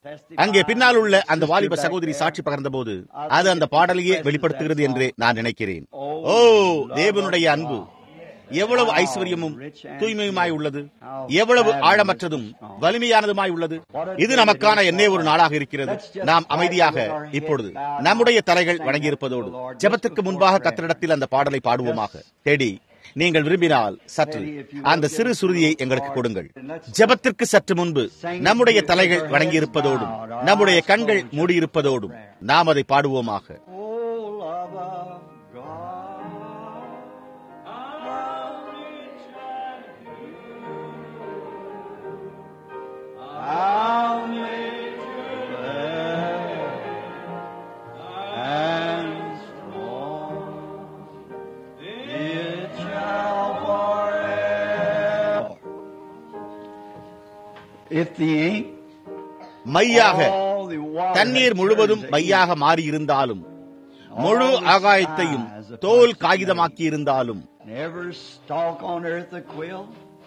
அங்கே பின்னால் உள்ள அந்த வாலிப சகோதரி சாட்சி பகர்ந்தபோது அது அந்த பாடலையே வெளிப்படுத்துகிறது என்று நான் நினைக்கிறேன் ஓ தேவனுடைய அன்பு எவ்வளவு ஐஸ்வர்யமும் தூய்மையுமாய் உள்ளது எவ்வளவு ஆழமற்றதும் வலிமையானதுமாய் உள்ளது இது நமக்கான என்னே ஒரு நாளாக இருக்கிறது நாம் அமைதியாக இப்பொழுது நம்முடைய தலைகள் வணங்கியிருப்பதோடு ஜெபத்துக்கு முன்பாக கத்திரிடத்தில் அந்த பாடலை பாடுவோமாக தேடி நீங்கள் விரும்பினால் சற்று அந்த சிறு சுருதியை எங்களுக்கு கொடுங்கள் ஜெபத்திற்கு சற்று முன்பு நம்முடைய தலைகள் வணங்கியிருப்பதோடும் நம்முடைய கண்கள் மூடியிருப்பதோடும் நாம் அதை பாடுவோமாக Oh, love of God. How rich and strong it shall forever. If the ink மையாக all the water தண்ணீர் had முழுவதும் turned to மையாக மாறியிருந்தாலும் முழு ஆகாயத்தையும் தோல் காகிதமாக்கி இருந்தாலும் And every stalk on earth a quill.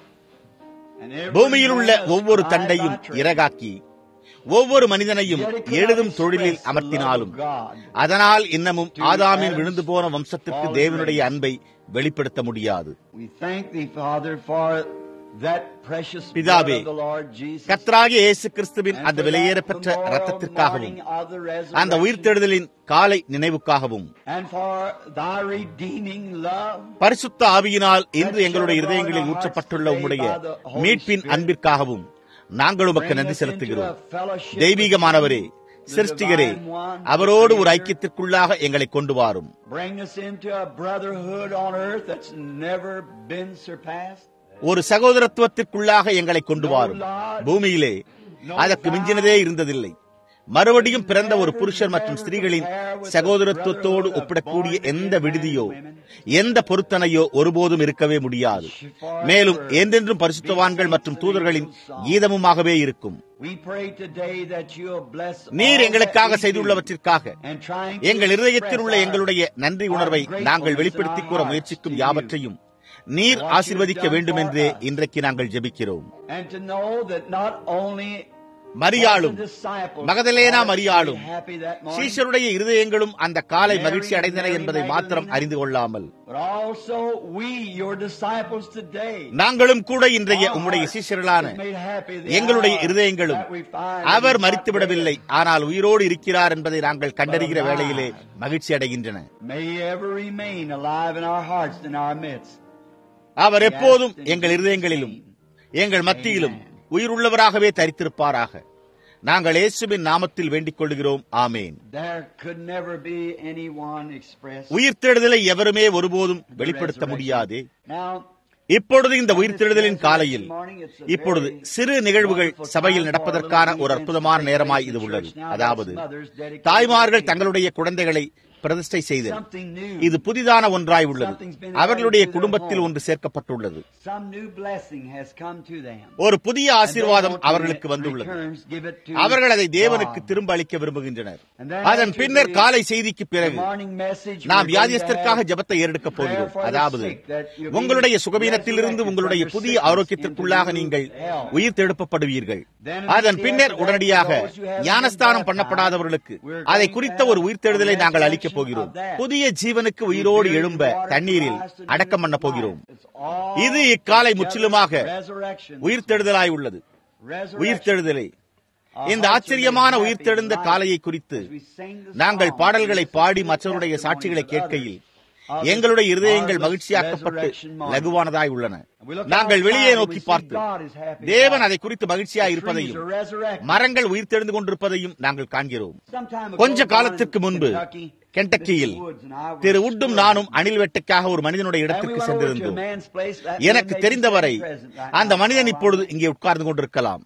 And every பூமியில் உள்ள man a ஒவ்வொரு scribe தண்டையும் by trade. இறகாக்கி ஒவ்வொரு மனிதனையும் Yet it could எழுதும் not தொழிலில் express the அமர்த்தினாலும் love of God. அதனால் இன்னமும் To ஆதாமின் Adam's விழுந்து போன வம்சத்திற்கு fallen தேவனுடைய race. அன்பை வெளிப்படுத்த முடியாது We thank thee, Father, for that precious blood பிதாவே, of the Lord Jesus. கர்த்தராகிய இயேசு கிறிஸ்துவின் and அந்த for விலையேறப்பெற்ற that memorial ரத்தத்திற்காகவும் morning of the அந்த resurrection, உயிர்த்தெழுதலின் காலை நினைவுக்காகவும் and for thy redeeming love. பரிசுத்த ஆவியினால் இன்று எங்களுடைய இருதயங்களில் ஊற்றப்பட்டுள்ள உம்முடைய மீட்பின் அன்பிற்காகவும் நாங்கள் உமக்கு நன்றி செலுத்துகிறோம் தெய்வீகமானவரே சிருஷ்டிகரே அவரோடு ஒரு ஐக்கியத்திற்குள்ளாக எங்களை கொண்டு வாரும் Bring us into a brotherhood on earth that's never been surpassed. ஒரு சகோதரத்துவத்திற்குள்ளாக எங்களை கொண்டு வாரும் பூமியிலே அதற்கு மிஞ்சினதே இருந்ததில்லை மறுபடியும் பிறந்த ஒரு புருஷர் மற்றும் ஸ்திரீகளின் சகோதரத்துவத்தோடு ஒப்பிடக்கூடிய எந்த விடுதியோ எந்த பொருத்தனையோ ஒருபோதும் இருக்கவே முடியாது மேலும் என்றென்றும் பரிசுத்தவான்கள் மற்றும் தூதர்களின் கீதமுமாகவே இருக்கும் We pray today that you'll bless நீர் all எங்களுக்காக that we செய்துள்ளவற்றிற்காக do and trying to எங்கள் இருதயத்தில் உள்ள express எங்களுடைய நன்றி உணர்வை our நாங்கள் gratefulness வெளிப்படுத்திக் in கூற our முயற்சிக்கும் hearts to யாவற்றையும் நீர் ஆசீர்வதிக்க வேண்டும் என்றே இன்றைக்கு நாங்கள் ஜெபிக்கிறோம் And to know that not only மரியாளும் was the disciples Magdalene hearts மரியாளும் very happy that morning, சீஷருடைய இருதயங்களும் அந்த காலை மகிழ்ச்சி அடைந்தன என்பதை மாத்திரம் அறிந்து கொள்ளாமல் but also we, your disciples today, நாங்களும் கூட இன்றைய உம்முடைய சீஷர்களான is made happy the எங்களுடைய hour இருதயங்களும் that we find our that he's மறித்து not விடவில்லை dead. ஆனால் உயிரோடு இருக்கிறார் என்பதை நாங்கள் கண்டறிகிற வேளையிலே மகிழ்ச்சி அடைகின்றன May he ever remain alive in our hearts and our midst. அவர் எப்போதும் எங்கள் இருதயங்களிலும் எங்கள் மத்தியிலும் உயிருள்ளவராகவே தரித்திருப்பாராக நாங்கள் இயேசுவின் நாமத்தில் வேண்டிக் கொள்கிறோம் ஆமேன் There could never be anyone expressed. உயிர்த்தெழுதலை எவருமே ஒருபோதும் வெளிப்படுத்த முடியாது Now, இப்பொழுது இந்த உயிர்த்தெழுதலின் காலையில் இப்பொழுது சிறு நிகழ்வுகள் சபையில் நடப்பதற்கான ஒரு அற்புதமான நேரமாய் இது உள்ளது அதாவது தாய்மார்கள் தங்களுடைய குழந்தைகளை பிரதிஷ்டை செய்தல் something new, இது புதிதான ஒன்றாய் உள்ளது அவர்களுடைய குடும்பத்தில் ஒன்று சேர்க்கப்பட்டுள்ளது some new blessing has come to them. ஒரு புதிய And they ஆசீர்வாதம் want to அவர்களுக்கு in வந்துள்ளது returns give it to அவர்கள் அதை தேவனுக்கு God. திரும்ப அளிக்க விரும்புகின்றனர் And then அதன் after பின்னர் the- காலை செய்திக்கு The பிறகு morning message, நாம் we're going to வியாதியஸ்தற்காக have ஜெபத்தை ஏறெடுக்கப் போகிறோம் prayer for the அதாவது sick, that you'll be உங்களுடைய சுகவீனத்திலிருந்து resurrected உங்களுடைய from your புதிய sickness ஆரோக்கியத்திற்குள்ளாக into நீங்கள் health. உயிர் தெழுப்பப்படுவீர்கள் Then அதன் பின்னர் after that, உடனடியாக those who haven't ஞானஸ்தானம் been பண்ணப்படாதவர்களுக்கு baptized, we're அதை going குறித்த to ஒரு have உயிர்த்தெழுதலை a நாங்கள் அளிக்கப் resurrection போகிறோம் of that. புதிய ஜீவனுக்கு உயிரோடு எழும்ப தண்ணீரில் அடக்கம் பண்ண போகிறோம் இது இக்காலை முற்றிலுமாக உயிர்த்தெழுதலாய் உள்ளது உயிர்த்தெழுதலை இந்த ஆச்சரியமான உயிர்த்தெழுந்த காலையை குறித்து நாங்கள் பாடல்களை பாடி மற்றவருடைய சாட்சிகளை கேட்கையில் எங்களுடைய இருதயங்கள் மகிழ்ச்சியாக்கப்பட்டு லகுவானதாய் உள்ளன நாங்கள் வெளியே நோக்கி பார்த்து தேவன் அதை குறித்து மகிழ்ச்சியாய் இருப்பதையும் மரங்கள் உயிர்த்தெழுந்து கொண்டிருப்பதையும் நாங்கள் காண்கிறோம் கொஞ்ச காலத்திற்கு முன்பு கென்டக்கியில் திரு உட்டும் நானும் அணில் வெட்டுக்காக ஒரு மனிதனுடைய இடத்திற்கு சென்றிருந்தோம் எனக்கு தெரிந்தவரை அந்த மனிதன் இப்பொழுது இங்கே உட்கார்ந்து கொண்டிருக்கலாம்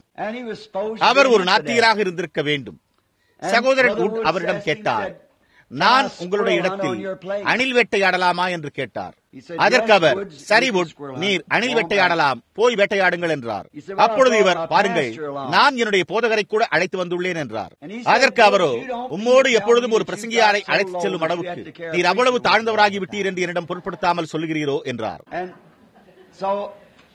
அவர் ஒரு நாத்திகராக இருந்திருக்க வேண்டும் சகோதரன் உட் அவரிடம் கேட்டார் நான் உங்களுடைய இடத்தில் அணில் வேட்டையாடலாமா என்று கேட்டார் அதற்கு அவர் சரி உட் நீர் அணில் வேட்டையாடலாம் போய் வேட்டையாடுங்கள் என்றார் அப்பொழுது இவர் பாருங்கள் நான் என்னுடைய போதகரை கூட அழைத்து வந்துள்ளேன் என்றார் அதற்கு அவரோ உம்மோடு எப்பொழுதும் ஒரு பிரசங்கியாரை அழைத்துச் செல்லும் அளவுக்கு நீர் அவ்வளவு தாழ்ந்தவராகி விட்டீர் என்று என்னிடம் பொருட்படுத்தாமல் சொல்லுகிறீரோ என்றார்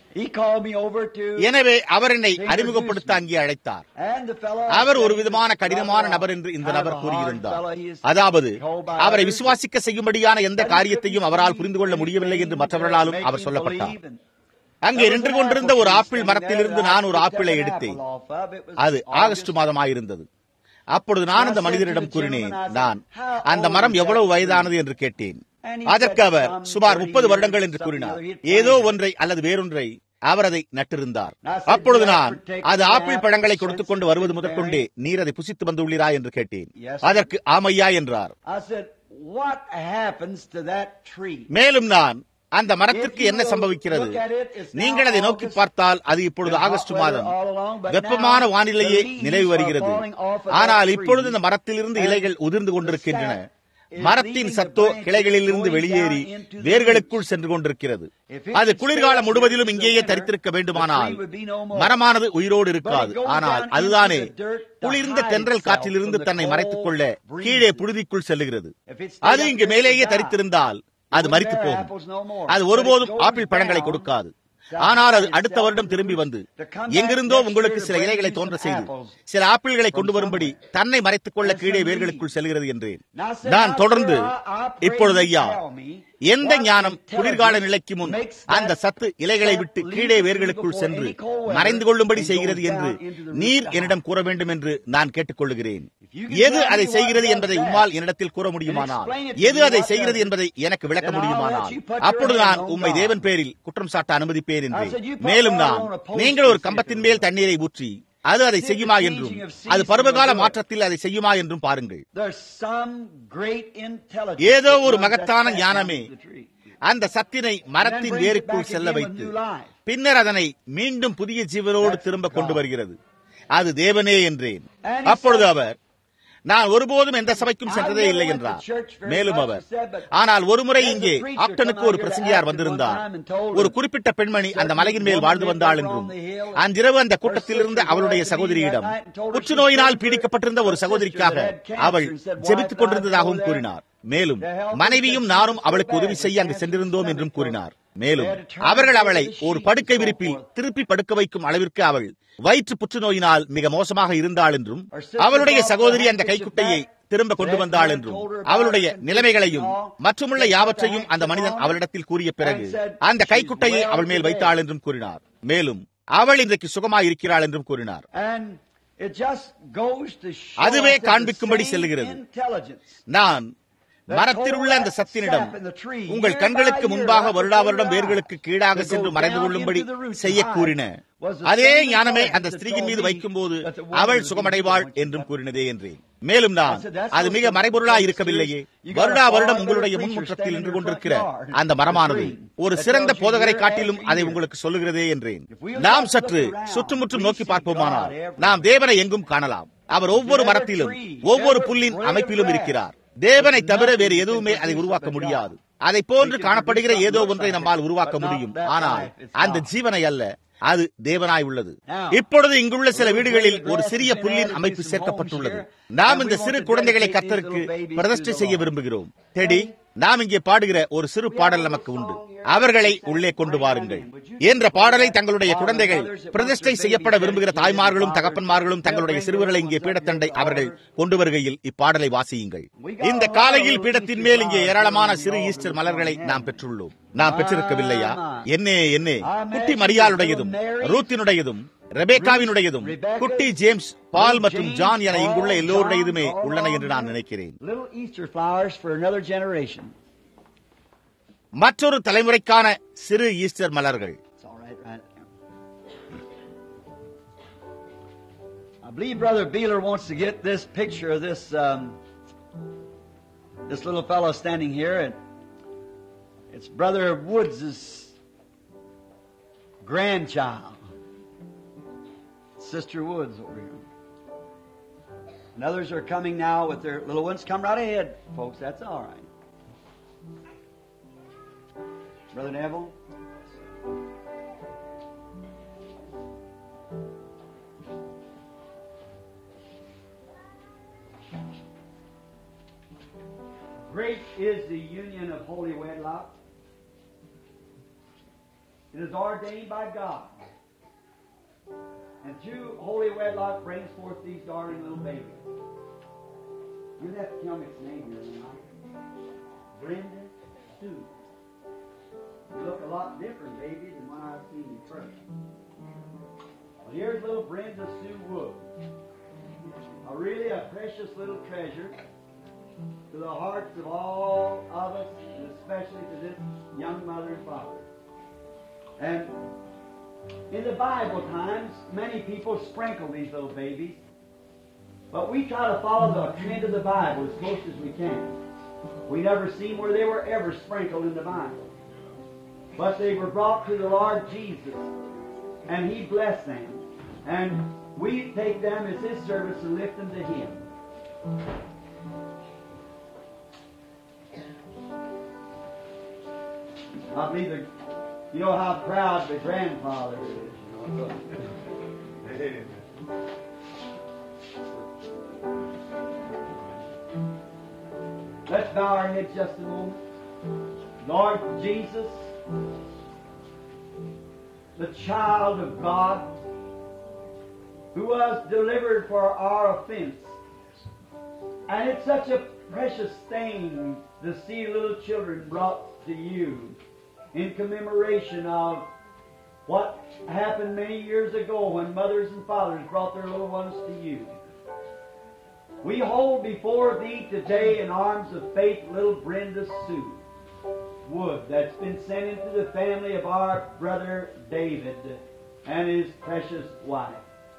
He called me over to. எனவே அவர் என்னை அறிமுகப்படுத்த அங்கே அழைத்தார் And the fellow அவர் ஒரு said, விதமான "This கடினமான brother, நபர் என்று இந்த kind of நபர் a hard கூறியிருந்தார் fellow. He is அதாவது told by அவரை others விசுவாசிக்க செய்யும்படியான எந்த that he காரியத்தையும் couldn't அவரால் see புரிந்து கொள்ள முடியவில்லை என்று anything மற்றவர்களாலும் that our make him சொல்லப்பட்டார் believe and அங்கே நின்று கொண்டிருந்த ஒரு ஆப்பிள் மரத்திலிருந்து நான் ஒரு ஆப்பிளை எடுத்தேன் அது ஆகஸ்ட் மாதமாயிருந்தது அப்பொழுது நான் அந்த மனிதரிடம் கூறினேன் நான் அந்த மரம் எவ்வளவு வயதானது என்று கேட்டேன் அதற்கு அவர் சுமார் முப்பது வருடங்கள் என்று கூறினார் ஏதோ ஒன்றை அல்லது வேறொன்றை அவர் அதை நட்டிருந்தார் அப்பொழுது நான் அது ஆப்பிள் பழங்களை கொடுத்துக் கொண்டு வருவது முதற்கொண்டே நீர் அதை புசித்து வந்துள்ளீரா என்று கேட்டேன் அதற்கு ஆமையா என்றார் I said, what happens to that tree? மேலும் நான் அந்த மரத்திற்கு என்ன சம்பவிக்கிறது நீங்கள் அதை நோக்கி பார்த்தால் அது இப்பொழுது ஆகஸ்ட் மாதம் வெப்பமான வானிலையே நிலவி வருகிறது ஆனால் இப்பொழுது இந்த மரத்திலிருந்து இலைகள் உதிர்ந்து கொண்டிருக்கின்றன மரத்தின் சத்தோ கிளைகளிலிருந்து வெளியேறி வேர்களுக்குள் சென்று கொண்டிருக்கிறது அது குளிர்காலம் முழுவதிலும் இங்கேயே தரித்திருக்க வேண்டுமானால் மரமானது உயிரோடு இருக்காது ஆனால் அதுதானே குளிர்ந்த தென்றல் காற்றிலிருந்து தன்னை மறைத்துக் கொள்ள கீழே புழுதிக்குள் செல்லுகிறது அது இங்கு மேலேயே தரித்திருந்தால் அது மறித்து போகும் அது ஒருபோதும் ஆப்பிள் பழங்களை கொடுக்காது ஆனால் அது அடுத்த வருடம் திரும்பி வந்து எங்கிருந்தோ உங்களுக்கு சில இலைகளை தோன்ற செய்து சில ஆப்பிள்களை கொண்டு வரும்படி தன்னை மறைத்துக் கொள்ள கீழே வேர்களுக்குள் செல்கிறது என்றேன் நான் தொடர்ந்து இப்பொழுது ஐயா எந்த ஞானம் குளிர்கால நிலைக்கு முன் அந்த சத்து இலைகளை விட்டு கீழே வேர்களுக்குள் சென்று மறைந்து கொள்ளும்படி செய்கிறது என்று நீர் என்னிடம் கூற வேண்டும் என்று நான் கேட்டுக்கொள்கிறேன் எது அதை செய்கிறது என்பதை உம்மால் என்னிடத்தில் கூற முடியுமானால் எது அதை செய்கிறது என்பதை எனக்கு விளக்க முடியுமானால் அப்பொழுது நான் உம்மை தேவன் பேரில் குற்றம் சாட்ட அனுமதிப்பேன் என்றேன் மேலும் நான் நீங்கள் ஒரு கம்பத்தின் மேல் தண்ணீரை ஊற்றி அது அதை செய்யுமா என்றும் அது பருவகால மாற்றத்தில் அதை செய்யுமா என்றும் பாருங்கள் There's some great intelligence ஏதோ that ஒரு runs that மகத்தான plant ஞானமே into the tree. அந்த சத்தினை மரத்தின் வேருக்குள் செல்ல வைத்து பின்னர் அதனை மீண்டும் புதிய ஜீவனோடு திரும்ப கொண்டு வருகிறது அது தேவனே என்றேன் அப்பொழுது அவர் நான் ஒருபோதும் எந்த சபைக்கும் சென்றதே இல்லை என்றார் மேலும் அவர் ஆனால் ஒருமுறை இங்கே ஆப்டனுக்கு ஒரு பிரசங்கியார் வந்திருந்தார் ஒரு குறிப்பிட்ட பெண்மணி அந்த மலையின் மேல் வாழ்ந்து வந்தாள் என்றும் அன்றிரவு அந்த கூட்டத்திலிருந்து அவளுடைய சகோதரியிடம் புற்றுநோயினால் பீடிக்கப்பட்டிருந்த ஒரு சகோதரிக்காக அவள் ஜெபித்துக் கொண்டிருந்ததாகவும் கூறினார் மேலும் மனைவியும் நானும் அவளுக்கு உதவி செய்ய அங்கு சென்றிருந்தோம் என்றும் கூறினார் மேலும் அவர்கள் அவளை ஒரு படுக்கை விரிப்பில் திருப்பி படுக்க வைக்கும் அளவிற்கு அவள் வயிற்று புற்றுநோயினால் மிக மோசமாக இருந்தாள் என்றும் அவளுடைய சகோதரி அந்த கைக்குட்டையை திரும்ப கொண்டு வந்தாள் என்றும் அவளுடைய நிலைமைகளையும் மற்றுமுள்ள யாவற்றையும் அந்த மனிதன் அவளிடத்தில் கூறிய பிறகு அந்த கைக்குட்டையை அவள் மேல் வைத்தாள் என்றும் கூறினார் மேலும் அவள் இன்றைக்கு சுகமாய் இருக்கிறாள் என்றும் கூறினார் And it just goes to show அதுவே us that the காண்பிக்கும்படி same செல்லுகிறது. intelligence நான் மரத்தில் உள்ள அந்த சத்தினிடம் உங்கள் கண்களுக்கு முன்பாக வருடா வருடம் வேர்களுக்கு கீழாக சென்று மறைந்து கொள்ளும்படி செய்ய கூறின அதே ஞானமே அந்த ஸ்திரீயின் மீது வைக்கும் போது அவள் சுகமடைவாள் என்றும் கூறினதே என்றேன் மேலும் நான் அது மிக மறைபொருளாய் இருக்கவில்லையே வருடா வருடம் உங்களுடைய முன்முற்றத்தில் நின்று கொண்டிருக்கிற அந்த மரமானது ஒரு சிறந்த போதகரை காட்டிலும் அதை உங்களுக்கு சொல்லுகிறதே என்றேன் நாம் சற்று சுற்றுமுற்றும் நோக்கி பார்ப்போமானால் நாம் தேவனை எங்கும் காணலாம் அவர் ஒவ்வொரு மரத்திலும் ஒவ்வொரு புல்லின் அமைப்பிலும் இருக்கிறார் தேவனை தவிர வேறு எதுவுமே அதை உருவாக்க முடியாது அதை போன்று காணப்படுகிற ஏதோ ஒன்றை நம்மால் உருவாக்க முடியும் ஆனால் அந்த ஜீவனை அல்ல அது தேவனாய் உள்ளது இப்பொழுது இங்குள்ள சில வீடுகளில் ஒரு சிறிய புல்லின் அமைப்பு சேர்க்கப்பட்டுள்ளது நாம் இந்த சிறு குழந்தைகளை கர்த்தருக்கு பிரதிஷ்டை செய்ய விரும்புகிறோம் டெடி நாம் இங்கே பாடுகிற ஒரு சிறு பாடல் நமக்கு உண்டு அவர்களை உள்ளே கொண்டு வாருங்கள் என்ற பாடலை தங்களுடைய குழந்தைகள் பிரதிஷ்டை செய்யப்பட விரும்புகிற தாய்மார்களும் தகப்பன்மார்களும் தங்களுடைய சிறுவர்களை இங்கே பீடத்தண்டை அவர்கள் கொண்டு வருகையில் இப்பாடலை வாசியுங்கள் இந்த காலையில் பீடத்தின் மேல் இங்கே ஏராளமான சிறு ஈஸ்டர் மலர்களை நாம் பெற்றுள்ளோம் நாம் பெற்றிருக்கவில்லையா என்னே என்னே குட்டி மரியாளுடையதும் ரூத்தினுடையதும் ரெபேக்காவினுடையதும் குட்டி ஜேம்ஸ் பால் மற்றும் ஜான் என இங்குள்ள எல்லோருடையதுமே உள்ளன என்று நான் நினைக்கிறேன் Little Easter flowers for another generation. மற்றொரு தலைமுறைக்கான சிறு ஈஸ்டர் மலர்கள் It's all right, right? I believe Brother Beeler wants to get this picture of this um, this little fellow standing here, and it's Brother Woods' grandchild, Sister Woods over here. And others are coming now with their little ones. Come right ahead, folks. That's all right. Brother Neville. Great is the union of holy wedlock. It is ordained by God. And through holy wedlock brings forth these darling little babies. You have to tell me its name here tonight. Brenda Sue. You look a lot different, baby, than when I've seen you first. Well, here's little Brenda Sue Wood. A really a precious little treasure to the hearts of all of us, and especially to this young mother and father. And in the Bible times, many people sprinkle these little babies, but we try to follow the trend of the Bible as close as we can. We never seen where they were ever sprinkled in the Bible. But they were brought to the Lord Jesus, and He blessed them. And we take them as His service and lift them to Him. I believe that you know how proud the grandfather is. You know, so. Let's bow our heads just a moment. Lord Jesus, the child of God, who was delivered for our offense. And it's such a precious thing to see little children brought to you in commemoration of what happened many years ago when mothers and fathers brought their little ones to you. We hold before thee today in arms of faith little Brenda Sue Wood that's been sent into the family of our brother David and his precious wife.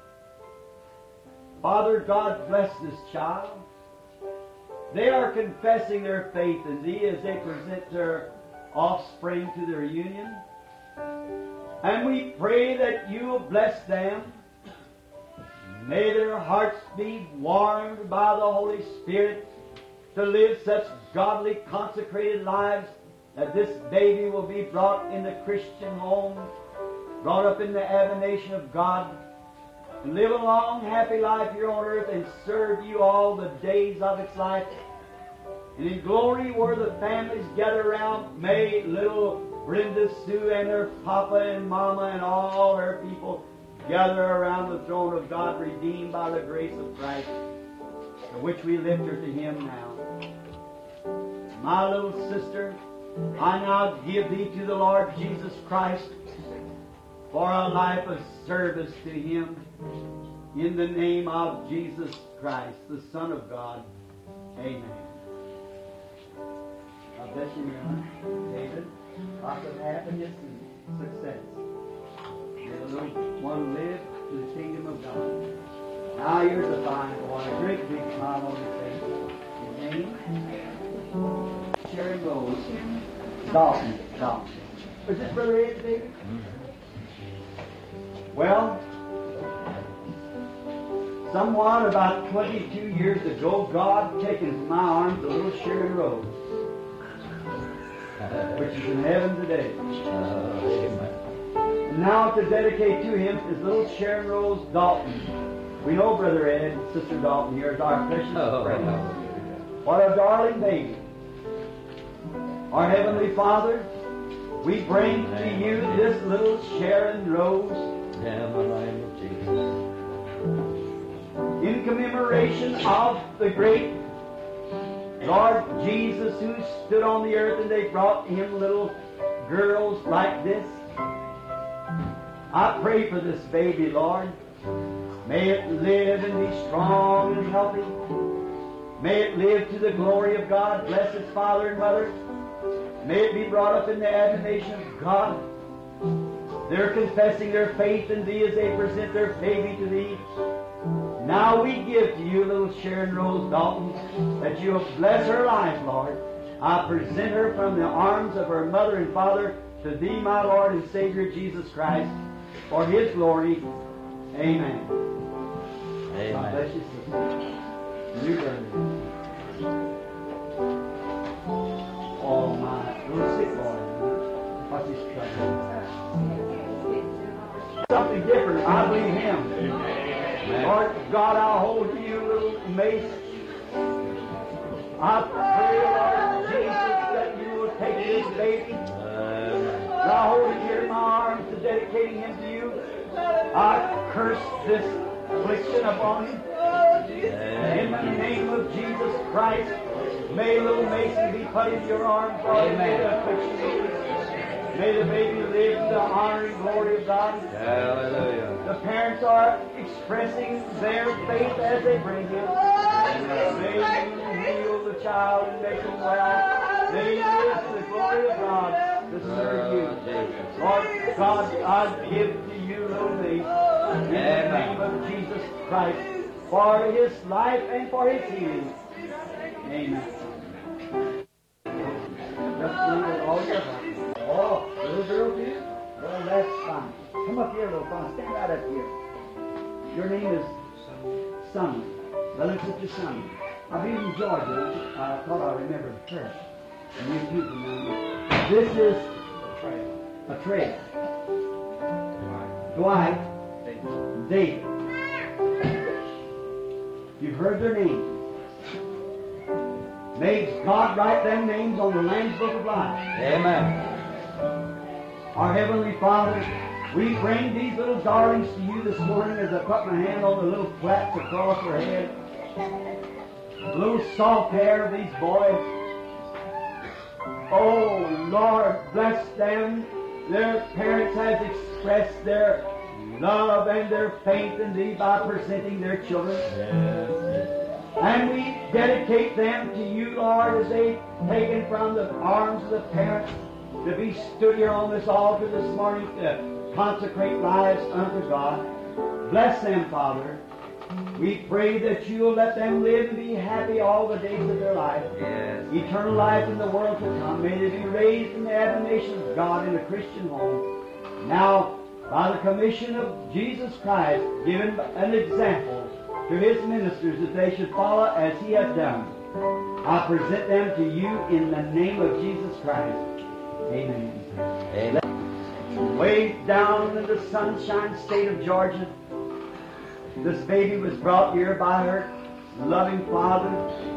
Father God bless this child. They are confessing their faith in thee as they present their offspring to their union. And we pray that you will bless them. May their hearts be warmed by the Holy Spirit to live such godly, consecrated lives that this baby will be brought in the Christian home, brought up in the admonition of God, and live a long, happy life here on earth and serve you all the days of its life. And in glory, where the families gather around, may little Brenda Sue and her papa and mama and all her people gather around the throne of God, redeemed by the grace of Christ, for which we lift her to Him now. My little sister, I now give thee to the Lord Jesus Christ for a life of service to Him in the name of Jesus Christ, the Son of God. Amen. God bless you, Miriam. David. Lots of happiness and success. May the little one live to the kingdom of God. Now here's a fine boy, a great big smile on his face. His name? Sharon Rose. Dalton. Dalton. Was this Brother Ed today? Well, somewhat about 22 years ago, God taken from my arms the little Sharon Rose which is in heaven today. And now to dedicate to him is little Sharon Rose Dalton. We know Brother Ed and Sister Dalton here is our precious friend. What a darling baby. Our Heavenly Father, we bring to you this little Sharon Rose in commemoration of the great Lord Jesus who stood on the earth and they brought him little girls like this. I pray for this baby, Lord. May it live and be strong and healthy. May it live to the glory of God. Bless its father and mother. May it be brought up in the admonition of God. They're confessing their faith in Thee as they present their baby to Thee. Now we give to you, little Sharon Rose Dalton, that you will bless her life, Lord. I present her from the arms of her mother and father to Thee, my Lord and Savior Jesus Christ, for His glory. Amen. God bless you, sister. You brother. Oh my, little sick boy. What's his trouble? Something different. I believe Him. Lord God, I'll hold to you, little mace. I pray, Lord Jesus, that you will take this baby. And I'll hold it here in my arms. I curse this affliction upon him. In the name of Jesus Christ, may little Mason be put in your arms, Lord. May the affliction be May the baby live to the honor and glory of God. Hallelujah. The parents are expressing their faith as they bring him. May you heal the child and make him well. May he live to the glory of God to serve you. Lord God, I give to you little me in the name of Jesus Christ for his life and for his healing. Amen. Just leave it all your heart. Oh, little girl too? Well, that's fine. Come up here, little fella. Stand right up here. Your name is Sonny. Now let's at your son. I've been in Georgia. I thought I remembered her. And you too from now. This is a trade. Dwight. David. You've heard their names. May God write them names on the Lamb's Book of Life. Amen. Our Heavenly Father, we bring these little darlings to you this morning as I put my hand on the little plaits across their head. The little soft hair of these boys. Oh, Lord, bless them. Their parents has expressed their love and their faith in Thee by presenting their children. And we dedicate them to you, Lord, as they taken from the arms of the parents to be stood here on this altar this morning to consecrate lives unto God. Bless them, Father. We pray that you'll let them live and be happy all the days of their life. Yes. Eternal life in the world to come. May they be raised in the admonition of God in a Christian home. Now, by the commission of Jesus Christ, given an example to his ministers that they should follow as he has done. I present them to you in the name of Jesus Christ. Amen. Amen. Way down in the sunshine state of Georgia, this baby was brought here by her loving father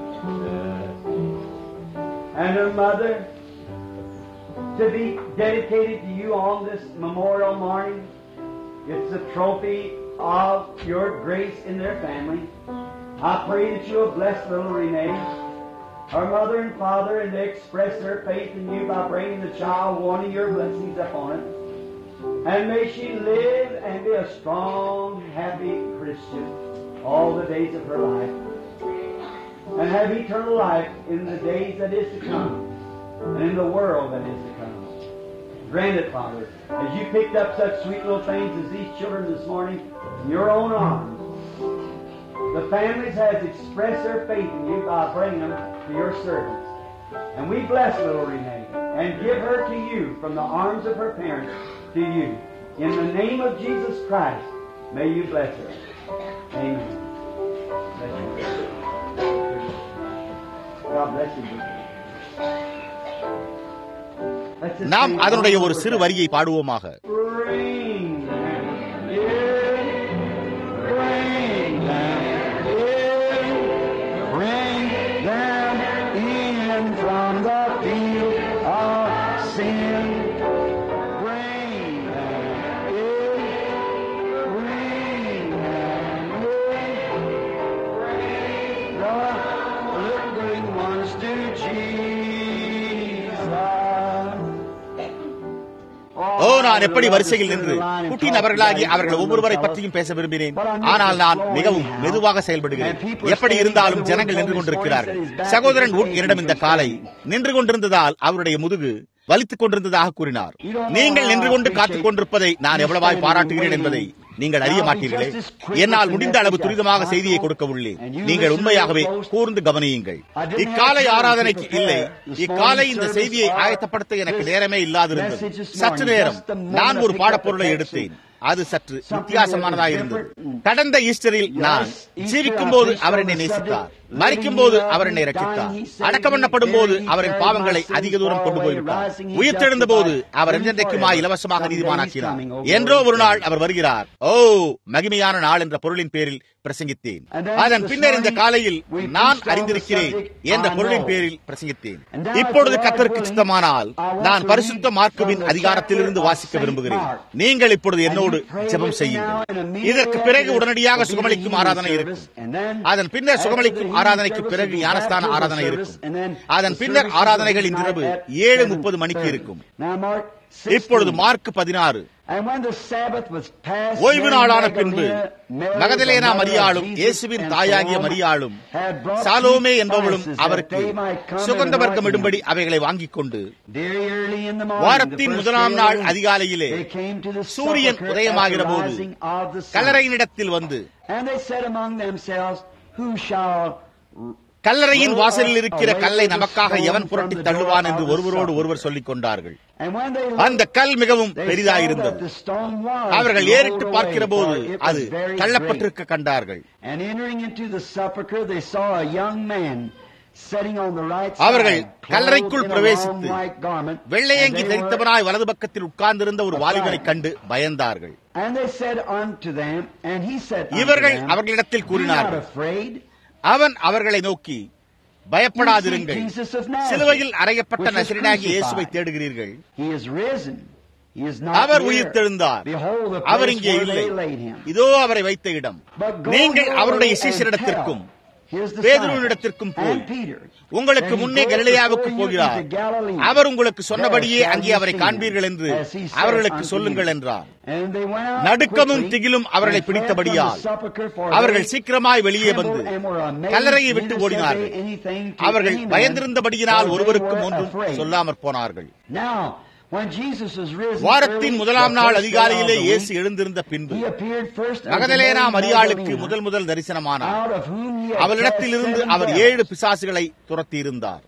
and her mother to be dedicated to you on this memorial morning. It's a trophy of your grace in their family. I pray that you'll bless little Renee, her mother and father, and they express their faith in you by bringing the child one of your blessings upon it. And may she live and be a strong, happy Christian all the days of her life. And have eternal life in the days that is to come, and in the world that is to come. Grant it, Father, as you picked up such sweet little things as these children this morning in your own arms. The families has expressed their faith in you by bringing them to your servants. And we bless little Renee and give her to you from the arms of her parents to you. In the name of Jesus Christ, may you bless her. Amen. Bless you. God bless you. Let's just நாம் sing அதனுடைய one ஒரு more சிறு time. வரியை பாடுவோமாக Bring them in, bring them in, bring them in from the field of sin. Bring them in, bring them in, bring the lingering ones to Jesus. ஓ நான் எப்படி வரிசையில் நின்று குட்டி நபர்களாகி அவர்கள் ஒவ்வொருவரை பற்றியும் பேச விரும்பினேன் ஆனால் நான் மிகவும் மெதுவாக செயல்படுகிறேன் எப்படி இருந்தாலும் ஜனங்கள் நின்று கொண்டிருக்கிறார்கள் சகோதரன் உட் என்னிடம் இந்த காலை நின்று கொண்டிருந்ததால் அவருடைய முதுகு வலித்துக் கொண்டிருந்ததாக கூறினார் நீங்கள் நின்று கொண்டு காத்துக் கொண்டிருப்பதை நான் எவ்வளவாய் பாராட்டுகிறேன் என்பதை நீங்கள் அறிய மாட்டீர்களே என்னால் முடிந்த அளவு துரிதமாக செய்தியை கொடுக்க உள்ளேன் நீங்கள் உண்மையாகவே கூர்ந்து கவனியுங்கள் இக்காலை ஆராதனைக்கு இல்லை இக்காலை இந்த செய்தியை ஆயத்தப்படுத்த எனக்கு நேரமே இல்லாதிருந்தது சற்று நேரம் நான் ஒரு பாடப்பொருளை எடுத்தேன் அது சற்று வித்தியாசமானதாக இருந்தது கடந்த ஈஸ்டரில் நான் ஜீவிக்கும் போது அவர் என்னை நேசித்தார் மறிக்கும் போது அவர் என்னை ரட்சித்தார் அடக்கம் பண்ணப்படும் போது அவரின் பாவங்களை அதிக தூரம் கொண்டு போய்விட்டார் உயிர்த்தெழுந்த போது அவர் என்றென்றைக்குமாய் இலவசமாக நீதிமானாக்கிறார் என்றோ ஒரு நாள் அவர் வருகிறார் ஓ மகிமையான நாள் என்ற பொருளின் பேரில் பிரசங்கித்தேன் அதன் பின்னர் இந்த காலையில் நான் அறிந்திருக்கிறேன் என்ற பொருளின் பேரில் பிரசங்கித்தேன் இப்பொழுது கத்தருக்கு சித்தமானால் நான் பரிசுத்த மார்க்குவின் அதிகாரத்திலிருந்து வாசிக்க விரும்புகிறேன் நீங்கள் இப்பொழுது என்னோடு என்னோடு ஜெபம் செய்யுங்கள் இதற்கு பிறகு உடனடியாக சுகமளிக்கும் ஆராதனை இருக்கும் அதன் பின்னர் சுகமளிக்கும் ஆராதனைக்கு பிறகு ஞானஸ்தான ஆராதனை இருக்கும் அதன் பின்னர் ஆராதனைகள் இன்றிரவு ஏழு முப்பது மணிக்கு இருக்கும் இப்பொழுது மார்க் பதினாறு ஓய்வு நாளான பின்பு மகதலேனா மரியாளும் இயேசுவின் தாயாகிய மரியாளும் சாலோமே என்பவளும் அவருக்கு சுகந்த வர்க்கம் இடும்படி அவைகளை வாங்கிக் கொண்டு வாரத்தின் முதலாம் நாள் அதிகாலையிலே சூரியன் உதயமாகிற போது கல்லறையினிடத்தில் வந்து கல்லறையின் வாசலில் இருக்கிற கல்லை நமக்காக எவன் புரட்டி தள்ளுவான் என்று ஒருவரோடு ஒருவர் சொல்லிக் கொண்டார்கள் அந்த கல் மிகவும் பெரிதாயிருந்தது அவர்கள் ஏறிட்டு பார்க்கிற போது அது தள்ளப்பட்டிருக்க கண்டார்கள் அவர்கள் கல்லறைக்குள் பிரவேசித்து வெள்ளையங்கி தரித்தவனாய் வலது பக்கத்தில் உட்கார்ந்திருந்த ஒரு வாலிபனை கண்டு பயந்தார்கள் இவர்கள் அவர்களிடத்தில் கூறினார்கள் அவன் அவர்களை நோக்கி பயப்படாதிருங்கள் சிலுவையில் அறையப்பட்ட நசரினாகி இயேசுவை தேடுகிறீர்கள் அவர் உயிர் தெழுந்தார் அவர் இங்கே இல்லை இதோ அவரை வைத்த இடம் நீங்கள் அவருடைய சீசரிடத்திற்கும் பேதுருவினிடத்திற்கும் போய் உங்களுக்கு முன்னே கலிலேயாவுக்கு போகிறார் அவர் உங்களுக்கு சொன்னபடியே அங்கே அவரை காண்பீர்கள் என்று அவர்களுக்கு சொல்லுங்கள் என்றார் நடுக்கமும் திகிலும் அவர்களை பிடித்தபடியால் அவர்கள் சீக்கிரமாய் வெளியே வந்து கல்லறையை விட்டு ஓடினார்கள் அவர்கள் பயந்திருந்தபடியினால் ஒருவருக்கும் ஒன்றும் சொல்லாமற் போனார்கள் வாரத்தின் முதலாம் நாள் அதிகாலையிலே இயேசு எழுந்திருந்த பின்பு மகதலேனா மரியாளுக்கு முதல் முதல் தரிசனமானார் அவளிடத்திலிருந்து அவர் ஏழு பிசாசுகளை துரத்தியிருந்தார்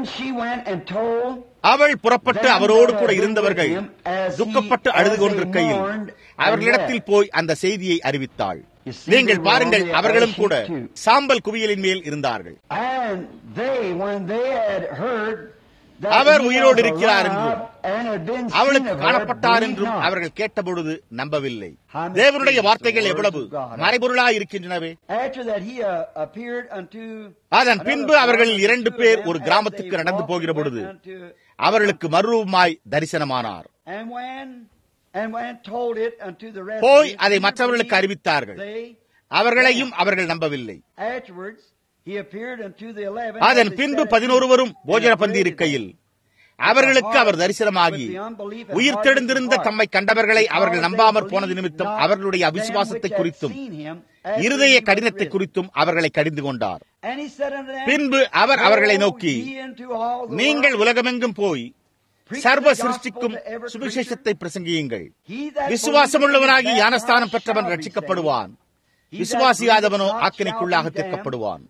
அவள் புறப்பட்டு அவரோடு கூட இருந்தவர்கள் துக்கப்பட்டு அழுது கொண்டிருக்கையில் அவர்களிடத்தில் போய் அந்த செய்தியை அறிவித்தாள் நீங்கள் பாருங்கள் அவர்களும் கூட சாம்பல் குவியலின் மேல் இருந்தார்கள் அவர் உயிரோடு இருக்கிறார் என்றும் அவளுக்கு காணப்பட்டார் என்றும் அவர்கள் கேட்டபொழுது நம்பவில்லை தேவனுடைய வார்த்தைகள் எவ்வளவு மறைபொருளாய் இருக்கின்றனவே அதன் பின்பு அவர்களில் இரண்டு பேர் ஒரு கிராமத்துக்கு நடந்து போகிற பொழுது அவர்களுக்கு மறுரூபமாய் தரிசனமானார் போய் அதை மற்றவர்களுக்கு அறிவித்தார்கள் அவர்களையும் அவர்கள் நம்பவில்லை அதன் பின்பு பதினொருவரும் போஜன பந்தி இருக்கையில் அவர்களுக்கு அவர் தரிசனமாகி உயிர் தெழுந்திருந்த தம்மை கண்டவர்களை அவர்கள் நம்பாமற் போனது நிமித்தம் அவர்களுடைய அவிசுவாசத்தை குறித்தும் இருதய கடினத்தை குறித்தும் அவர்களை கடிந்து கொண்டார் பின்பு அவர் அவர்களை நோக்கி நீங்கள் உலகமெங்கும் போய் சர்வ சிருஷ்டிக்கும் சுவிசேஷத்தை பிரசங்கியுங்கள் விசுவாசமுள்ளவனாகி ஞானஸ்தானம் பெற்றவன் ரட்சிக்கப்படுவான் விசுவாசியாதவனோ ஆக்கினைக்குள்ளாக தீர்க்கப்படுவான்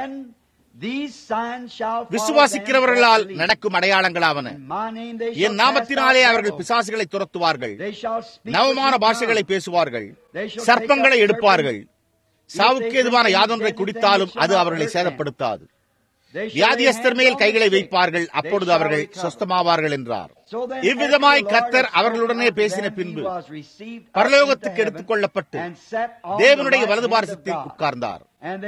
விசுவாசிக்கிறவர்களால் நடக்கும் அடையாளங்களாவன என் நாமத்தினாலே அவர்கள் பிசாசுகளை துரத்துவார்கள் நவமான பாஷைகளை பேசுவார்கள் சர்ப்பங்களை எடுப்பார்கள் சாவுக்கு எதுவான யாதொன்றை குடித்தாலும் அது அவர்களை சேதப்படுத்தாது வியாதியஸ்தர் மேல் கைகளை வைப்பார்கள் அப்பொழுது அவர்கள் சொஸ்தமாவார்கள் என்றார் இவ்விதமாய் கத்தர் அவர்களுடனே பேசின பின்பு பரலோகத்துக்கு எடுத்துக் கொள்ளப்பட்டு தேவனுடைய வலது பாரசத்தில் உட்கார்ந்தார்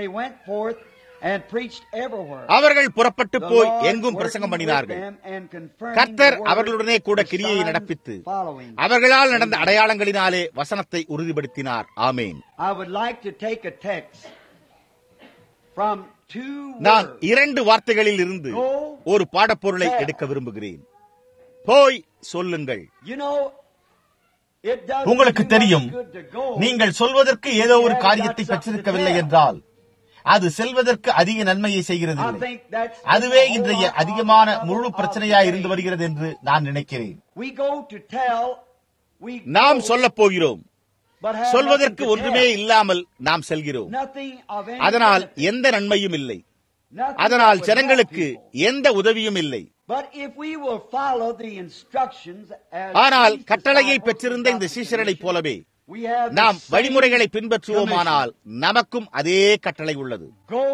அவர்கள் புறப்பட்டு போய் எங்கும் பிரசங்கம் பண்ணினார்கள் கர்த்தர் அவர்களுடனே கூட கிரியை நடப்பித்து அவர்களால் நடந்த அடையாளங்களினாலே வசனத்தை உறுதிப்படுத்தினார் ஆமேன் நான் இரண்டு வார்த்தைகளில் இருந்து ஒரு பாடப்பொருளை எடுக்க விரும்புகிறேன் போய் சொல்லுங்கள் உங்களுக்கு தெரியும் நீங்கள் சொல்வதற்கு ஏதோ ஒரு காரியத்தை பெற்றிருக்கவில்லை என்றால் அது செல்வதற்கு அதிக நன்மையை செய்கிறது அதுவே இன்றைய அதிகமான முழு பிரச்சனையா இருந்து வருகிறது என்று நான் நினைக்கிறேன் நாம் சொல்ல போகிறோம் சொல்வதற்கு ஒன்றுமே இல்லாமல் நாம் செல்கிறோம் அதனால் எந்த நன்மையும் இல்லை அதனால் ஜனங்களுக்கு எந்த உதவியும் இல்லை ஆனால் கட்டளையை பெற்றிருந்த இந்த சீசர்களைப் போலவே நாம் வழிமுறைகளை பின்பற்றுவோமானால் நமக்கும் அதே கட்டளை உள்ளது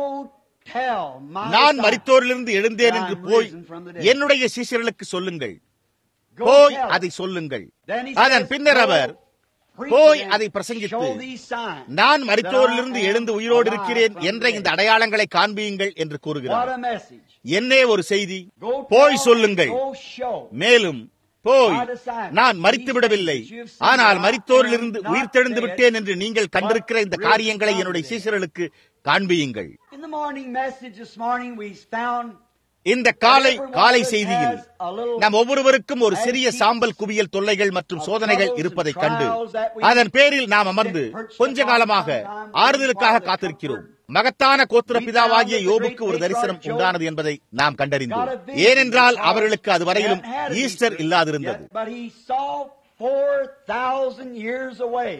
நான் மரித்தோரிலிருந்து எழுந்தேன் என்று போய் என்னுடைய சீசர்களுக்கு சொல்லுங்கள் போய் அதை சொல்லுங்கள் அதன் பின்னர் அவர் போய் அதை பிரசங்கித்து நான் மரித்தோரிலிருந்து எழுந்து உயிரோடு இருக்கிறேன் என்ற இந்த அடையாளங்களை காண்பியுங்கள் என்று கூறுகிறார் என்னே ஒரு செய்தி போய் சொல்லுங்கள் மேலும் போய் நான் மறித்து விடவில்லை ஆனால் மரித்தோரிலிருந்து உயிர்த்தெழுந்து விட்டேன் என்று நீங்கள் கண்டிருக்கிற இந்த காரியங்களை என்னுடைய சீசர்களுக்கு காண்பியுங்கள் In the morning message this morning, we found இந்த காலை காலை செய்தியில் நம் ஒவ்வொருவருக்கும் ஒரு சிறிய சாம்பல் குவியல் தொல்லைகள் மற்றும் சோதனைகள் இருப்பதைக் கண்டு அதன் பேரில் நாம் அமர்ந்து கொஞ்ச காலமாக ஆறுதலுக்காக காத்திருக்கிறோம் மகத்தான கோத்திர பிதாவாகிய யோபுக்கு ஒரு தரிசனம் உண்டானது என்பதை நாம் கண்டறிந்தோம் ஏனென்றால் அவர்களுக்கு அது வரையிலும் ஈஸ்டர் இல்லாதிருந்தது But he saw 4,000 years away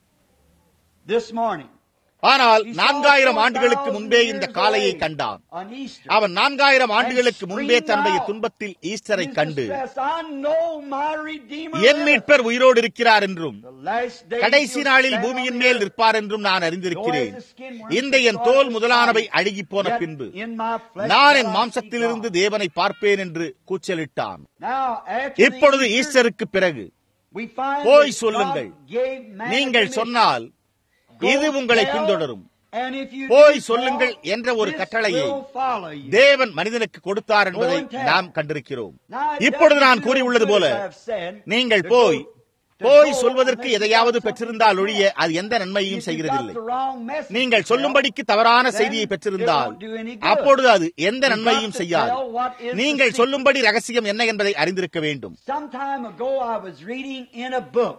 this morning. ஆனால் He saw நான்காயிரம் ஆண்டுகளுக்கு 4,000 முன்பே இந்த years காலையை away கண்டான் on Easter. அவன் நான்காயிரம் ஆண்டுகளுக்கு முன்பே தன்னுடைய துன்பத்தில் ஈஸ்டரை His கண்டு distress, I know my Redeemer N liveth. மீட்பர் உயிரோடு இருக்கிறார் என்றும் The last days கடைசி he'll நாளில் stand பூமியின் on மேல் the earth. நிற்பார் என்றும் நான் அறிந்திருக்கிறேன் இந்த என் தோல் முதலானவை அழுகி போன Yet பின்பு in my flesh நான் shall N I மாம்சத்திலிருந்து see God. தேவனை பார்ப்பேன் என்று கூச்சலிட்டான் Now, after the இப்பொழுது Easter, ஈஸ்டருக்கு பிறகு we find போய் that சொல்லுங்கள். God gave man நீங்கள் a சொன்னால் commission. இது Go உங்களை tell, பின்தொடரும் and if you போய் do சொல்லுங்கள் so, என்ற ஒரு this கட்டளையை will follow you. தேவன் மனிதனுக்கு கொடுத்தார் என்பதை Go and tell. நாம் கண்டிருக்கிறோம் Now, it இப்பொழுது doesn't நான் do கூறியுள்ளது good, போல as I've said, நீங்கள் to போய் go- to போய் go சொல்வதற்கு and make எதையாவது something பெற்றிருந்தால் ஒழிய happen. அது எந்த நன்மையும் If you செய்கிறதில்லை got the wrong message நீங்கள் to tell, சொல்லும்படிக்கு தவறான then செய்தியை it பெற்றிருந்தால் won't do any good. அப்பொழுது அது எந்த You நன்மையும் got to செய்யாது tell what is the நீங்கள் secret. சொல்லும்படி ரகசியம் என்ன என்பதை அறிந்திருக்க வேண்டும் Some time ago, I was reading in a book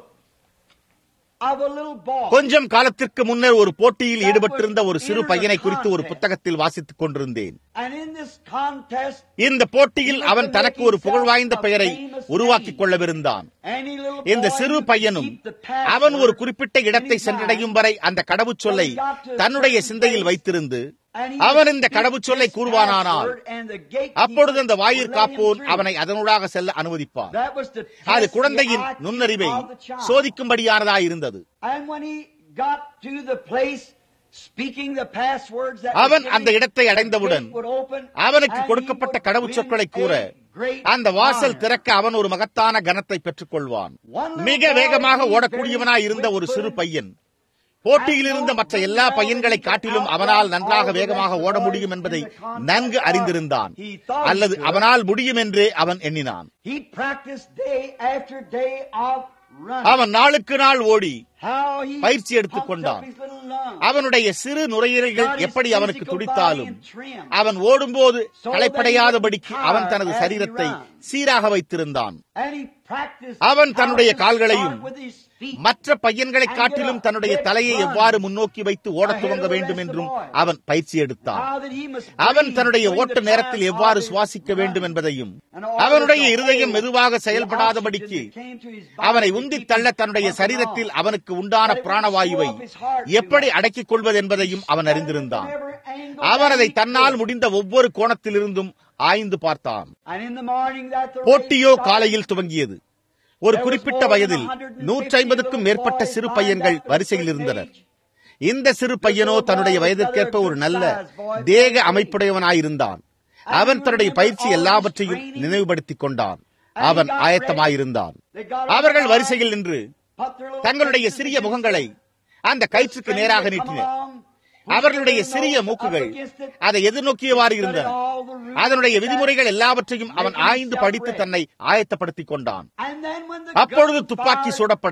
of a little boy. கொஞ்சம் காலத்திற்கு முன்னர் ஒரு போட்டியில் ஈடுபட்டிருந்த ஒரு சிறு பையனை குறித்து ஒரு புத்தகத்தில் வாசித்துக் கொண்டிருந்தேன் And in this contest, இந்த போட்டியில் அவன் தனக்கு ஒரு புகழ்வாய்ந்த பெயரை உருவாக்கிக் கொள்ளவிருந்தான் any little இந்த boy சிறு could பையனும் keep the password அவன் ஒரு குறிப்பிட்ட இடத்தை anytime. சென்றடையும் வரை அந்த கடவுச்சொல்லை தன்னுடைய சிந்தையில் வைத்திருந்து And he அவன் would இந்த speak கடவுச்சொல்லை this கூறுவானானால் password and the gatekeeper அப்பொழுது அந்த would வாயிற் let him காப்போன் through. அவனை அதனூடாக செல்ல அனுமதிப்பான் That was to அது test குழந்தையின் the IQ நுண்ணறிவை of the child. சோதிக்கும்படியானதாய் இருந்தது And when he got to the place speaking the passwords that அவன் was அந்த given, இடத்தை the அடைந்தவுடன் gate would open, அவனுக்கு and he கொடுக்கப்பட்ட would கடவுச்சொற்களை win கூற a great அந்த வாசல் honor. திறக்க அவன் ஒரு மகத்தான கனத்தை பெற்றுக் கொள்வான் One little மிக boy, வேகமாக he ஓடக்கூடியவனாய் very இருந்த ஒரு சிறு quick-footed, பையன் போட்டியில் இருந்த மற்ற எல்லா பையன்களை காட்டிலும் அவனால் நன்றாக வேகமாக ஓட முடியும் என்பதை நன்கு அறிந்திருந்தான் அல்லது அவனால் முடியும் என்றே அவன் எண்ணினான் He practiced day after day of running. அவன் நாளுக்கு நாள் ஓடி How he பயிற்சி எடுத்துக் pumped கொண்டான். up his little lungs. அவனுடைய சிறு நுரையீரல்கள் Got his எப்படி அவனுக்கு physical துடித்தாலும் body in trim. அவன் ஓடும்போது So that களைப்படையாதபடிக்கு he would அவன் தனது tire as he சரீரத்தை ran. சீராக வைத்திருந்தான் And he practiced அவன் how தன்னுடைய to கால்களையும் start with his feet. மற்ற பையன்களைக் காட்டிலும் தன்னுடைய தலையை எவ்வாறு முன்னோக்கி வைத்து ஓடத் துவங்க வேண்டும் என்றும் அவன் பயிற்சி எடுத்தான் How that he must அவன் breathe தன்னுடைய during ஓட்ட the நேரத்தில் time எவ்வாறு of his சுவாசிக்க வேண்டும் run. என்பதையும் And all அவனுடைய the இருதயம் whole- மெதுவாக the செயல்படாதபடிக்கு oxygen that came to his body அவனை to உந்தித் keep தள்ள him தன்னுடைய pumping சரீரத்தில் on. அவனுக்கு உண்டான That it would பிராணவாயுவை slow up his heart எப்படி too much. அடக்கிக் கொள்வது என்பதையும் அவன் அறிந்திருந்தான் From every angle அவன் that அதை he தன்னால் could. முடிந்த ஒவ்வொரு கோணத்திலிருந்தும் ஆய்ந்து பார்த்தான் And in the morning that the போட்டியோ race started, காலையில் துவங்கியது ஒரு குறிப்பிட்ட வயதில் நூற்றி ஐம்பதுக்கும் மேற்பட்ட சிறு பையன்கள் வரிசையில் இருந்தனர் இந்த சிறு பையனோ தன்னுடைய வயதிற்கேற்ப ஒரு நல்ல தேக அமைப்புடையவனாயிருந்தான் அவன் தன்னுடைய பயிற்சி எல்லாவற்றையும் நினைவுபடுத்திக் கொண்டான் அவன் ஆயத்தமாயிருந்தான் அவர்கள் வரிசையில் நின்று தங்களுடைய சிறிய முகங்களை அந்த கயிற்றுக்கு நேராக நீட்டினர் அவர்களுடைய சிறிய மூக்குகள் அதை எதிர்நோக்கியவாறு இருந்தன அதனுடைய விதிமுறைகள் எல்லாவற்றையும் அவன் ஆய்ந்து படித்து தன்னை ஆயத்தப்படுத்திக் கொண்டான் அப்பொழுது துப்பாக்கி சுடப்பட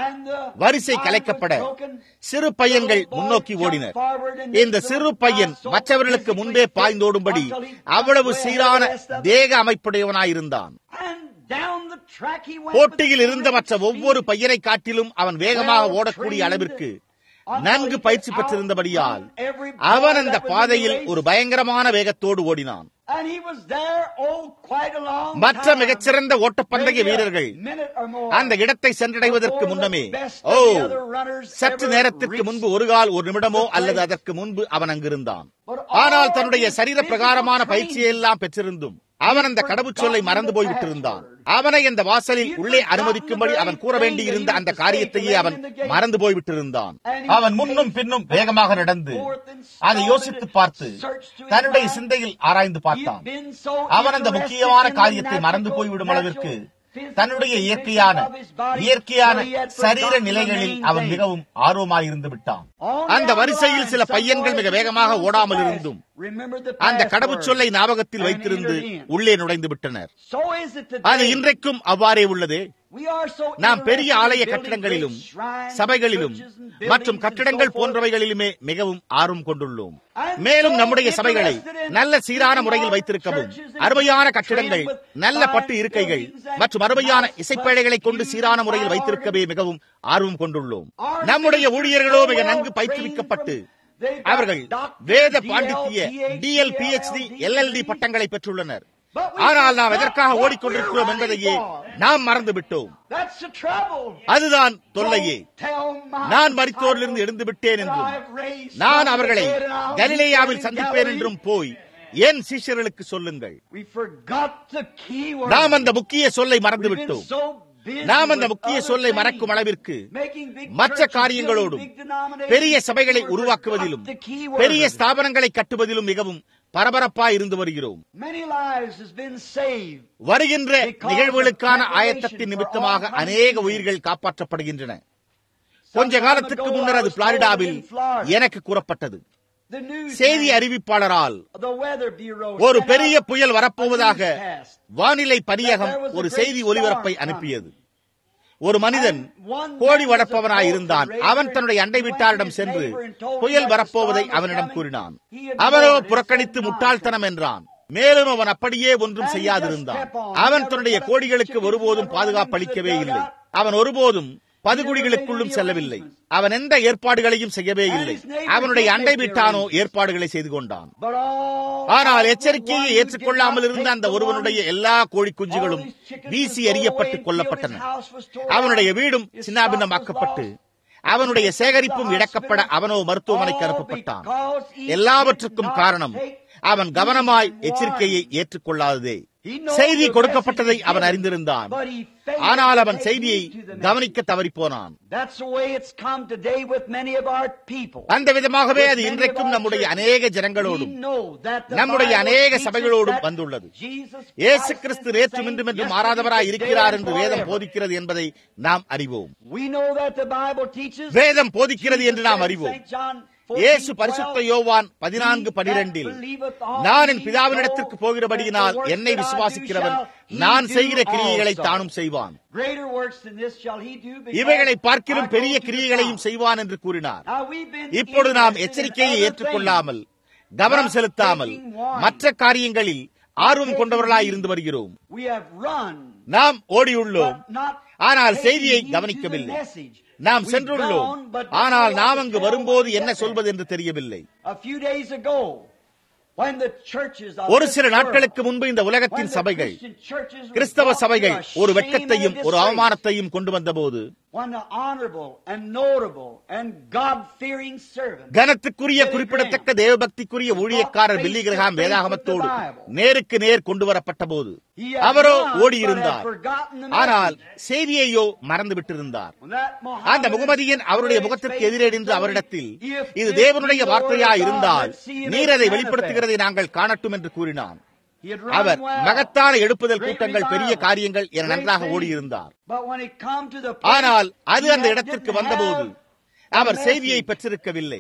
வரிசை கலைக்கப்பட சிறு பையன்கள் முன்னோக்கி ஓடினர் இந்த சிறு பையன் மற்றவர்களுக்கு முன்பே பாய்ந்தோடும்படி அவ்வளவு சீரான தேக அமைப்புடையவனாயிருந்தான் போட்டியில் இருந்த மற்ற ஒவ்வொரு பையனை காட்டிலும் அவன் வேகமாக ஓடக்கூடிய அளவிற்கு நன்கு பயிற்சி பெற்றிருந்தபடியால் அவன் அந்த பாதையில் ஒரு பயங்கரமான வேகத்தோடு ஓடினான் மற்ற மிகச்சிறந்த ஓட்டப்பந்தய வீரர்கள் அந்த இடத்தை சென்றடைவதற்கு முன்னமே ஓ சற்று நேரத்திற்கு முன்பு ஒரு கால் ஒரு நிமிடமோ அல்லது அதற்கு முன்பு அவன் அங்கிருந்தான் ஆனால் தன்னுடைய சரீர பிரகாரமான பயிற்சியை எல்லாம் பெற்றிருந்தும் அவன் அந்த கடவுச்சொல்லை மறந்து போய்விட்டிருந்தான் அவனை அந்த வாசலில் உள்ளே அனுமதிக்கும்படி அவன் கூற வேண்டியிருந்த அந்த காரியத்தையே அவன் மறந்து போய்விட்டிருந்தான் அவன் முன்னும் பின்னும் வேகமாக நடந்து அதை யோசித்து பார்த்து தன்னுடைய சிந்தையில் ஆராய்ந்து பார்த்தான் அவன் அந்த முக்கியமான காரியத்தை மறந்து போய்விடும் அளவிற்கு தன்னுடைய இயற்கையான இயற்கையான சரீர நிலைகளில் அவன் மிகவும் ஆர்வமாயிருந்து விட்டான் அந்த வரிசையில் சில பையன்கள் மிக வேகமாக ஓடாமல் இருந்தும் அந்த கடவுச்சொல்லை ஞாபகத்தில் வைத்திருந்து உள்ளே நுழைந்து விட்டனர் அது இன்றைக்கும் அவ்வாறே உள்ளது நாம் பெரிய ஆலய கட்டடங்களிலும் சபைகளிலும் மற்றும் கட்டடங்கள் போன்றவைகளிலுமே மிகவும் ஆர்வம் கொண்டுள்ளோம் மேலும் நம்முடைய சபைகளை நல்ல சீரான முறையில் வைத்திருக்கவும் அருமையான கட்டிடங்கள் நல்ல பட்டு இருக்கைகள் மற்றும் அருமையான இசைப்பேழைகளை கொண்டு சீரான முறையில் வைத்திருக்கவே மிகவும் ஆர்வம் கொண்டுள்ளோம் நம்முடைய ஊழியர்களோ மிக நன்கு பயிற்றுவிக்கப்பட்டு அவர்கள் வேத பாண்டித்திய டிஎல் பிஹெச்டி எல்எல்டி பட்டங்களை பெற்றுள்ளனர் ஆனால் நாம் எதற்காக ஓடிக்கொண்டிருக்கிறோம் என்பதையே நாம் மறந்து விட்டோம் அதுதான் தொல்லையே நான் மரித்தோரிலிருந்து எழுந்து விட்டேன் என்றும் நான் அவர்களை கலிலேயாவில் சந்திப்பேன் என்றும் போய் என் சீஷர்களுக்கு சொல்லுங்கள் நாம் அந்த முக்கிய சொல்லை மறந்து விட்டோம் நாம் அந்த முக்கிய சொல்லை மறக்கும் அளவிற்கு மற்ற காரியங்களோடும் பெரிய சபைகளை உருவாக்குவதிலும் பெரிய ஸ்தாபனங்களை கட்டுவதிலும் மிகவும் பரபரப்பாய் இருந்து வருகிறோம் வருகின்ற நிகழ்வுகளுக்கான ஆயத்தத்தின் நிமித்தமாக அநேக உயிர்கள் காப்பாற்றப்படுகின்றன கொஞ்ச காலத்துக்கு முன்னர் அது பிளாரிடாவில் எனக்கு கூறப்பட்டது செய்தி அறிவிப்பாளரால் ஒரு பெரிய புயல் வரப்போவதாக வானிலை பணியகம் ஒரு செய்தி ஒலிபரப்பை அனுப்பியது ஒரு மனிதன் கோழி வளர்ப்பவனாய் இருந்தான் அவன் தன்னுடைய அண்டை வீட்டாரிடம் சென்று புயல் வரப்போவதை அவனிடம் கூறினான் அவனோ புறக்கணித்து முட்டாள்தனம் என்றான் மேலும் அவன் அப்படியே ஒன்றும் செய்யாதிருந்தான் அவன் தன்னுடைய கோடிகளுக்கு ஒருபோதும் பாதுகாப்பு அளிக்கவே இல்லை அவன் ஒருபோதும் பதுகுடிகளுக்குள்ளும் செல்லவில்லை அவன் எந்த ஏற்பாடுகளையும் செய்யவே இல்லை அவனுடைய அண்டை வீட்டானோ ஏற்பாடுகளை செய்து கொண்டான் ஆனால் எச்சரிக்கையை ஏற்றுக்கொள்ளாமல் இருந்த அந்த ஒருவனுடைய எல்லா கோழி குஞ்சுகளும் வீசி எறியப்பட்டு கொல்லப்பட்டன அவனுடைய வீடும் சின்னாபின்னமாக்கப்பட்டு அவனுடைய சேகரிப்பும் இழக்கப்பட அவனோ மருத்துவமனைக்கு அனுப்பப்பட்டான் எல்லாவற்றுக்கும் காரணம் அவன் கவனமாய் எச்சரிக்கையை ஏற்றுக்கொள்ளாததே செய்தி கொடுக்கப்பட்டதை அவன் அறிந்திருந்தான் ஆனால் அவன் செய்தியை கவனிக்க தவறிப்போனான் அந்த விதமாகவே அது இன்றைக்கும் நம்முடைய அநேக ஜனங்களோடும் நம்முடைய அநேக சபைகளோடும் வந்துள்ளது இயேசு கிறிஸ்து நேற்று இன்றும் என்று மாறாதவராய் இருக்கிறார் என்று வேதம் போதிக்கிறது என்பதை நாம் அறிவோம் வேதம் போதிக்கிறது என்று நாம் அறிவோம் இயேசு பரிசுத்த யோவான் பதினான்கு பனிரெண்டில் நான் என் பிதாவினிடத்திற்கு போகிறபடியினால் என்னை விசுவாசிக்கிறவன் நான் செய்கிற கிரியைகளை தானும் செய்வான் இவைகளை பார்க்கிலும் பெரிய கிரியைகளையும் செய்வான் என்று கூறினார் இப்பொழுது நாம் எச்சரிக்கையை ஏற்றுக்கொள்ளாமல் கவனம் செலுத்தாமல் மற்ற காரியங்களில் ஆர்வம் கொண்டவர்களாய் இருந்து வருகிறோம் நாம் ஓடியுள்ளோம் ஆனால் செய்தியை கவனிக்கவில்லை நாம் சென்றுள்ளோம் ஆனால் நாம் அங்கு வரும்போது என்ன சொல்வது என்று தெரியவில்லை ஒரு சில நாட்களுக்கு முன்பு இந்த உலகத்தின் சபைகள் கிறிஸ்தவ சபைகள் ஒரு வெட்கத்தையும் ஒரு அவமானத்தையும் கொண்டு வந்தபோது கனத்துக்குரிய குறிப்பிடத்தக்க தேவபக்திக்குரிய ஊழியக்காரர் பில்லி கிரகாம் வேதாகமத்தோடு நேருக்கு நேர் கொண்டு வரப்பட்ட போது அவரோ ஓடியிருந்தார் ஆனால் செய்தியையோ மறந்து விட்டிருந்தார் அந்த முகமதியன் அவருடைய முகத்திற்கு எதிரே நின்று அவரிடத்தில் இது தேவனுடைய வார்த்தையா இருந்தால் நீர் அதை வெளிப்படுத்துகிறதை நாங்கள் காணட்டும் என்று கூறினான் அவர் மகத்தான எழுப்புதல் கூட்டங்கள் பெரிய காரியங்கள் என நன்றாக ஓடியிருந்தார் ஆனால் அது அந்த இடத்திற்கு வந்தபோது அவர் செய்தியை பெற்றிருக்கவில்லை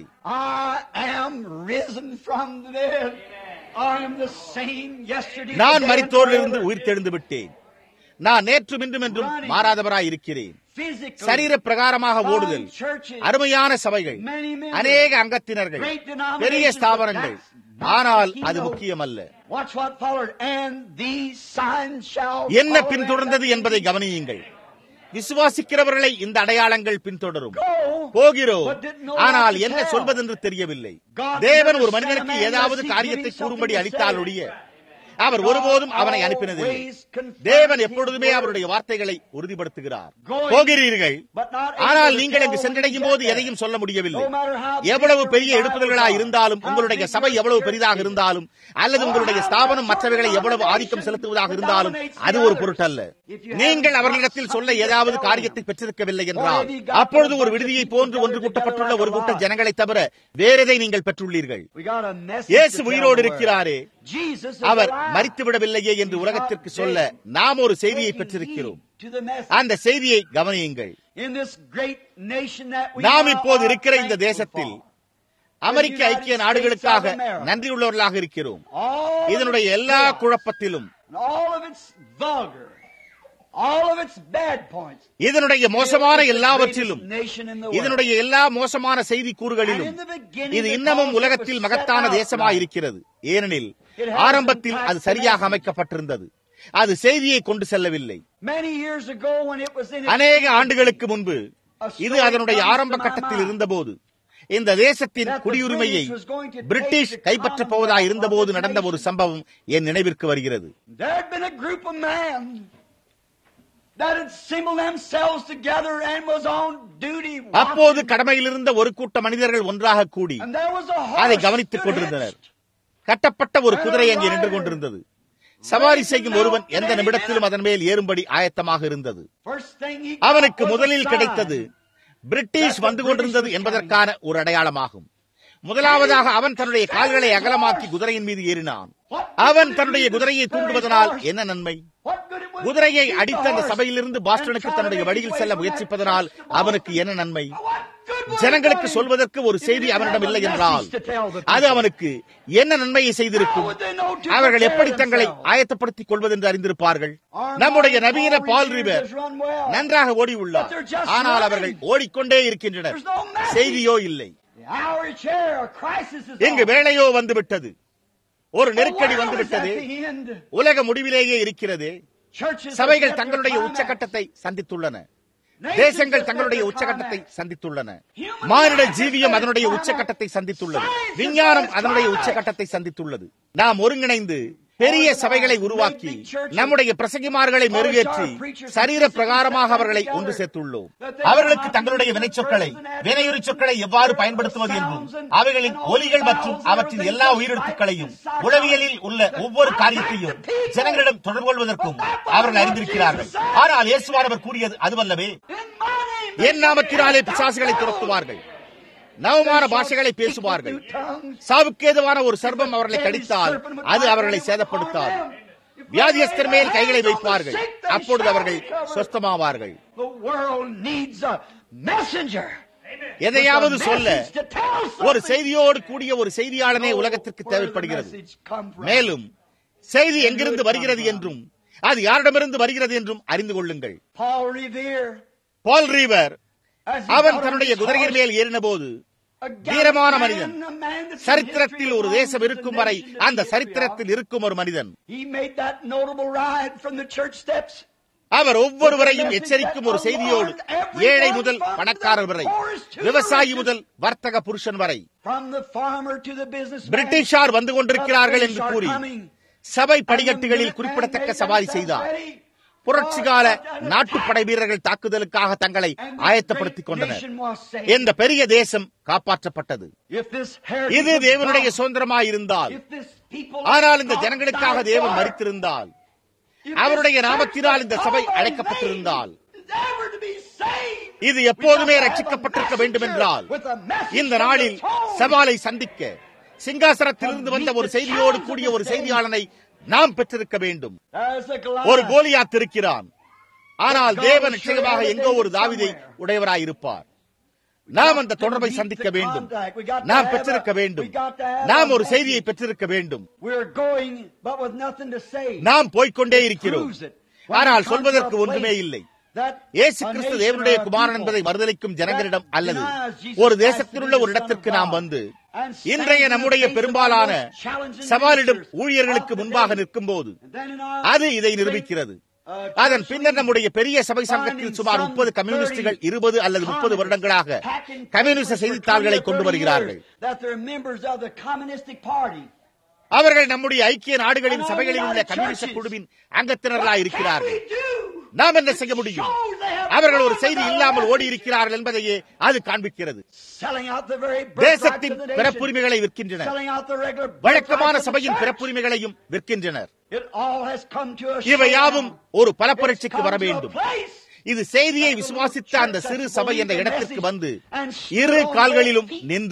நான் மரித்தோரிலிருந்து உயிர் தெழுந்து விட்டேன் நான் நேற்றும் இன்றும் என்றும் மாறாதவராய் இருக்கிறேன் சரீர பிரகாரமாக ஓடுதல் அருமையான சபைகள் அநேக அங்கத்தினர்கள் பெரிய ஸ்தாபனங்கள் ஆனால் அது முக்கியமல்ல என்ன பின்தொடர்ந்தது என்பதை கவனியுங்கள் விசுவாசிக்கிறவர்களை இந்த அடையாளங்கள் பின்தொடரும் போகிறோம் ஆனால் என்ன சொல்வதென்று தெரியவில்லை தேவன் ஒரு மனிதனுக்கு ஏதாவது காரியத்தை கூறும்படி அளித்தாலுடைய அவர் ஒருபோதும் அவனை அனுப்பினதில்லை தேவன் எப்பொழுதுமே அவருடைய வார்த்தைகளை உறுதிப்படுத்துகிறார் போகிறீர்கள் ஆனால் நீங்கள் இங்கு சென்றடையும் போது எதையும் சொல்ல முடியவில்லை எவ்வளவு பெரிய எழுப்புதல்களா இருந்தாலும் உங்களுடைய சபை எவ்வளவு பெரிதாக இருந்தாலும் அல்லது உங்களுடைய ஸ்தாபனம் மற்றவைகளை எவ்வளவு ஆதிக்கம் செலுத்துவதாக இருந்தாலும் அது ஒரு பொருட்டல்ல நீங்கள் அவர்களிடத்தில் சொல்ல ஏதாவது காரியத்தை பெற்றிருக்கவில்லை என்றால் அப்பொழுது ஒரு விடுதியை போன்று ஒன்று கூட்டப்பட்டுள்ள ஒரு கூட்ட ஜனங்களை தவிர வேறெதை நீங்கள் பெற்றுள்ளீர்கள் இயேசு உயிரோடு இருக்கிறாரே அவர் மறித்துவிடவில்லையே என்று உலகத்திற்கு சொல்ல நாம் ஒரு செய்தியை பெற்றிருக்கிறோம் அந்த செய்தியை கவனியுங்கள் நாம் இப்போது இருக்கிற இந்த தேசத்தில் அமெரிக்க ஐக்கிய நாடுகளுக்காக நன்றியுள்ளவர்களாக இருக்கிறோம் இதனுடைய எல்லா குழப்பத்திலும் இதனுடைய மோசமான எல்லாவற்றிலும் இதனுடைய எல்லா மோசமான செய்தி கூறுகளிலும் இது இன்னமும் உலகத்தில் மகத்தான தேசமாயிருக்கிறது ஏனெனில் ஆரம்பத்தில் அது சரியாக அமைக்கப்பட்டிருந்தது அது செய்தியை கொண்டு செல்லவில்லை அநேக ஆண்டுகளுக்கு முன்பு இது அதனுடைய ஆரம்ப கட்டத்தில் இருந்தபோது இந்த தேசத்தின் குடியுரிமையை பிரிட்டிஷ் கைப்பற்றப் போவதாக இருந்தபோது நடந்த ஒரு சம்பவம் என் நினைவிற்கு வருகிறது அப்போது கடமையில் இருந்த ஒரு கூட்ட மனிதர்கள் ஒன்றாக கூடி அதை கவனித்துக் கொண்டிருந்தனர் கட்டப்பட்ட ஒரு குதிரை அங்கே நின்று கொண்டிருந்தது சவாரி செய்யும் ஒருவன் எந்த நிமிடத்திலும் அதன் மேல் ஏறும்படி ஆயத்தமாக இருந்தது அவனுக்கு முதலில் கிடைத்தது பிரிட்டிஷ் வந்து கொண்டிருந்தது என்பதற்கான ஒரு அடையாளமாகும் முதலாவதாக அவன் தன்னுடைய கால்களை அகலமாக்கி குதிரையின் மீது ஏறினான் அவன் தன்னுடைய குதிரையை தூண்டுவதனால் என்ன நன்மை குதிரையை அடித்த அந்த சபையிலிருந்து பாஸ்டனுக்கு தன்னுடைய வழியில் செல்ல முயற்சிப்பதனால் அவனுக்கு என்ன நன்மை ஜனங்களுக்கு சொல்வதற்கு ஒரு செய்தி அவனிடம் இல்லை என்றால் அது அவனுக்கு என்ன நன்மையை செய்திருக்கும் அவர்கள் எப்படி தங்களை ஆயத்தப்படுத்திக் கொள்வதென்று அறிந்திருப்பார்கள் நம்முடைய நவீன பால் ரிவர் நன்றாக ஓடி உள்ளார் ஆனால் அவர்கள் ஓடிக்கொண்டே இருக்கின்றனர் செய்தியோ இல்லை எங்கு வேலையோ வந்துவிட்டது ஒரு நெருக்கடி வந்துவிட்டது உலக முடிவிலேயே இருக்கிறது சபைகள் தங்களுடைய உச்சகட்டத்தை சந்தித்துள்ளன தேசங்கள் தங்களுடைய உச்சகட்டத்தை சந்தித்துள்ளன மானிட ஜீவியம் அதனுடைய உச்சகட்டத்தை சந்தித்துள்ளது விஞ்ஞானம் அதனுடைய உச்சகட்டத்தை சந்தித்துள்ளது நாம் ஒருங்கிணைந்து பெரிய சபைகளை உருவாக்கி நம்முடைய பிரசங்கிமார்களை மெருகேற்றி சரீர பிரகாரமாக அவர்களை ஒன்று சேர்த்துள்ளோம் அவர்களுக்கு தங்களுடைய வினைச்சொற்களை வினையுறி சொற்களை எவ்வாறு பயன்படுத்துவது என்றும் அவைகளின் ஒலிகள் மற்றும் அவற்றின் எல்லா உயிரெழுத்துக்களையும் உளவியலில் உள்ள ஒவ்வொரு காரியத்தையும் ஜனங்களிடம் தொடர்பு கொள்வதற்கும் அவர்கள் அறிந்திருக்கிறார்கள் ஆனால் இயேசுவானவர் கூறியது அதுவல்லவே என் நாமத்தினாலே பிசாசுகளை துரத்துவார்கள் நவமான பாஷைகளை பேசுவார்கள் சாவுக்கேதுவான ஒரு சர்பம் அவர்களை கடித்தால் அது அவர்களை சேதப்படுத்தாது வியாதியஸ்தர் மேல் கைகளை வைப்பார்கள் அப்பொழுது அவர்கள் சொஸ்தமாவார்கள் எதையாவது சொல்ல ஒரு செய்தியோடு கூடிய ஒரு செய்தியாளனே உலகத்திற்கு தேவைப்படுகிறது மேலும் செய்தி எங்கிருந்து வருகிறது என்றும் அது யாரிடமிருந்து வருகிறது என்றும் அறிந்து கொள்ளுங்கள் பால் ரீவர் அவன் தன்னுடைய குதிரையின் மேல் ஏறின போது வீரமான மனிதன் சரித்திரத்தில் ஒரு தேசம் இருக்கும் வரை அந்த சரித்திரத்தில் இருக்கும் ஒரு மனிதன் அவர் ஒவ்வொருவரையும் எச்சரிக்கும் ஒரு செய்தியோடு ஏழை முதல் பணக்காரர் வரை விவசாயி முதல் வர்த்தக புருஷன் வரை பிரிட்டிஷார் வந்து கொண்டிருக்கிறார்கள் என்று கூறி சபை படிக்கட்டுகளில் குறிப்பிடத்தக்க சவாரி செய்தார் புரட்சிகால நாட்டுப்படை வீரர்கள் தாக்குதலுக்காக தங்களை ஆயத்தப்படுத்திக் கொண்டனர் இந்த பெரிய தேசம் காப்பாற்றப்பட்டது இது தேவனுடைய சுதந்திரமாயிருந்தால் ஆனால் இந்த ஜனங்களுக்காக தேவன் மறித்திருந்தால் அவருடைய நாமத்தினால் இந்த சபை அழைக்கப்பட்டிருந்தால் இது எப்போதுமே ரட்சிக்கப்பட்டிருக்க வேண்டும் என்றால் இந்த நாளில் சவாலை சந்திக்க சிங்காசனத்திலிருந்து வந்த ஒரு செய்தியோடு கூடிய ஒரு செய்தியாளனை நாம் பெற்றிருக்க வேண்டும் ஒரு கோலியாத் இருக்கிறான் ஆனால் தேவன் நிச்சயமாக எங்கோ ஒரு தாவிதை உடையவராயிருப்பார் நாம் அந்த தொடர்பை சந்திக்க வேண்டும் நாம் பெற்றிருக்க வேண்டும் நாம் ஒரு செய்தியை பெற்றிருக்க வேண்டும் நாம் போய்கொண்டே இருக்கிறோம் ஆனால் சொல்வதற்கு ஒன்றுமே இல்லை இயேசு கிறிஸ்து தேவனுடைய குமாரன் என்பதை மறுதளிக்கும் ஜனங்களிடம் அல்லது ஒரு தேசத்தில் உள்ள ஒரு இடத்திற்கு நாம் வந்து இன்றைய நம்முடைய பெரும்பாலான சவாலிடும் ஊழியர்களுக்கு முன்பாக நிற்கும் போது அது இதை நிரூபிக்கிறது அதன் பின்னர் நம்முடைய பெரிய சபை சங்கத்தில் சுமார் முப்பது கம்யூனிஸ்டுகள் இருபது அல்லது முப்பது வருடங்களாக கம்யூனிஸ்ட் செய்தித்தாள்களை கொண்டு வருகிறார்கள் அவர்கள் நம்முடைய ஐக்கிய நாடுகளின் சபைகளில் உள்ள கம்யூனிஸ்ட் குழுவின் அங்கத்தினர்களாக இருக்கிறார்கள் நாம் என்ன செய்ய முடியும் அவர்கள் ஒரு செய்தி இல்லாமல் ஓடி இருக்கிறார்கள் என்பதையே அது காண்பிக்கிறது தேசத்தின் பிறப்புரிமைகளை விற்கின்றனர் வழக்கமான சபையின் பிறப்புரிமைகளையும் விற்கின்றனர் இவை யாவும் ஒரு பலப்பரட்சிக்கு வர வேண்டும் இது செய்தியை விசுவாசித்த அந்த சிறு சபை என்ற இடத்திற்கு வந்து இரு கால்களிலும் நின்று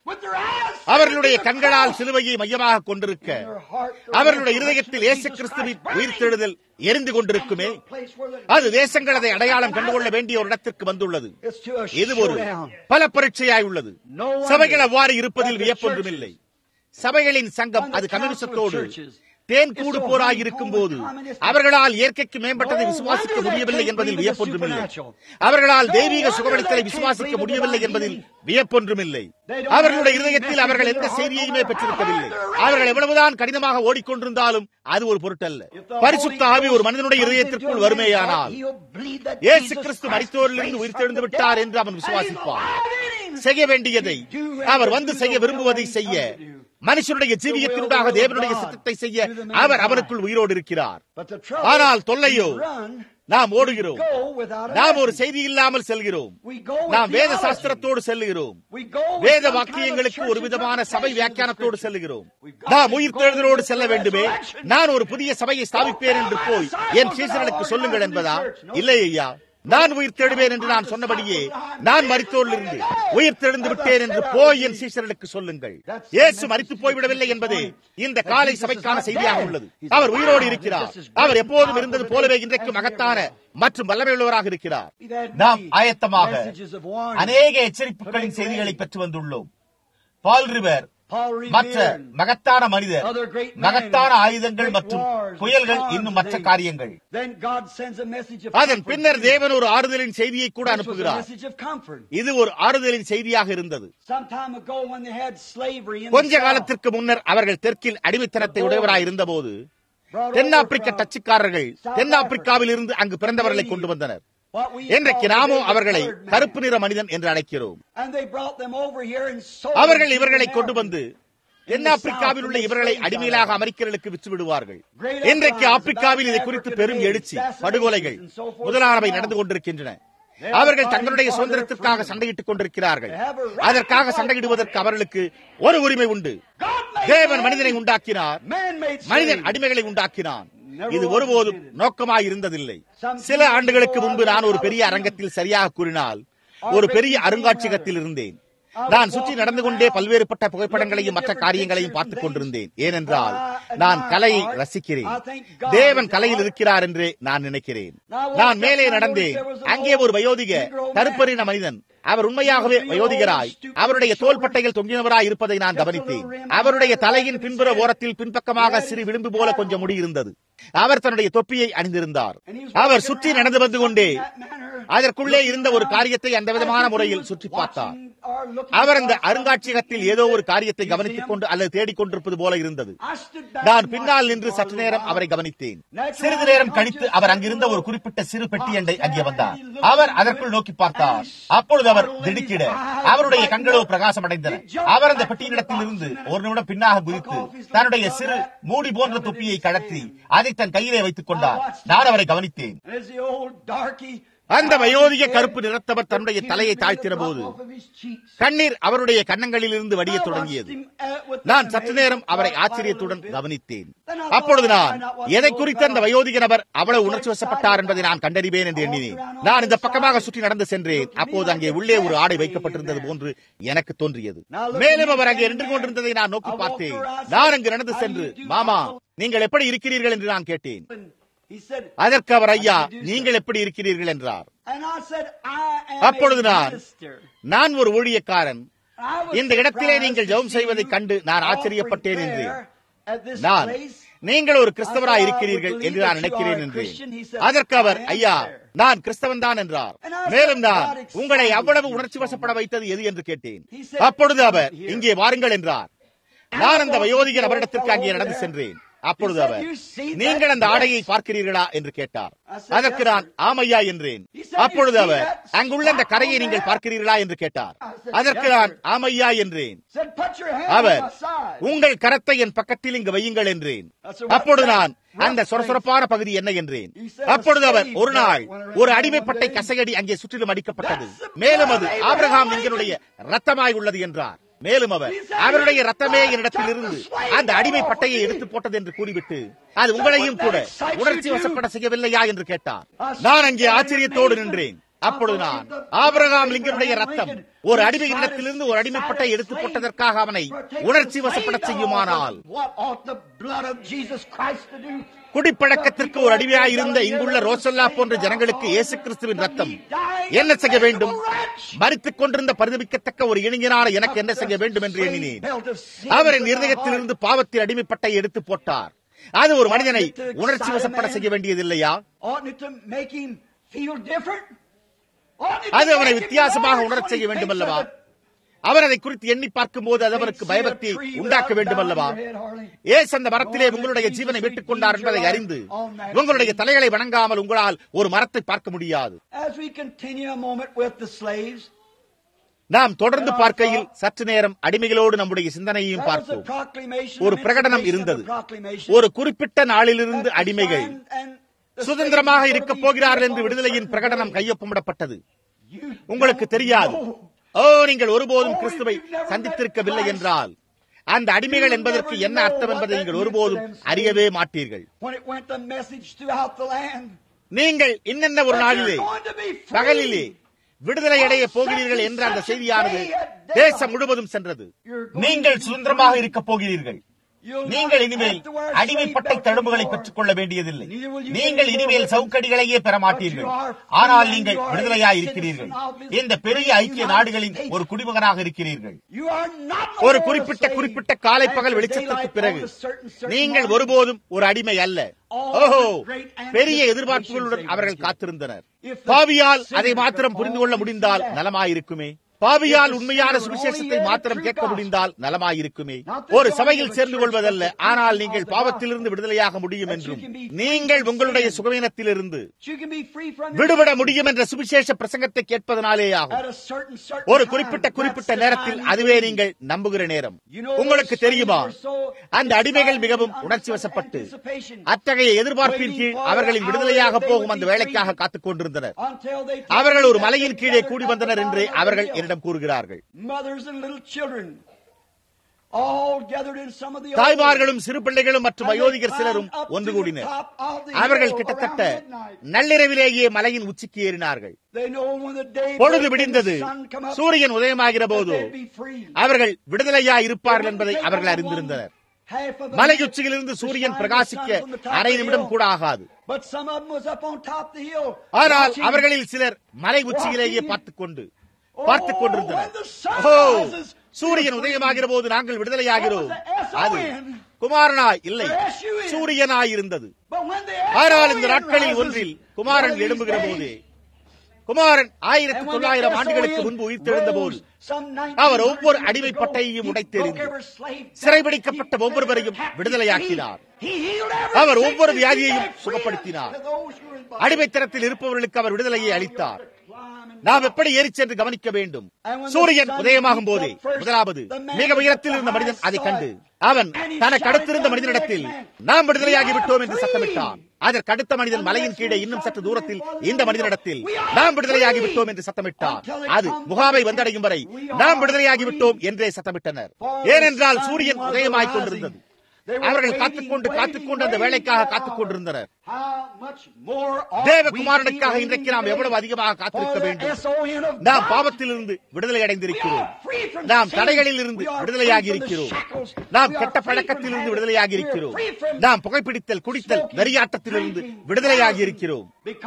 with their eyes அவர்களுடைய fixed to the கண்களால் cross, சிலுவையை மையமாக கொண்டிருக்க and their heart அவர்களுடைய the இருதயத்தில் resurrection இயேசு of Jesus கிறிஸ்துவின் Christ உயிர்த்தெழுதல் எரிந்து கொண்டிருக்குமே burning to a place where the- அது தேசங்கள் அதை அடையாளம் கண்டுகொள்ள வேண்டிய ஒரு இடத்திற்கு வந்துள்ளது It's to a இது ஒரு showdown. பல பரீட்சையாய் உள்ளது No wonder சபைகள் அவ்வாறு இருப்பதில் that the வியப்பொன்றுமில்லை சபைகளின் சங்கம் When the அது கம்யூனிசத்தோடு council churches தேன் is கூடு so போராய் high இருக்கும் home போது and communistic. அவர்களால் இயற்கைக்கு மேம்பட்டதை No விசுவாசிக்க wonder they முடியவில்லை can't என்பதில் believe the வியப்பொன்றுமில்லை supernatural. அவர்களால் No தெய்வீக wonder சுகமளித்தலை they can't விசுவாசிக்க believe முடியவில்லை the என்பதில் divine வியப்பொன்றுமில்லை They don't அவர்களுடைய have any இருதயத்தில் message அவர்கள் in எந்த their heart, செய்தியுமே no matter பெற்றிருக்கவில்லை how hard they're அவர்கள் எவ்வளவுதான் கடினமாக ஓடிக்கொண்டிருந்தாலும் அது ஒரு பொருட்டல்ல If the பரிசுத்த Holy ஆவி ஒரு Ghost மனிதனுடைய comes into இருதயத்திற்குள் a man's வருமேயானால் heart, he'll believe that இயேசு Jesus கிறிஸ்து Christ மரித்தோரிலிருந்து raised உயிர்த்தெழுந்து from the விட்டார் dead, என்று அவன் and he's விசுவாசிப்பான் alive in him. செய்ய வேண்டியதை அவர் வந்து செய்ய விரும்புவதை செய்ய மனுஷனுடைய ஜீவியத்தினூடாக தேவனுடைய சித்தத்தை செய்ய அவர் அவருக்குள் உயிரோடு இருக்கிறார் But the trouble ஆனால் is, தொல்லையோ we run, நாம் ஓடுகிறோம் go without a நாம் ஒரு message. செய்தி இல்லாமல் செல்கிறோம் We go with நாம் வேத theology. சாஸ்திரத்தோடு செல்லுகிறோம் We go with வேத some kind of வாக்கியங்களுக்கு church ஒரு விதமான சபை interpretation of the வியாக்கியானத்தோடு scripture. செல்லுகிறோம் We've got நாம் to உயிர்த்தெழுதலோடு go செல்ல with the வேண்டுமே resurrection. நான் ஒரு புதிய சபையை ஸ்தாபிப்பேன் என்று போய் என் சீசர்களுக்கு சொல்லுங்கள் என்பதா இல்லை ஐயா நான் உயிர் தேடுவேன் என்று நான் சொன்னபடியே நான் மரித்தோரிலிருந்து உயிர் தெழுந்து விட்டேன் என்று போய் என் சீசர்களுக்கு சொல்லுங்கள் இயேசு மரித்து போய்விடவில்லை என்பதே இந்த காலை சபைக்கான செய்தியாக உள்ளது அவர் உயிரோடு இருக்கிறார் அவர் எப்போதும் இருந்தது போலவே இன்றைக்கு மகத்தான மற்றும் வல்லமையுள்ளவராக இருக்கிறார் நாம் ஆயத்தமாக அநேக எச்சரிப்புகளின் செய்திகளை பெற்று வந்துள்ளோம் பால் ரிவர் மற்ற மகத்தான மனிதர் மகத்தான ஆயுதங்கள் மற்றும் புயல்கள் இன்னும் மற்ற காரியங்கள் அதன் பின்னர் தேவன் ஒரு ஆறுதலின் செய்தியை கூட அனுப்புகிறார் இது ஒரு ஆறுதலின் செய்தியாக இருந்தது கொஞ்ச காலத்திற்கு முன்னர் அவர்கள் தெற்கில் அடிமைத்தனத்தை உடையவராய் இருந்தபோது தென்னாப்பிரிக்க டச்சுக்காரர்கள் தென்னாப்பிரிக்காவில் இருந்து அங்கு பிறந்தவர்களை கொண்டு வந்தனர் இன்றைக்கு நாமோ அவர்களை கருப்பு நிற மனிதன் என்று அழைக்கிறோம் அவர்கள் இவர்களை கொண்டு வந்து தென்னாப்பிரிக்காவில் உள்ள இவர்களை அடிமையிலாக அமெரிக்கர்களுக்கு விற்று விடுவார்கள் இன்றைக்கு ஆப்பிரிக்காவில் இதை குறித்து பெரும் எழுச்சி படுகொலைகள் முதலானவை நடந்து கொண்டிருக்கின்றன அவர்கள் தங்களுடைய சுதந்திரத்திற்காக சண்டையிட்டுக் கொண்டிருக்கிறார்கள் அதற்காக சண்டையிடுவதற்கு அவர்களுக்கு ஒரு உரிமை உண்டு தேவன் மனிதனை உண்டாக்கினார் மனிதன் அடிமைகளை உண்டாக்கினான் இது ஒருபோதும் நோக்கமாய் இருந்ததில்லை சில ஆண்டுகளுக்கு முன்பு நான் ஒரு பெரிய அரங்கத்தில் சரியாக கூறினால் ஒரு பெரிய அருங்காட்சியகத்தில் இருந்தேன் நான் சுற்றி நடந்து கொண்டே பல்வேறுபட்ட புகைப்படங்களையும் மற்ற காரியங்களையும் பார்த்துக் கொண்டிருந்தேன் ஏனென்றால் நான் கலையை ரசிக்கிறேன் தேவன் கலையில் இருக்கிறார் என்று நான் நினைக்கிறேன் நான் மேலே நடந்தேன் அங்கே ஒரு வயோதிக கருப்பறின மனிதன் அவர் உண்மையாகவே வயோதிகராய் அவருடைய தோள்பட்டைகள் தொங்கினவராய் இருப்பதை நான் கவனித்தேன் அவருடைய தலையின் பின்புற ஓரத்தில் பின்பக்கமாக சிறு விளிம்பு போல கொஞ்சம் முடி இருந்தது அவர் தன்னுடைய தொப்பியை அணிந்திருந்தார் அவர் சுற்றி நடந்து வந்து கொண்டே அதற்குள்ளே இருந்த ஒரு காரியத்தை அந்த விதமான முறையில் சுற்றி பார்த்தார் அவர் அந்த அருங்காட்சியகத்தில் ஏதோ ஒரு காரியத்தை கவனித்துக் கொண்டு அல்லது தேடிக் கொண்டிருப்பது போல இருந்தது நான் பின்னால் நின்று சற்று நேரம் அவரை கவனித்தேன் சிறிது நேரம் கழித்து அவர் அங்கிருந்த ஒரு குறிப்பிட்ட சிறு பெட்டி அண்டை அங்கே வந்தார் அவர் அதற்குள் நோக்கி பார்த்தார் அப்பொழுது அவர் திடுக்கிட அவருடைய கண்களோ பிரகாசம் அடைந்தன அவர் அந்த பெட்டியிடத்தில் இருந்து ஒரு நிமிடம் பின்னாக குதித்து தன்னுடைய சிறு மூடி போன்ற தொப்பியை கழற்றி அதை தன் கையிலே வைத்துக் கொண்டார் நான் அவரை கவனித்தேன் அந்த வயோதிக கருப்பு நிறத்தவர் தன்னுடைய தலையை தாழ்த்தின போது கண்ணீர் அவருடைய கன்னங்களில் இருந்து வடிய தொடங்கியது நான் சற்று நேரம் அவரை ஆச்சரியத்துடன் கவனித்தேன் அப்பொழுது நான் எதை குறித்து அந்த வயோதிக நபர் அவ்வளவு உணர்ச்சி வசப்பட்டார் என்பதை நான் கண்டறிவேன் என்று எண்ணினேன் நான் இந்த பக்கமாக சுற்றி நடந்து சென்றேன் அப்போது அங்கே உள்ளே ஒரு ஆடை வைக்கப்பட்டிருந்தது போன்று எனக்கு தோன்றியது மேலும் அவர் அங்கே நின்று கொண்டிருந்ததை நான் நோக்கி பார்த்தேன் நான் அங்கு நடந்து சென்று மாமா நீங்கள் எப்படி இருக்கிறீர்கள் என்று நான் கேட்டேன் அதற்கு அவர் ஐயா நீங்கள் எப்படி இருக்கிறீர்கள் என்றார் அப்பொழுது நான் நான் ஒரு ஊழியக்காரன் இந்த இடத்திலே நீங்கள் ஜெபம் செய்வதைக் கண்டு நான் ஆச்சரியப்பட்டேன் என்று நான் நீங்கள் ஒரு கிறிஸ்தவராய் இருக்கிறீர்கள் என்று நான் நினைக்கிறேன் என்று அதற்கு அவர் ஐயா நான் கிறிஸ்தவன் தான் என்றார் மேலும் நான் உங்களை அவ்வளவு உணர்ச்சி வசப்பட வைத்தது எது என்று கேட்டேன் அப்பொழுது அவர் இங்கே வாருங்கள் என்றார் நான் அந்த வயோதிக நபரிடத்திற்கு அங்கே நடந்து சென்றேன் அப்பொழுது அவர் நீங்கள் அந்த ஆடையை பார்க்கிறீர்களா என்று கேட்டார் அதற்கு நான் ஆமையா என்றேன் அப்பொழுது அவர் அங்குள்ள அந்த கரையை நீங்கள் பார்க்கிறீர்களா என்று கேட்டார் அதற்கு நான் ஆமையா என்றேன் அவர் உங்கள் கரத்தை என் பக்கத்தில் இங்கு வையுங்கள் என்றேன் அப்பொழுது நான் அந்த சொரசொரப்பான பகுதி என்ன என்றேன் அப்பொழுது அவர் ஒரு நாள் ஒரு அடிமைப்பட்டை கசையடி அங்கே சுற்றிலும் அடிக்கப்பட்டது மேலும் அது ஆபிரகாம் எங்களுடைய ரத்தமாய் உள்ளது என்றார் மேலும் அவர் அவருடைய ரத்தமே என்னிடத்தில் இருந்து அந்த அடிமை பட்டையை எடுத்து போட்டது என்று கூறிவிட்டு அது உங்களையும் கூட உணர்ச்சி வசப்பட செய்யவில்லையா என்று கேட்டார் நான் அங்கே ஆச்சரியத்தோடு நின்றேன் அப்பொழுது நான் ஆபிரகாம் லிங்கனுடைய ரத்தம் ஒரு அடிமையிடத்திலிருந்து ஒரு அடிமைப்பட்டை எடுத்து போட்டதற்காக அவனை உணர்ச்சி வசப்பட செய்யுமானால் What ought the blood of Jesus Christ to do? குடிப்பழக்கத்திற்கு ஒரு அடிமையாயிருந்த இங்குள்ள ரோசல்லா போன்ற ஜனங்களுக்கு இயேசு கிறிஸ்துவின் ரத்தம் என்ன செய்ய வேண்டும் மறித்துக் கொண்டிருந்த பரிதபிக்கத்தக்க ஒரு இளைஞனான எனக்கு என்ன செய்ய வேண்டும் என்று எண்ணினேன் அவரின் இருதயத்திலிருந்து பாவத்தின் அடிமைப்பட்டை எடுத்து போட்டார் அது ஒரு மனிதனை உணர்ச்சி வசப்பட செய்ய வேண்டியதில்லையா Oughtn't it to make him feel different? Oughtn't it to அது அவனை make him வித்தியாசமாக relax உணரச் when செய்ய he வேண்டும் thinks அல்லவா of it? அவர் அதை குறித்து எண்ணி பார்க்கும் போது அது அவருக்கு பயபக்தி உண்டாக்க வேண்டும் அல்லவா ஏசு அந்த மரத்திலே உங்களுடைய ஜீவனை மீட்டுக் கொண்டார் என்பதை அறிந்து உங்களுடைய தலைகளை வணங்காமல் உங்களால் ஒரு மரத்தை பார்க்க முடியாது As we continue a moment with the slaves, நாம் தொடர்ந்து பார்க்கையில் சற்று நேரம் அடிமைகளோடு நம்முடைய சிந்தனையையும் that was a பார்த்தோம் proclamation, ஒரு an பிரகடனம் information இருந்தது of a proclamation. ஒரு குறிப்பிட்ட நாளிலிருந்து that the அடிமைகள் son and the சுதந்திரமாக slaves இருக்கப் were போகிறார்கள் என்று released விடுதலையின் on a பிரகடனம் certain day. கையொப்பமிடப்பட்டது You உங்களுக்கு don't தெரியாது know. ஓ நீங்கள் ஒருபோதும் கிறிஸ்துவை சந்தித்திருக்கவில்லை என்றால் அந்த அடிமைகள் என்பதற்கு என்ன அர்த்தம் என்பதை நீங்கள் ஒருபோதும் அறியவே மாட்டீர்கள் When it went the message throughout the land. நீங்கள் இன்னென்ன ஒரு that நாளிலே you're going to be free. பகலிலே விடுதலை அடைய போகிறீர்கள் என்ற அந்த செய்தியானது தேசம் முழுவதும் சென்றது நீங்கள் சுதந்திரமாக இருக்கப் போகிறீர்கள் You'll not நீங்கள் இனிமேல் have to wear அடிமைப்பட்டை slave belts தழும்புகளை anymore. பெற்றுக் கொள்ள வேண்டியதில்லை நீங்கள் இனிமேல் சவுக்கடிகளையே பெற மாட்டீர்கள் But you are free ஆனால் and நீங்கள் you are a விடுதலையாய் citizen இருக்கிறீர்கள் of this இந்த பெரிய great ஐக்கிய United நாடுகளின் States. ஒரு குடிமகனாக இருக்கிறீர்கள் You are not no ஒரு more a குறிப்பிட்ட slave குறிப்பிட்ட காலை பகல் after வெளிச்சத்திற்கு daylight பிறகு on a certain, certain நீங்கள் morning. ஒருபோதும் ஒரு அடிமை அல்ல All ஓஹோ the great anticipations பெரிய எதிர்பார்ப்புகளுடன் they அவர்கள் were காத்திருந்தனர் If the பாவியால் sinners அதை மாத்திரம் could புரிந்து கொள்ள only முடிந்தால் see that. நலமாயிருக்குமே பாவியால் If the உண்மையான sinner would சுவிசேஷத்தை only hear மாத்திரம் the கேட்க true முடிந்தால் நலமாயிருக்குமே Not the ஒரு joy சபையில் of a சேர்ந்து church, கொள்வதல்ல but the ஆனால் freedom நீங்கள் of the பாவத்திலிருந்து gospel. விடுதலையாக முடியும் That you என்றும் can be free நீங்கள் from உங்களுடைய sin. சுகவீனத்திலிருந்து You can be free from your விடுபட sin. முடியும் என்ற சுவிசேஷ பிரசங்கத்தை கேட்பதனாலேயாகும் At a certain, certain ஒரு time. குறிப்பிட்ட That's குறிப்பிட்ட the நேரத்தில் time you அதுவே believe. நீங்கள் நம்புகிற நேரம் You know, உங்களுக்கு those தெரியுமா slaves were so அந்த அடிமைகள் excited மிகவும் under உணர்ச்சி such வசப்பட்டு anticipation அத்தகைய எதிர்பார்ப்பின் கீழ் அவர்களின் விடுதலையாக போகும் அந்த வேலைக்காக காத்துக் கொண்டிருந்தனர் until they அவர்கள் ஒரு மலையின் கீழே கூடி வந்தனர் என்று அவர்கள் என்னிடம் கூறுகிறார்கள் Mothers and little children all gathered in some of the தாய்மார்களும் சிறு பிள்ளைகளும் மற்றும் வயோதிகர் சிலரும் ஒன்று கூடினர் அவர்கள் கிட்டத்தட்ட நள்ளிரவிலேயே மலையின் உச்சிக்கு ஏறினார்கள் பொழுது விடிந்தது சூரியன் உதயமாகிற போது அவர்கள் விடுதலையா இருப்பார்கள் என்பதை அவர்கள் அறிந்திருந்தனர் மலையுச்சியிலிருந்து சூரியன் பிரகாசிக்க அரை நிமிடம் கூட ஆகாது ஆனால் அவர்களில் சிலர் மலை உச்சியிலேயே பார்த்துக் கொண்டு பார்த்துக் கொண்டிருந்தனர் ஓ சூரியன் உதயமாகிற போது நாங்கள் விடுதலையாகிறோம் அது குமாரனாய் இல்லை சூரியனாய் இருந்தது ஆனால் இந்த நாட்களில் ஒன்றில் குமாரன் எழும்புகிற போதே குமாரன் ஆயிரத்தி தொள்ளாயிரம் ஆண்டுகளுக்கு முன்பு உயிர்த்தெழுந்த போது அவர் ஒவ்வொரு அடிமை பட்டையையும் உடைத்தெறிந்து சிறைபிடிக்கப்பட்ட ஒவ்வொருவரையும் விடுதலையாக்கினார் அவர் ஒவ்வொரு வியாதியையும் சுகப்படுத்தினார் அடிமைத்தனத்தில் இருப்பவர்களுக்கு அவர் விடுதலையை அளித்தார் நாம் எப்படி ஏறி சென்று கவனிக்க வேண்டும் சூரியன் உதயமாகும் போதே முதலாவது மிக உயரத்தில் இருந்த மனிதன் அதை கண்டு அவன் தனக்கு அடுத்திருந்த மனிதனிடத்தில் நாம் விடுதலையாகி விட்டோம் என்று சத்தமிட்டான் அதற்கு அடுத்த மனிதன் மலையின் கீழே இன்னும் சற்று தூரத்தில் இந்த மனிதனிடத்தில் நாம் விடுதலையாகி விட்டோம் என்று சத்தமிட்டான் அது முகாமை வந்தடையும் வரை நாம் விடுதலையாகி விட்டோம் என்றே சத்தமிட்டனர் ஏனென்றால் சூரியன் உதயமாய்க் கொண்டிருந்தது அவர்கள் காத்துக்கொண்டு காத்துக்கொண்டு அந்த வேலைக்காக காத்துக் கொண்டிருந்தனர் தேவகுமாரனுக்காக இன்றைக்கு நாம் எவ்வளவு அதிகமாக காத்திருக்க வேண்டும் நாம் பாவத்திலிருந்து விடுதலை அடைந்திருக்கிறோம் நாம் தடைகளில் இருந்து விடுதலையாகி இருக்கிறோம் நாம் கெட்ட பழக்கத்திலிருந்து விடுதலையாகி இருக்கிறோம் நாம் புகைப்பிடித்தல் குடித்தல் வெறியாட்டத்திலிருந்து விடுதலையாகி இருக்கிறோம்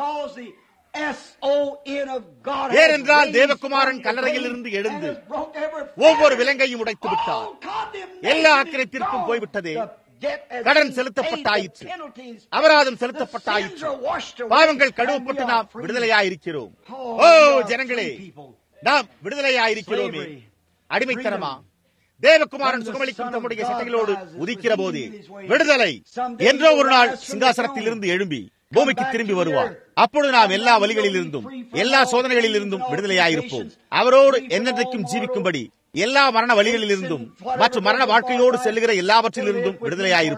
ஏனென்றால் தேவகுமாரன் கல்லறையில் இருந்து எழுந்து ஒவ்வொரு விலங்கையும் உடைத்து விட்டார் எல்லா ஆக்கிரத்திற்கும் போய்விட்டதே கடன் செலுத்தப்பட்டாயிற்று அபராதம் செலுத்தப்பட்டாயிற்று பாவங்கள் கழுவப்பட்டு நாம் விடுதலையாயிருக்கிறோம் ஓ ஜனங்களே நாம் விடுதலையாயிருக்கிறோமே அடிமைத்தனமா தேவகுமாரன் சுகமளிக்கும் தம்முடைய சட்டைகளோடு உதிக்கிற போது விடுதலை என்றோ ஒரு நாள் சிங்காசனத்தில் இருந்து எழும்பி பூமிக்கு திரும்பி வருவார் அப்பொழுது நாம் எல்லா வழிகளில் இருந்தும் எல்லா சோதனைகளில் இருந்தும் விடுதலையாயிருப்போம் அவரோடு என்னென்றைக்கும் ஜீவிக்கும்படி எல்லா மரண வழிகளில் இருந்தும் மற்றும் மரண வாழ்க்கையோடு செல்லுகிற எல்லாவற்றிலிருந்தும் விடுதலையாயிருப்போம்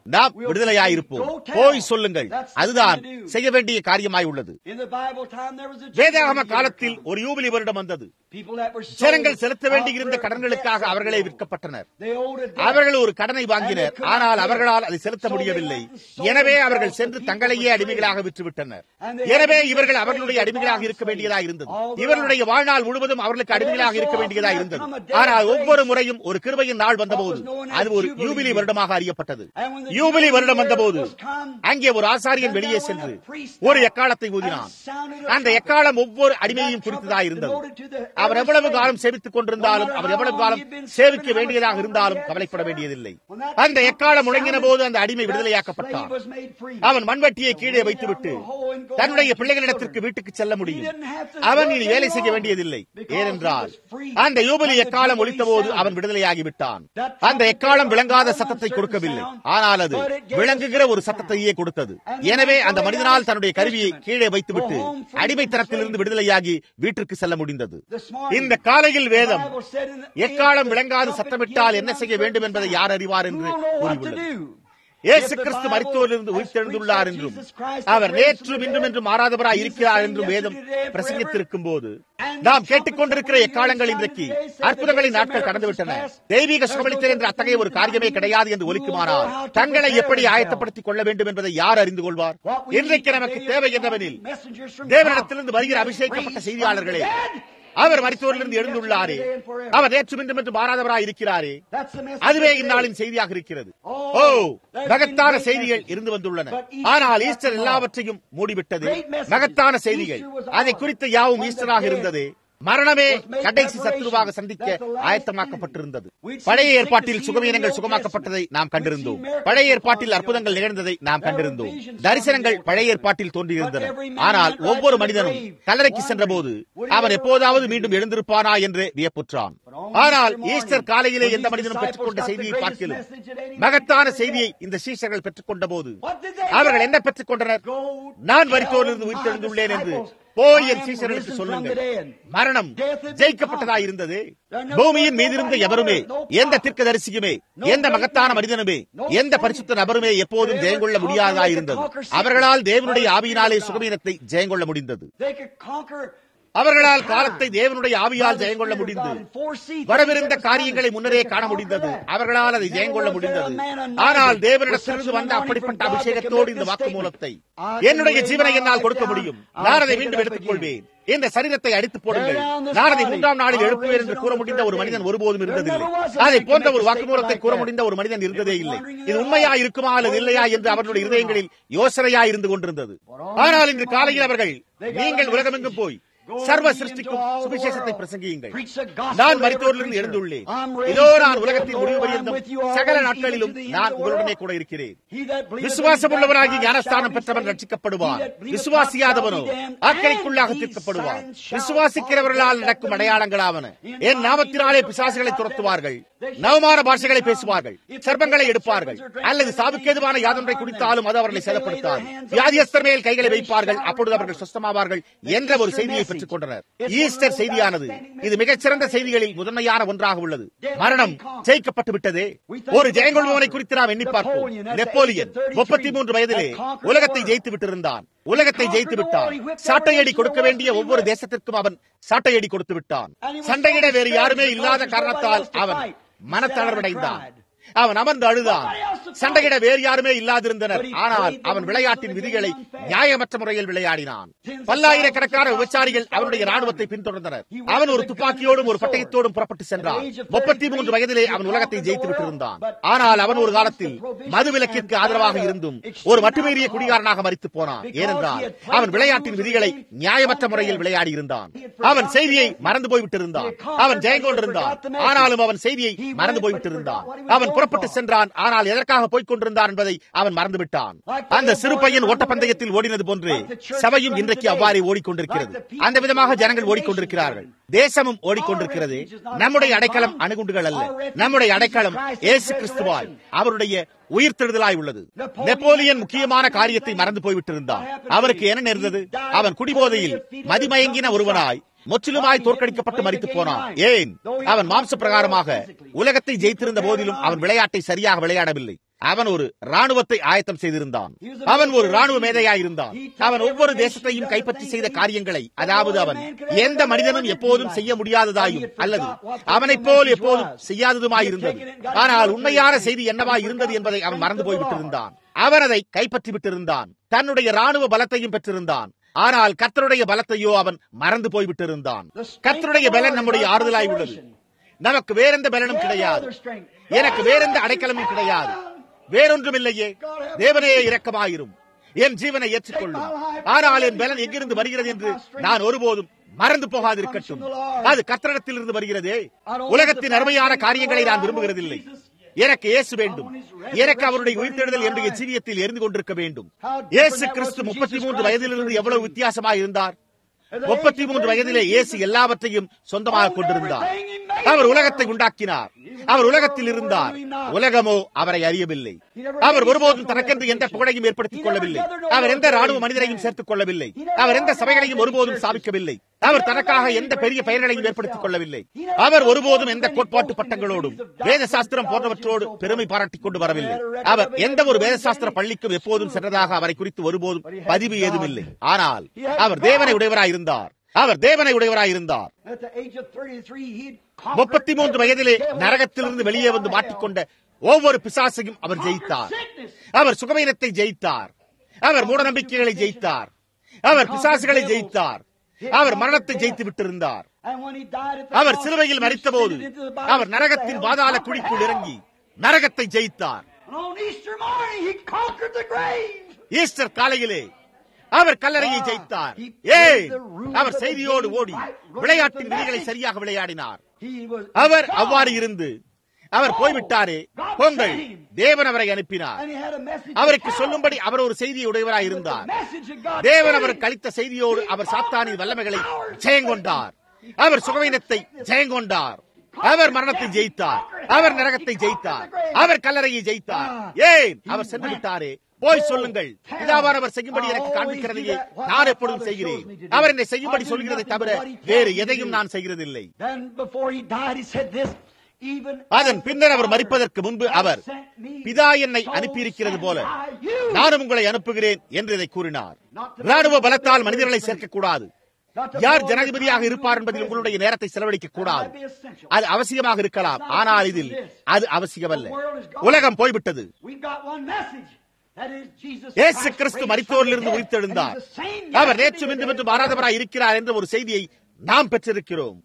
நாம் விடுதலையாயிருப்போம் போய் சொல்லுங்கள் அதுதான் செய்ய வேண்டிய காரியமாய் உள்ளது In the Bible time, there was a வேதாகம Jubilee காலத்தில் year ஒரு யூபிலி வருடம் வந்தது come. People that were sold ஜனங்கள் செலுத்த out வேண்டியிருந்த their கடன்களுக்காக debts அவர்களே of the விற்கப்பட்டனர் They owed a debt. அவர்கள் ஒரு கடனை வாங்கினர் ஆனால் அவர்களால் அதை செலுத்த முடியவில்லை எனவே அவர்கள் சென்று தங்களையே அடிமைகளாக விற்றுவிட்டனர் எனவே இவர்கள் அவர்களுடைய அடிமைகளாக இருக்க வேண்டியதா இருந்தது இவர்களுடைய வாழ்நாள் முழுவதும் அவர்களுக்கு அடிமைகளாக இருக்க வேண்டியதா இருந்தது ஆனால் ஒவ்வொரு முறையும் ஒரு கிருபையின் நாள் வந்தபோது அது ஒரு யூபிலி வருடமாக அறியப்பட்டது யூபிலி வருடம் வந்தபோது அங்கே ஒரு ஆசாரியன் வெளியே சென்று ஒரு எக்காலத்தை ஊதினான் அந்த எக்காலம் ஒவ்வொரு அடிமையையும் குறித்ததா இருந்தது அவர் எவ்வளவு காலம் சேவித்துக் கொண்டிருந்தாலும் அவர் எவ்வளவு காலம் சேவிக்க வேண்டியதாக இருந்தாலும் கவலைப்பட வேண்டியதில்லை அந்த எக்காலம் முழங்கின போது அந்த அடிமை விடுதலையாக்கப்பட்டான் அவன் மண்வெட்டியை கீழே வைத்துவிட்டு தன்னுடைய பிள்ளைகளிடத்திற்கு வீட்டுக்கு செல்ல முடியும் அவன் இனி வேலை செய்ய வேண்டியதில்லை ஏனென்றால் அந்த யூபலி எக்காலம் ஒழித்த போது அவன் விடுதலையாகிவிட்டான் அந்த எக்காலம் விளங்காத சத்தத்தை கொடுக்கவில்லை ஆனால் அது விளங்குகிற ஒரு சத்தத்தையே கொடுத்தது எனவே அந்த மனிதனால் தன்னுடைய கருவியை கீழே வைத்துவிட்டு அடிமைத்தனத்திலிருந்து விடுதலையாகி வீட்டிற்கு செல்ல முடிந்தது இந்த காலையில் வேதம் எக்காலம் விளங்காது சத்தமிட்டால் என்ன செய்ய வேண்டும் என்பதை யார் அறிவார் என்று கூறியுள்ளது இயேசு கிறிஸ்து மருத்துவரிலிருந்து உயிர்த்தெழுந்துள்ளார் என்றும் அவர் நேற்றும் இன்றும் என்றும் மாறாதவராய் இருக்கிறார் என்றும் வேதம் பிரசங்கித்திருக்கும் போது நாம் கேட்டுக்கொண்டிருக்கிற எக்காலங்கள் இன்றைக்கு அற்புதங்களின் நாட்கள் கடந்துவிட்டன தெய்வீக சுகமளித்தல் என்ற அத்தகைய ஒரு காரியமே கிடையாது என்று ஒலிக்குமானால் தங்களை எப்படி ஆயத்தப்படுத்திக் கொள்ள வேண்டும் என்பதை யார் அறிந்து கொள்வார் இன்றைக்கு நமக்கு தேவை என்னவெனில் தேவனிடத்திலிருந்து வருகிற அபிஷேகிக்கப்பட்ட செய்தியாளர்களே அவர் மருத்துவரிலிருந்து எழுந்துள்ளாரே அவர் நேற்று இன்றும் என்று மாறாதவராய் இருக்கிறாரே அதுவே இந்நாளின் செய்தியாக இருக்கிறது ஓ மகத்தான செய்திகள் இருந்து வந்துள்ளன ஆனால் ஈஸ்டர் எல்லாவற்றையும் மூடிவிட்டது மகத்தான செய்திகள் அதை குறித்த யாவும் ஈஸ்டராக இருந்தது மரணமே கடைசி சத்துருவாக சந்திக்க ஆயத்தமாக்கப்பட்டிருந்தது பழைய ஏற்பாட்டில் சுகவீனங்கள் சுகமாக்கப்பட்டதை நாம் கண்டிருந்தோம் பழைய ஏற்பாட்டில் அற்புதங்கள் நிகழ்ந்ததை நாம் கண்டிருந்தோம் தரிசனங்கள் பழைய ஏற்பாட்டில் தோன்றியிருந்தன ஆனால் ஒவ்வொரு மனிதனும் கல்லறைக்கு சென்றபோது அவன் எப்போதாவது மீண்டும் எழுந்திருப்பானா என்று வியப்புற்றான் ஆனால் ஈஸ்டர் காலையிலே எந்த மனிதனும் பெற்றுக்கொண்ட செய்தியை பார்க்கலாம் மகத்தான செய்தியை இந்த சீசர்கள் பெற்றுக்கொண்ட போது அவர்கள் என்ன பெற்றுக் கொண்டனர் நான் வரித்தோரிலிருந்து உயிர்த்தெழுந்துள்ளேன் என்று போய் என் சீசர்களுக்கு சொல்லுங்கள் மரணம் ஜெயிக்கப்பட்டதா இருந்தது பூமியின் மீதிருந்த எவருமே எந்த தீர்க்கதரிசியுமே எந்த மகத்தான மனிதனுமே எந்த பரிசுத்த நபருமே எப்போதும் ஜெயங்கொள்ள முடியாததா இருந்தது அவர்களால் தேவனுடைய ஆவியினாலே சுகமீனத்தை ஜெயங்கொள்ள முடிந்தது அவர்களால் காலத்தை தேவனுடைய ஆவியால் ஜெயங்கொள்ள முடிந்து வரவிருந்த காரியங்களை முன்னரே காண முடிந்தது அவர்களால் அதை ஜெயங்கொள்ள முடிந்தது ஆனால் தேவனிடத்திலிருந்து வந்த அப்படிப்பட்ட அபிஷேகத்தோடு இந்த வாக்கு மூலத்தை என்னுடைய ஜீவனை என்னால் கொடுக்க முடியும் நான் அதை மீண்டும் எடுத்துக் கொள்வேன் இந்த சரீரத்தை அடித்து போடுங்கள் நான் அதை மூன்றாம் நாளில் எழுப்புவேன் என்று கூற முடிந்த ஒரு மனிதன் ஒருபோதும் இருந்ததில்லை அதை போன்ற ஒரு வாக்குமூலத்தை கூற முடிந்த ஒரு மனிதன் இருந்ததே இல்லை இது உண்மையா இருக்குமா அல்லது இல்லையா என்று அவர்களுடைய இருதயங்களில் யோசனையா இருந்து கொண்டிருந்தது ஆனால் இன்று காலையில் அவர்கள் நீங்கள் உலகமெங்கும் போய் சர்வ சிருஷ்டிக்கும் சுவிசேஷத்தை பிரசங்கியுங்கள் நான் மரித்தோரிலிருந்து எழுந்துள்ளேன் இதோ நான் உலகத்தின் முடிவு பரியந்தம் சகல நாட்களிலும் நான் உங்களுடனே கூட இருக்கிறேன் விசுவாசம் உள்ளவராகி ஞானஸ்தானம் பெற்றவன் ரட்சிக்கப்படுவான் விசுவாசியாதவனோ ஆக்கணிக்குள்ளாக தீர்க்கப்படுவான் விசுவாசிக்கிறவர்களால் நடக்கும் அடையாளங்களாவன என் நாமத்தினாலே பிசாசுகளை துரத்துவார்கள் நவமான பாஷைகளை பேசுவார்கள் சர்பங்களை எடுப்பார்கள் அல்லது சாவுக்கேதுவான யாதொன்றை குடித்தாலும் அது அவர்களை சேதப்படுத்தாது வியாதியஸ்தர் மேல் கைகளை வைப்பார்கள் அப்பொழுது அவர்கள் சுத்தமாவார்கள் என்ற ஒரு செய்தியை பெற்றுக் கொண்டனர் ஈஸ்டர் செய்தியானது இது மிகச்சிறந்த செய்திகளில் முதன்மையான ஒன்றாக உள்ளது மரணம் ஜெயிக்கப்பட்டு விட்டதே ஒரு ஜெயங்கொள்பவனை குறித்து நாம் எண்ணி பார்ப்போம் நெப்போலியன் முப்பத்தி மூன்று வயதிலே உலகத்தை ஜெயித்து விட்டிருந்தான் உலகத்தை ஜெயித்து விட்டான் சாட்டையடி கொடுக்க வேண்டிய ஒவ்வொரு தேசத்திற்கும் அவன் சாட்டையடி கொடுத்து விட்டான் சண்டையிட வேறு யாருமே இல்லாத காரணத்தால் அவன் மனத்தளர்வடைந்தான் அவன் அமர்ந்து அழுதான் சண்டையிட வேறு யாருமே இல்லாதிருந்தனர் ஆனால் அவன் விளையாட்டின் விதிகளை நியாயமற்ற முறையில் விளையாடினான் பல்லாயிரக்கணக்கான விபச்சாரிகள் அவனுடைய ராணுவத்தை பின்தொடர்ந்தனர் அவன் ஒரு துப்பாக்கியோடும் ஒரு பட்டயத்தோடும் புறப்பட்டு சென்றான் முப்பத்தி மூன்று வயதிலே அவன் உலகத்தை ஜெயித்து விட்டிருந்தான் ஆனால் அவன் ஒரு காலத்தில் மது விலக்கிற்கு ஆதரவாக இருந்தும் ஒரு மட்டுமீறிய குடிகாரனாக மறித்து போனான் ஏனென்றால் அவன் விளையாட்டின் விதிகளை நியாயமற்ற முறையில் விளையாடி இருந்தான் அவன் செய்தியை மறந்து போய்விட்டிருந்தான் அவன் ஜெயங்கொண்டிருந்தான் ஆனாலும் அவன் செய்தியை மறந்து போய்விட்டிருந்தான் அவன் புறப்பட்டு சென்றான் ஆனால் எதற்காக போய்க் கொண்டிருந்தான் என்பதை அவன் மறந்துவிட்டான் அந்த சிறு பையன் ஓட்டப்பந்தயத்தில் ஓடினது போன்று சபையும் இன்றைக்கு அவ்வாறே ஓடிக்கொண்டிருக்கிறது அந்த விதமாக ஜனங்கள் ஓடிக்கொண்டிருக்கிறார்கள் தேசமும் ஓடிக்கொண்டிருக்கிறது நம்முடைய அடைக்கலம் அணுகுண்டுகள் அல்ல நம்முடைய அடைக்கலம் ஏசு கிறிஸ்துவாய் அவருடைய உயிர்த்தெழுதலாய் உள்ளது நெப்போலியன் முக்கியமான காரியத்தை மறந்து போய்விட்டிருந்தான் அவருக்கு என்ன நேர்ந்தது அவன் குடிபோதையில் மதிமயங்கின ஒருவனாய் முற்றிலுமாய் தோற்கடிக்கப்பட்டு மறித்து போனான் ஏன் அவன் மாம்ச பிரகாரமாக உலகத்தை ஜெயித்திருந்த போதிலும் அவன் விளையாட்டை சரியாக விளையாடவில்லை அவன் ஒரு ராணுவத்தை ஆயத்தம் செய்திருந்தான் அவன் ஒரு ராணுவ மேதையாயிருந்தான் அவன் ஒவ்வொரு தேசத்தையும் கைப்பற்றி செய்த காரியங்களை அதாவது அவன் எந்த மனிதனும் எப்போதும் செய்ய முடியாததாயும் அல்லது அவனைப் போல் எப்போதும் செய்யாததுமாயிருந்தது ஆனால் உண்மையான செய்தி என்னவா இருந்தது என்பதை அவன் மறந்து போய்விட்டிருந்தான் அவன் அதை கைப்பற்றி விட்டிருந்தான் தன்னுடைய ராணுவ பலத்தையும் பெற்றிருந்தான் ஆனால் கர்த்தருடைய பலத்தையோ அவன் மறந்து போய்விட்டிருந்தான் கர்த்தருடைய பலன் நம்முடைய ஆறுதலாய் உள்ளது நமக்கு வேறெந்த பலனும் கிடையாது எனக்கு வேறெந்த அடைக்கலமும் கிடையாது வேறொன்றும் இல்லையே தேவனே இரக்கமாயிரும் என் ஜீவனை ஏற்றுக்கொள்ளும் ஆனால் என் பலன் எங்கிருந்து வருகிறது என்று நான் ஒருபோதும் மறந்து போகாதிருக்கட்டும் அது கத்திரத்தில் இருந்து வருகிறதே உலகத்தின் அருமையான காரியங்களை நான் விரும்புகிறதில்லை எனக்கு இயேசு வேண்டும் எனக்கு அவருடைய உயிர்த்தெழுதல் என்னுடைய ஜீவியத்தில் எரிந்து கொண்டிருக்க வேண்டும் இயேசு கிறிஸ்து முப்பத்தி மூன்று வயதிலிருந்து எவ்வளவு வித்தியாசமாக இருந்தார் முப்பத்தி மூன்று வயதிலே இயேசு எல்லாவற்றையும் சொந்தமாக கொண்டிருந்தார் அவர் உலகத்தை உண்டாக்கினார் அவர் உலகத்தில் இருந்தார் உலகமோ அவரை அறியவில்லை அவர் ஒருபோதும் தனக்கென்று எந்த புகழையும் ஏற்படுத்திக் கொள்ளவில்லை அவர் எந்த ராணுவ மனிதரையும் சேர்த்துக் கொள்ளவில்லை அவர் எந்த சபைகளையும் ஒருபோதும் சாதிக்கவில்லை அவர் தனக்காக எந்த பெரிய பெயர்களையும் ஏற்படுத்திக் கொள்ளவில்லை அவர் ஒருபோதும் எந்த கோட்பாட்டு பட்டங்களோடும் வேத சாஸ்திரம் போன்றவற்றோடு பெருமை பாராட்டிக் கொண்டு வரவில்லை அவர் எந்த ஒரு வேத சாஸ்திர பள்ளிக்கும் எப்போதும் சென்றதாக அவரை குறித்து ஒருபோதும் பதிவு ஏதும் இல்லை ஆனால் அவர் தேவனை உடையவராய் இருந்தார் அவர் தேவனை உடையவராய் இருந்தார் முப்பத்தி மூன்று வயதிலே நரகத்திலிருந்து வெளியே வந்து மாட்டிக்கொண்ட ஒவ்வொரு பிசாசையும் அவர் ஜெயித்தார் அவர் சுகவீனத்தை ஜெயித்தார் அவர் மூடநம்பிக்கைகளை ஜெயித்தார் அவர் பிசாசுகளை ஜெயித்தார் அவர் மரணத்தை ஜெயித்து விட்டிருந்தார் அவர் சிலுவையில் மறித்த போது அவர் நரகத்தின் பாதாள குழிக்குள் இறங்கி நரகத்தை ஜெயித்தார் ஈஸ்டர் காலையிலே அவர் கல்லறையை ஜெயித்தார் ஏய் அவர் செய்தியோடு ஓடி விளையாட்டின் விதிகளை சரியாக விளையாடினார் அவர் அவ்வாறு இருந்து அவர் போய்விட்டாரே பொங்கல் தேவன் அவரை அனுப்பினார் அவருக்கு சொல்லும்படி அவர் ஒரு செய்தியை உடையவராய் இருந்தார் தேவன் அவருக்கு அளித்த செய்தியோடு அவர் சாத்தானின் வல்லமைகளை ஜெயங்கொண்டார் அவர் சுகவீனத்தை ஜெயங்கொண்டார் அவர் மரணத்தை ஜெயித்தார் அவர் நரகத்தை ஜெயித்தார் அவர் கல்லறையை ஜெயித்தார் ஏன் அவர் சென்று விட்டாரே போய் சொல்லுங்கள் பிதாவானவர் செய்யும்படி எனக்கு காண்பிக்கிறதையே நான் எப்பொழுதும் செய்கிறேன் அவர் என்னை செய்யும்படி சொல்கிறதை தவிர வேறு எதையும் நான் செய்கிறதில்லை அதன் பின்னர் அவர் மறிப்பதற்கு முன்பு அவர் பிதா என்னை அனுப்பியிருக்கிறது போல நானும் உங்களை அனுப்புகிறேன் என்று இதை கூறினார் ராணுவ பலத்தால் மனிதர்களை சேர்க்கக்கூடாது யார் ஜனாதிபதியாக இருப்பார் என்பதில் உங்களுடைய நேரத்தை செலவழிக்க கூடாது அது அவசியமாக இருக்கலாம் ஆனால் இதில் அது அவசியமல்ல உலகம் போய்விட்டது இயேசு கிறிஸ்து மரித்தோரிலிருந்து உயிர்த்தெழுந்தார் அவர் நேற்று இன்று என்று மாறாதவராய் இருக்கிறார் என்ற ஒரு செய்தியை நாம் பெற்றிருக்கிறோம்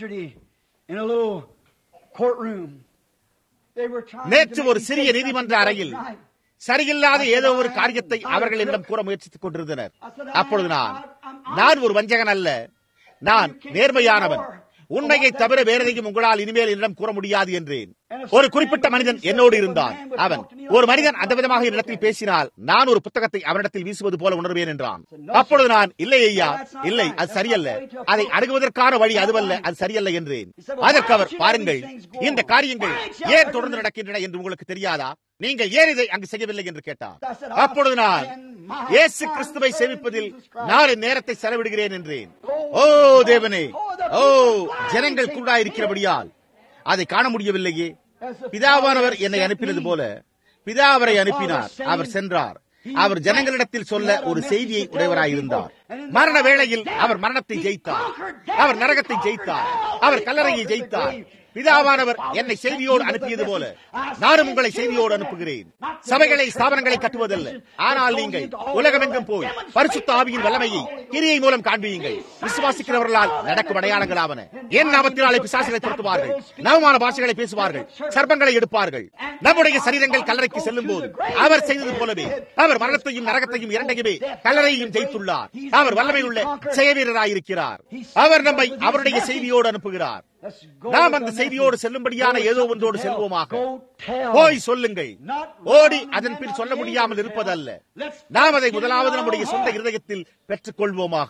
நேற்று ஒரு சிறிய நீதிமன்ற அறையில் சரியில்லாத ஏதோ ஒரு காரியத்தை அவர்கள் என்னிடம் கூற முயற்சித்துக் கொண்டிருந்தனர் அப்பொழுது நான் நான் ஒரு வஞ்சகன் அல்ல நான் நேர்மையானவன் உண்மையை தவிர வேறதையும் உங்களால் இனிமேல் என்னிடம் கூற முடியாது என்றேன் ஒரு குறிப்பிட்ட மனிதன் என்னோடு இருந்தான் அவன் ஒரு மனிதன் அந்த விதமாக என்னிடத்தில் பேசினால் நான் ஒரு புத்தகத்தை அவனிடத்தில் வீசுவது போல உணர்வேன் என்றான் அப்பொழுது நான் இல்லை ஐயா இல்லை அது சரியல்ல அதை அணுகுவதற்கான வழி அதுவல்ல அது சரியல்ல என்றேன் அதற்கு அவர் பாருங்கள் இந்த காரியங்கள் ஏன் தொடர்ந்து நடக்கின்றன என்று உங்களுக்கு தெரியாதா நீங்கள் ஏன் இதை அங்கு செய்யவில்லை என்று கேட்டார் அப்பொழுது நான் இயேசு கிறிஸ்துவை சேவிப்பதில் நான் நேரத்தை செலவிடுகிறேன் என்றேன் ஓ தேவனே ஓ ஜனங்கள் கூட இருக்கிறபடியால் அதை காண முடியவில்லையே பிதாவானவர் என்னை அனுப்பினது போல பிதா அவரை அனுப்பினார் அவர் சென்றார் அவர் ஜனங்களிடத்தில் சொல்ல ஒரு செய்தியை உடையவராயிருந்தார் மரண வேளையில் அவர் மரணத்தை ஜெயித்தார் அவர் நரகத்தை ஜெயித்தார் அவர் கல்லறையை ஜெயித்தார் பிதாவானவர் என்னை செய்தியோடு அனுப்பியது போல நானும் உங்களை செய்தியோடு அனுப்புகிறேன் சபைகளை ஸ்தாபனங்களை கட்டுவதல்ல ஆனால் நீங்கள் உலகமெங்கும் போய் பரிசுத்த ஆவியின் வல்லமையை கிரியை மூலம் காண்பியுங்கள் விசுவாசிக்கிறவர்களால் நடக்கும் அடையாளங்களாவன என் நாமத்தினாலே பிசாசுகளை துரத்துவார்கள் நவமான பாஷைகளை பேசுவார்கள் சர்ப்பங்களை எடுப்பார்கள் நம்முடைய சரீரங்கள் கல்லறைக்கு செல்லும் போது அவர் செய்தது போலவே அவர் மரணத்தையும் நரகத்தையும் இரண்டையுமே கல்லறையையும் ஜெயித்துள்ளார் அவர் வல்லமை உள்ள செயவீரராயிருக்கிறார் அவர் நம்மை அவருடைய செய்தியோடு அனுப்புகிறார் நாம் அந்த செய்தியோடு செல்லும்படியான ஏதோ ஒன்றோடு செல்வோமாக போய் சொல்லுங்கள் ஓடி அதன் பின் சொல்ல முடியாமல் இருப்பதல்ல நாம் அதை முதலாவது நம்முடைய சொந்த இருதயத்தில் பெற்றுக் கொள்வோமாக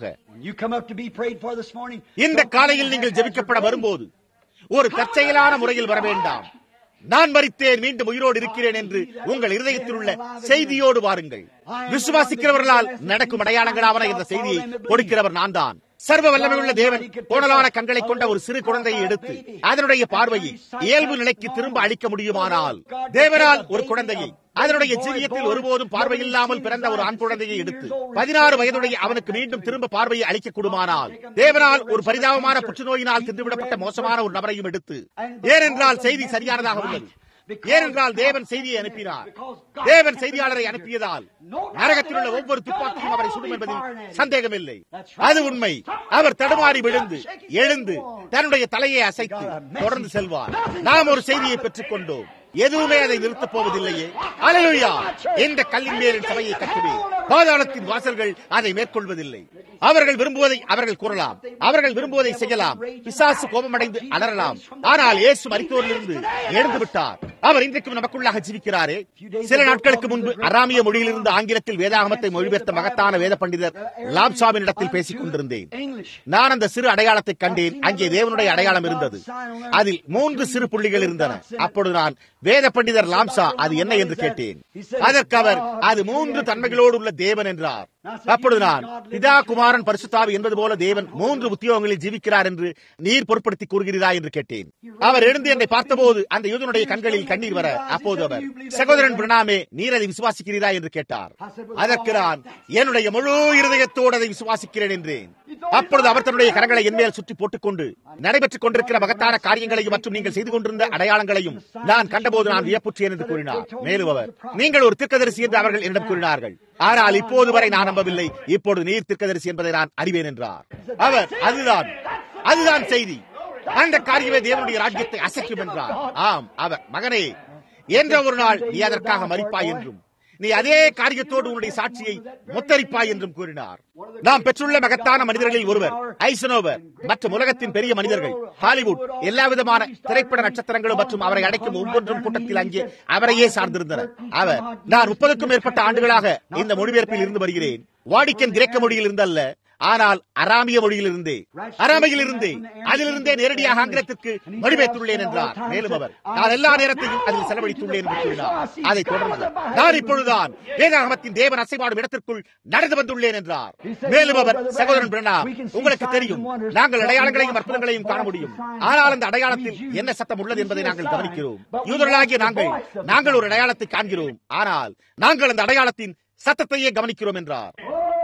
இந்த காலையில் நீங்கள் ஜெபிக்கப்பட வரும்போது ஒரு தற்செயலான முறையில் வர வேண்டாம் நான் மறித்தேன் மீண்டும் உயிரோடு இருக்கிறேன் என்று உங்கள் இருதயத்தில் உள்ள செய்தியோடு வாருங்கள் விசுவாசிக்கிறவர்களால் நடக்கும் அடையாளங்களாவன என்ற செய்தியை கொடுக்கிறவர் நான் தான் சர்வ வல்லமையுள்ள தேவன் கோணலான கண்களை கொண்ட ஒரு சிறு குழந்தையை எடுத்து அதனுடைய பார்வையை இயல்பு நிலைக்கு திரும்ப அளிக்க முடியுமானால் தேவனால் ஒரு குழந்தையை அதனுடைய ஜீவியத்தில் ஒருபோதும் பார்வையில்லாமல் பிறந்த ஒரு ஆண் குழந்தையை எடுத்து பதினாறு வயதுடைய அவனுக்கு மீண்டும் திரும்ப பார்வையை அளிக்க கூடுமானால் தேவனால் ஒரு பரிதாபமான புற்றுநோயினால் தின்றுவிடப்பட்ட மோசமான ஒரு நபரையும் எடுத்து ஏனென்றால் செய்தி சரியானதாக உள்ளது ஏனென்றால் தேவன் செய்தியை அனுப்பினார் தேவன் செய்தியாளரை அனுப்பியதால் நரகத்தில் உள்ள ஒவ்வொரு துப்பாக்கியும் அவரை சுடும் என்பதில் சந்தேகமில்லை அது உண்மை அவர் தடுமாறி விழுந்து எழுந்து தன்னுடைய தலையை அசைத்து தொடர்ந்து செல்வார் நாம் ஒரு செய்தியை பெற்றுக் கொண்டோம் எதுவுமே அதை நிறுத்தப் போவதில்லையே அலையா என்ற கல்லின் மேலின் சபையை கட்டுவேன் பாதாளத்தின் வாசல்கள் அதை மேற்கொள்வதில்லை அவர்கள் விரும்புவதை அவர்கள் கூறலாம் அவர்கள் விரும்புவதை செய்யலாம் பிசாசு கோபமடைந்து அலறலாம் ஆனால் இயேசு மரித்தோரிலிருந்து எழுந்து விட்டார் அவர் இன்றைக்கும் நமக்குள்ளாக ஜீவிக்கிறாரே சில நாட்களுக்கு முன்பு அராமிய மொழியிலிருந்து ஆங்கிலத்தில் வேதாகமத்தை மொழிபெயர்த்த மகத்தான வேத பண்டிதர் லாப்சாவின் இடத்தில் பேசிக் கொண்டிருந்தேன் நான் அந்த சிறு அடையாளத்தை கண்டேன் அங்கே தேவனுடைய அடையாளம் இருந்தது அதில் மூன்று சிறு புள்ளிகள் இருந்தன அப்பொழுது நான் வேத பண்டிதர் லாம்சா அது என்ன என்று கேட்டேன் அதற்கு அவர் அது மூன்று தன்மைகளோடு உள்ள தேவன் என்றார் அப்பொழுது நான் பிதா குமாரன் பரிசுத்தாவி என்பது போல தேவன் மூன்று உத்தியோகங்களில் ஜீவிக்கிறார் என்று நீர் பொருட்படுத்தி கூறுகிறீரா என்று கேட்டேன் அவர் எழுந்து என்னை பார்த்தபோது அந்த யூதனுடைய கண்களில் கண்ணீர் வர அப்போது அவர் சகோதரன் பிரணாமே நீர் அதை விசுவாசிக்கிறீரா என்று கேட்டார் அதற்கு நான் என்னுடைய முழு இருதயத்தோடு அதை விசுவாசிக்கிறேன் என்றேன் அப்பொழுது அவர் தன்னுடைய கரங்களை என்மேல் சுற்றி போட்டுக்கொண்டு நடைபெற்றுக் கொண்டிருக்கிற மகத்தான காரியங்களையும் மற்றும் நீங்கள் செய்து கொண்டிருந்த அடையாளங்களையும் நான் கண்டபோது நான் வியப்புற்றேன் என்று கூறினார் மேலும் அவர் நீங்கள் ஒரு தீர்க்கதரிசி என்று அவர்கள் என்னிடம் கூறினார்கள் ஆனால் இப்போது வரை நான் நம்பவில்லை இப்பொழுது நீர் தீர்க்கதரிசி என்பதை நான் அறிவேன் என்றார் அவர் அதுதான் அதுதான் செய்தி அந்த காரியமே தேவனுடைய ராஜ்யத்தை அசைக்கும் என்றார் ஆம் அவர் மகனே என்ற ஒரு நாள் நீ அதற்காக மறிப்பாய் என்றும் நீ அதே காரியத்தோடு உன்னுடைய சாட்சியை முத்தரிப்பாய் என்றும் கூறினார் நாம் பெற்றுள்ள மகத்தான மனிதர்களில் ஒருவர் ஐசனோவர் மற்றும் உலகத்தின் பெரிய மனிதர்கள் ஹாலிவுட் எல்லா விதமான திரைப்பட நட்சத்திரங்களும் மற்றும் அவரை அடைக்கும் ஒவ்வொன்றும் கூட்டத்தில் அங்கே அவரையே சார்ந்திருந்தனர் அவர் நான் முப்பதுக்கும் மேற்பட்ட ஆண்டுகளாக இந்த மொழிபெயர்ப்பில் இருந்து வருகிறேன் வாடிக்கன் கிரேக்க மொழியில் இருந்தல்ல ஆனால் அராமிய மொழியிலிருந்தே அராமையில் இருந்தே அதிலிருந்தே நேரடியாக ஆங்கிலத்திற்கு மொழிபெயர்த்துள்ளேன் என்றார் மேலும் அவர் நான் எல்லா நேரத்தையும் அதில் செலவழித்துள்ளேன் என்று கூறினார் அதை தொடர்ந்து நான் இப்பொழுதுதான் வேதாகமத்தின் தேவன் அசைவாடும் இடத்திற்குள் நடந்து வந்துள்ளேன் என்றார் மேலும் அவர் சகோதரன் பிரணா உங்களுக்கு தெரியும் நாங்கள் அடையாளங்களையும் அற்புதங்களையும் காண முடியும் ஆனால் அந்த அடையாளத்தில் என்ன சத்தம் உள்ளது என்பதை நாங்கள் கவனிக்கிறோம் யூதர்களாகிய நாங்கள் நாங்கள் ஒரு அடையாளத்தை காண்கிறோம் ஆனால் நாங்கள் அந்த அடையாளத்தின் சத்தத்தையே கவனிக்கிறோம் என்றார்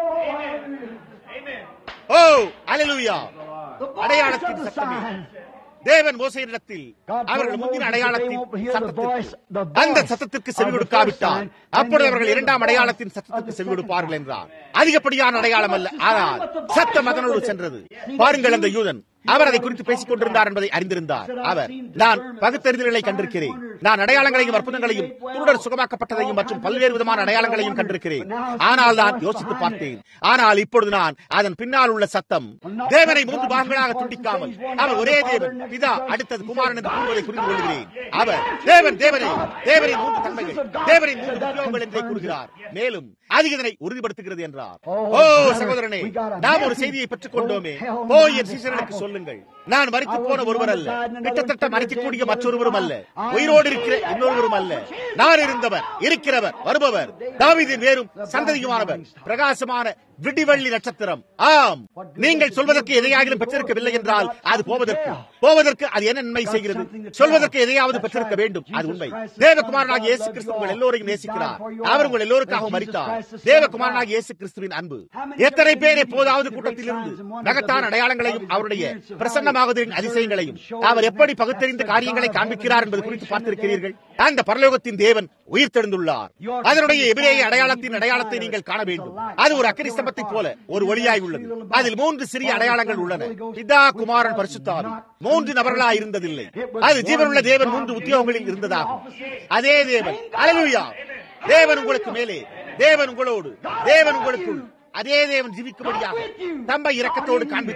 ஓ அலலுயா அடையாளத்தின் சத்தமே தேவன் மோசையிடத்தில் அவர்கள் முந்தின அடையாளத்தின் சத்தத்திற்கு அந்த சத்தத்திற்கு செவி கொடுக்காவிட்டால் அப்பொழுது அவர்கள் இரண்டாம் அடையாளத்தின் சத்தத்திற்கு செவி கொடுப்பார்கள் என்றார் அதிகப்படியான அடையாளம் அல்ல ஆனால் சத்தம் அதனோடு சென்றது பாருங்கள் அந்த யூதன் அவர் அதை குறித்து பேசிக் கொண்டிருந்தார் என்பதை அறிந்திருந்தார் அவர் நான் பகுத்தறிதல்களை கண்டிருக்கிறேன் நான் அடையாளங்களையும் அற்புதங்களையும் குருடர் சுகமாக்கப்பட்டதையும் மற்றும் பல்வேறு விதமான அடையாளங்களையும் கண்டிருக்கிறேன் ஆனால் நான் யோசித்து பார்த்தேன் ஆனால் இப்பொழுது நான் அதன் பின்னால் உள்ள சத்தம் தேவனை மூன்று பாகங்களாக துண்டிக்காமல் அவர் ஒரே தேவன் பிதா அடுத்தது குமாரன் என்று கூறுவதை புரிந்து கொள்கிறேன் அவர் தேவன் தேவனே தேவனின் மூன்று தன்மைகள் தேவனின் மூன்று உத்தியோகங்கள் என்றே கூறுகிறார் மேலும் அது இதனை உறுதிப்படுத்துகிறது என்றார் ஓ சகோதரனே நாம் ஒரு செய்தியை பெற்றுக் கொண்டோமே போய் என் சீசர்களுக்கு சொல்லுங்கள் நான் மறித்து போன ஒருவர் அல்ல கிட்டத்தட்ட மறிக்கக்கூடிய மற்றொருவரும் அல்ல உயிரோடு இருக்கிற இன்னொருவரும் அல்ல நான் இருந்தவர் இருக்கிறவர் வருபவர் தாவிதின் வேறும் சந்ததியுமானவர் பிரகாசமான விடிவள்ளி நட்சத்திரம் ஆம் நீங்கள் சொல்வதற்கு எதையாகிலும் பெற்றிருக்கவில்லை என்றால் அது போவதற்கு போவதற்கு அது என்ன நன்மை செய்கிறது சொல்வதற்கு எதையாவது பெற்றிருக்க வேண்டும் அது உண்மை தேவகுமாரனாக இயேசு கிறிஸ்து உங்கள் எல்லோரையும் நேசிக்கிறார் அவர் உங்கள் எல்லோருக்காக மறித்தார் தேவகுமாரனாக இயேசு கிறிஸ்துவின் அன்பு எத்தனை பேர் எப்போதாவது கூட்டத்தில் இருந்து மகத்தான அடையாளங்களையும் அவருடைய பிரசன்னமாகுதலின் அதிசயங்களையும் அவர் எப்படி பகுத்தறிந்த காரியங்களை காண்பிக்கிறார் என்பது குறித்து பார்த்திருக்கிறீர்கள் அந்த பரலோகத்தின் தேவன் உயிர்த்தெழுந்துள்ளார் அதனுடைய எபிரேய அடையாளத்தின் அடையாளத்தை நீங்கள் காண வேண்டும் அது ஒரு அக்கரி ஸ்தம்பத்தை போல ஒரு ஒளியாய் உள்ளது அதில் மூன்று சிறிய அடையாளங்கள் உள்ளன பிதா குமாரன் பரிசுத்தாவி மூன்று நபர்களாய் இருந்ததில்லை அது ஜீவனுள்ள தேவன் மூன்று உத்தியோகங்களில் இருந்ததாகும் அதே தேவன் அலலுயா தேவன் உங்களுக்கு மேலே தேவன் உங்களோடு தேவன் உங்களுக்குள் அதே தேவன் ஜீவிக்கும்படியாக தம்மை இரக்கத்தோடு காண்பித்து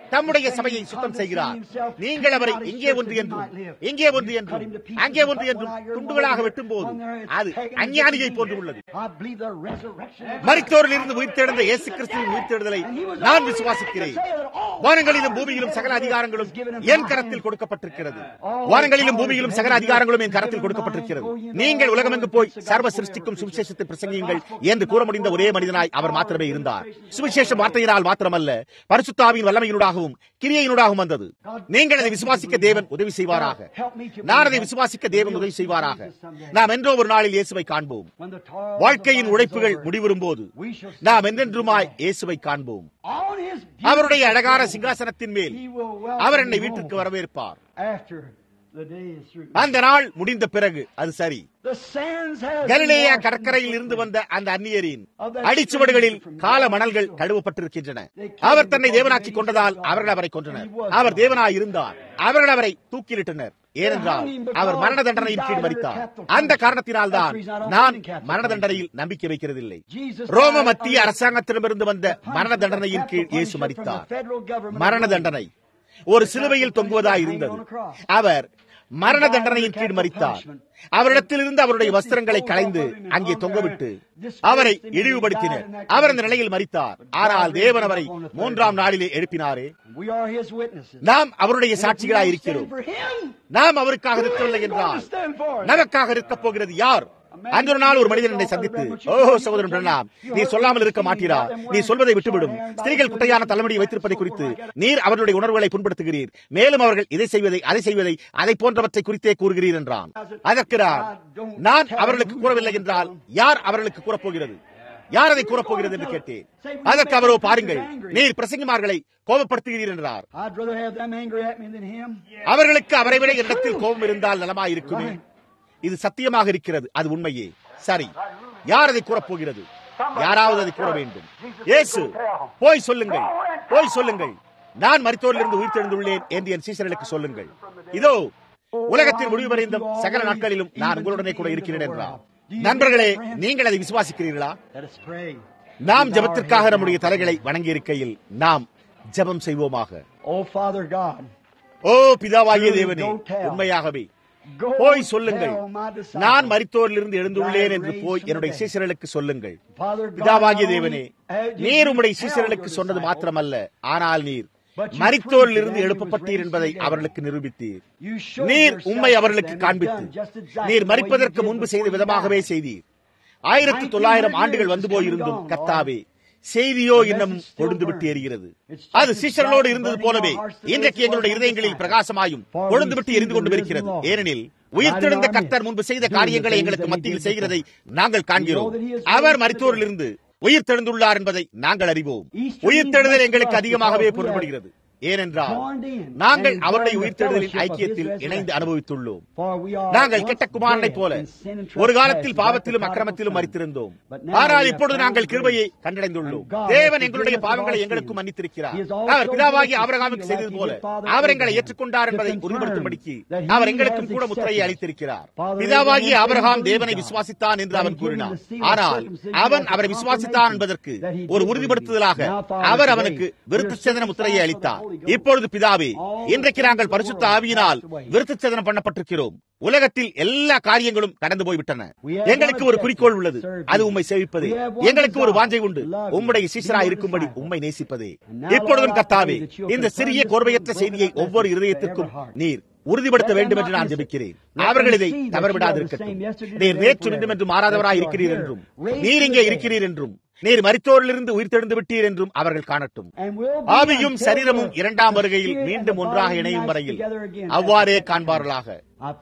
தம்முடைய சபையை சுத்தம் செய்கிறார் நீங்கள் அவரை இங்கே ஒன்று என்றும் இங்கே ஒன்று என்றும் அங்கே ஒன்று என்றும் துண்டுகளாக வெட்டும் போது அது அஞ்ஞானியை போன்று உள்ளது மரித்தோரில் இருந்து உயிர்த்தெழுந்த இயேசு கிறிஸ்துவின் உயிர்த்தெழுதலை நான் விசுவாசிக்கிறேன் வானங்களிலும் பூமியிலும் சகல அதிகாரங்களும் என் கரத்தில் கொடுக்கப்பட்டிருக்கிறது வானங்களிலும் பூமியிலும் சகல அதிகாரங்களும் என் கரத்தில் கொடுக்கப்பட்டிருக்கிறது நீங்கள் உலகமெங்கு போய் சர்வ சிருஷ்டிக்கும் சுவிசேஷத்தை பிரசங்கியுங்கள் என்று கூற முடிந்த ஒரே மனிதனாய் அவர் மாத்திரமே இருந்தார் சுவிசேஷ வார்த்தையினால் மாத்திரமல்ல பரிசுத்தாவின் வல்லமையினூடாகவும் கிரியையினூடாகவும் வந்தது நீங்கள் அதை விசுவாசிக்க தேவன் உதவி செய்வாராக நான் அதை விசுவாசிக்க தேவன் உதவி செய்வாராக நாம் என்றோ ஒரு நாளில் இயேசுவை காண்போம் வாழ்க்கையின் உழைப்புகள் முடிவரும் போது நாம் என்றென்றுமாய் இயேசுவை காண்போம் அவருடைய அழகான சிங்காசனத்தின் மேல் அவர் என்னை வீட்டிற்கு வரவேற்பார் அந்த நாள் முடிந்த பிறகு அது சரி கலிலேயா கடற்கரையில் இருந்து வந்த அந்த அந்நியரின் அடிச்சுவடுகளில் கால மணல்கள் கழுவப்பட்டிருக்கின்றன அவர் தன்னை தேவனாக்கி கொண்டதால் அவர்கள் அவரை கொன்றனர் அவர் தேவனாய் இருந்தார் அவர்கள் அவரை தூக்கிலிட்டனர் ஏனென்றால் அவர் மரண தண்டனையின் கீழ் மறித்தார் அந்த காரணத்தினால் தான் நான் மரண தண்டனையில் நம்பிக்கை வைக்கிறதில்லை ரோம மத்திய அரசாங்கத்திடமிருந்து வந்த மரண தண்டனையின் கீழ் இயேசு மறித்தார் மரண தண்டனை ஒரு சிலுவையில் தொங்குவதாய் இருந்தது அவர் மரண தண்டனையின் கீழ் மறித்தார் அவரிடத்தில் இருந்து அவருடைய வஸ்திரங்களை களைந்து அங்கே தொங்கவிட்டு அவரை இழிவுபடுத்தினர் அவர் அந்த நிலையில் மறித்தார் ஆனால் தேவன் அவரை மூன்றாம் நாளிலே எழுப்பினாரே நாம் அவருடைய சாட்சிகளாய் இருக்கிறோம் நாம் அவருக்காக இருக்கவில்லை என்றால் நமக்காக இருக்கப் போகிறது யார் அன்று ஒரு நாள் ஒரு மனிதன் என்னை சந்தித்து ஓஹோ சகோதரன் பிரணாம் நீ சொல்லாமல் இருக்க மாட்டீரா நீ சொல்வதை விட்டுவிடும் ஸ்திரீகள் குட்டையான தலைமுடி வைத்திருப்பதை குறித்து நீர் அவர்களுடைய உணர்வுகளை புண்படுத்துகிறீர் மேலும் அவர்கள் இதை செய்வதை அதை செய்வதை அதை போன்றவற்றை குறித்தே கூறுகிறீர் என்றான் அதற்கு நான் அவர்களுக்கு கூறவில்லை என்றால் யார் அவர்களுக்கு கூறப்போகிறது யார் அதை கூறப்போகிறது என்று கேட்டேன் அதற்கு அவரோ பாருங்கள் நீர் பிரசங்கிமார்களை கோபப்படுத்துகிறீர் என்றார் அவர்களுக்கு அவரை விட இடத்தில் கோபம் இருந்தால் நலமாயிருக்குமே இது சத்தியமாக இருக்கிறது அது உண்மையே சரி யார் அதை கூறப்போகிறது யாராவது அதை கூற வேண்டும் இயேசு போய் சொல்லுங்கள் போய் சொல்லுங்கள் நான் மருத்துவரிலிருந்து உயிர் தெழுந்துள்ளேன் என்று என் சீசர்களுக்கு சொல்லுங்கள் இதோ உலகத்தின் முடிவு வரைந்தும் சகல நாட்களிலும் நான் உங்களுடனே கூட இருக்கிறேன் என்றார் நண்பர்களே நீங்கள் அதை விசுவாசிக்கிறீர்களா நாம் ஜபத்திற்காக நம்முடைய தலைகளை வணங்கி இருக்கையில் நாம் ஜபம் செய்வோமாக ஓ பிதாவாகிய தேவனே உண்மையாகவே போய் சொல்லுங்கள் நான் மரித்தோரிலிருந்து எழுந்துள்ளேன் என்று போய் என்னுடைய சீசர்களுக்கு சொல்லுங்கள் பிதாவாகிய தேவனே நீர் உம்முடைய சீசர்களுக்கு சொன்னது மாத்திரமல்ல ஆனால் நீர் மரித்தோரிலிருந்து எழுப்பப்பட்டீர் என்பதை அவர்களுக்கு நிரூபித்தீர் நீர் உண்மை அவர்களுக்கு காண்பித்து நீர் மறிப்பதற்கு முன்பு செய்த விதமாகவே செய்தீர் ஆயிரத்தி தொள்ளாயிரம் ஆண்டுகள் வந்து போயிருந்தும் கத்தாவே செய்தியோ இன்னும் கொழுந்து விட்டு எரிகிறது அது சீஷர்களோடு இருந்தது போலவே இன்றைக்கு எங்களுடைய இருதயங்களில் பிரகாசமாயும் கொழுந்து விட்டு எரிந்து கொண்டு இருக்கிறது ஏனெனில் உயிர்த்தெழுந்த கர்த்தர் முன்பு செய்த காரியங்களை எங்களுக்கு மத்தியில் செய்கிறதை நாங்கள் காண்கிறோம் அவர் மருத்துவரிலிருந்து உயிர் தெழுந்துள்ளார் என்பதை நாங்கள் அறிவோம் உயிர் தெழுதல் எங்களுக்கு அதிகமாகவே பொருள்படுகிறது ஏனென்றால் நாங்கள் அவருடைய உயிர்த்தெழுதலின் ஐக்கியத்தில் இணைந்து அனுபவித்துள்ளோம் நாங்கள் கெட்ட குமாரனை போல ஒரு காலத்தில் பாவத்திலும் அக்கிரமத்திலும் மறித்திருந்தோம் ஆனால் இப்பொழுது நாங்கள் கிருபையை கண்டடைந்துள்ளோம் தேவன் எங்களுடைய பாவங்களை எங்களுக்கு மன்னித்திருக்கிறார் அவர் பிதாவாகி ஆபரகாமுக்கு செய்தது போல அவர் எங்களை ஏற்றுக்கொண்டார் என்பதை உறுதிப்படுத்தும்படிக்கு அவர் எங்களுக்கும் கூட முத்திரையை அளித்திருக்கிறார் பிதாவாகி ஆபரகாம் தேவனை விசுவாசித்தான் என்று அவன் கூறினார் ஆனால் அவன் அவரை விசுவாசித்தான் என்பதற்கு ஒரு உறுதிப்படுத்துதலாக அவர் அவனுக்கு விருத்த சேதன முத்திரையை அளித்தார் இப்பொழுது பிதாவே இன்றைக்கு நாங்கள் பரிசுத்த ஆவியினால் விருத்த சேதனம் பண்ணப்பட்டிருக்கிறோம் உலகத்தில் எல்லா காரியங்களும் கடந்து போய்விட்டன எங்களுக்கு ஒரு குறிக்கோள் உள்ளது அது உண்மை சேவிப்பதே எங்களுக்கு ஒரு வாஞ்சை உண்டு உம்முடைய சீசரா இருக்கும்படி உண்மை நேசிப்பதே இப்பொழுதும் கத்தாவே இந்த சிறிய கோர்வையற்ற செய்தியை ஒவ்வொரு இருதயத்திற்கும் நீர் உறுதிப்படுத்த வேண்டும் என்று நான் ஜெபிக்கிறேன் அவர்கள் இதை தவறுவிடாதிருக்கட்டும் நீர் நேற்று நின்றும் என்று மாறாதவராய் இருக்கிறீர் என்றும் நீர் இங்கே இருக்கிறீர் என்றும் நீர் மரித்தோரிலிருந்து உயிர் தெழுந்து விட்டீர் என்றும் அவர்கள் காணட்டும் ஆவியும் சரீரமும் இரண்டாம் வருகையில் மீண்டும் ஒன்றாக இணையும் வரையில் அவ்வாறே காண்பார்களாக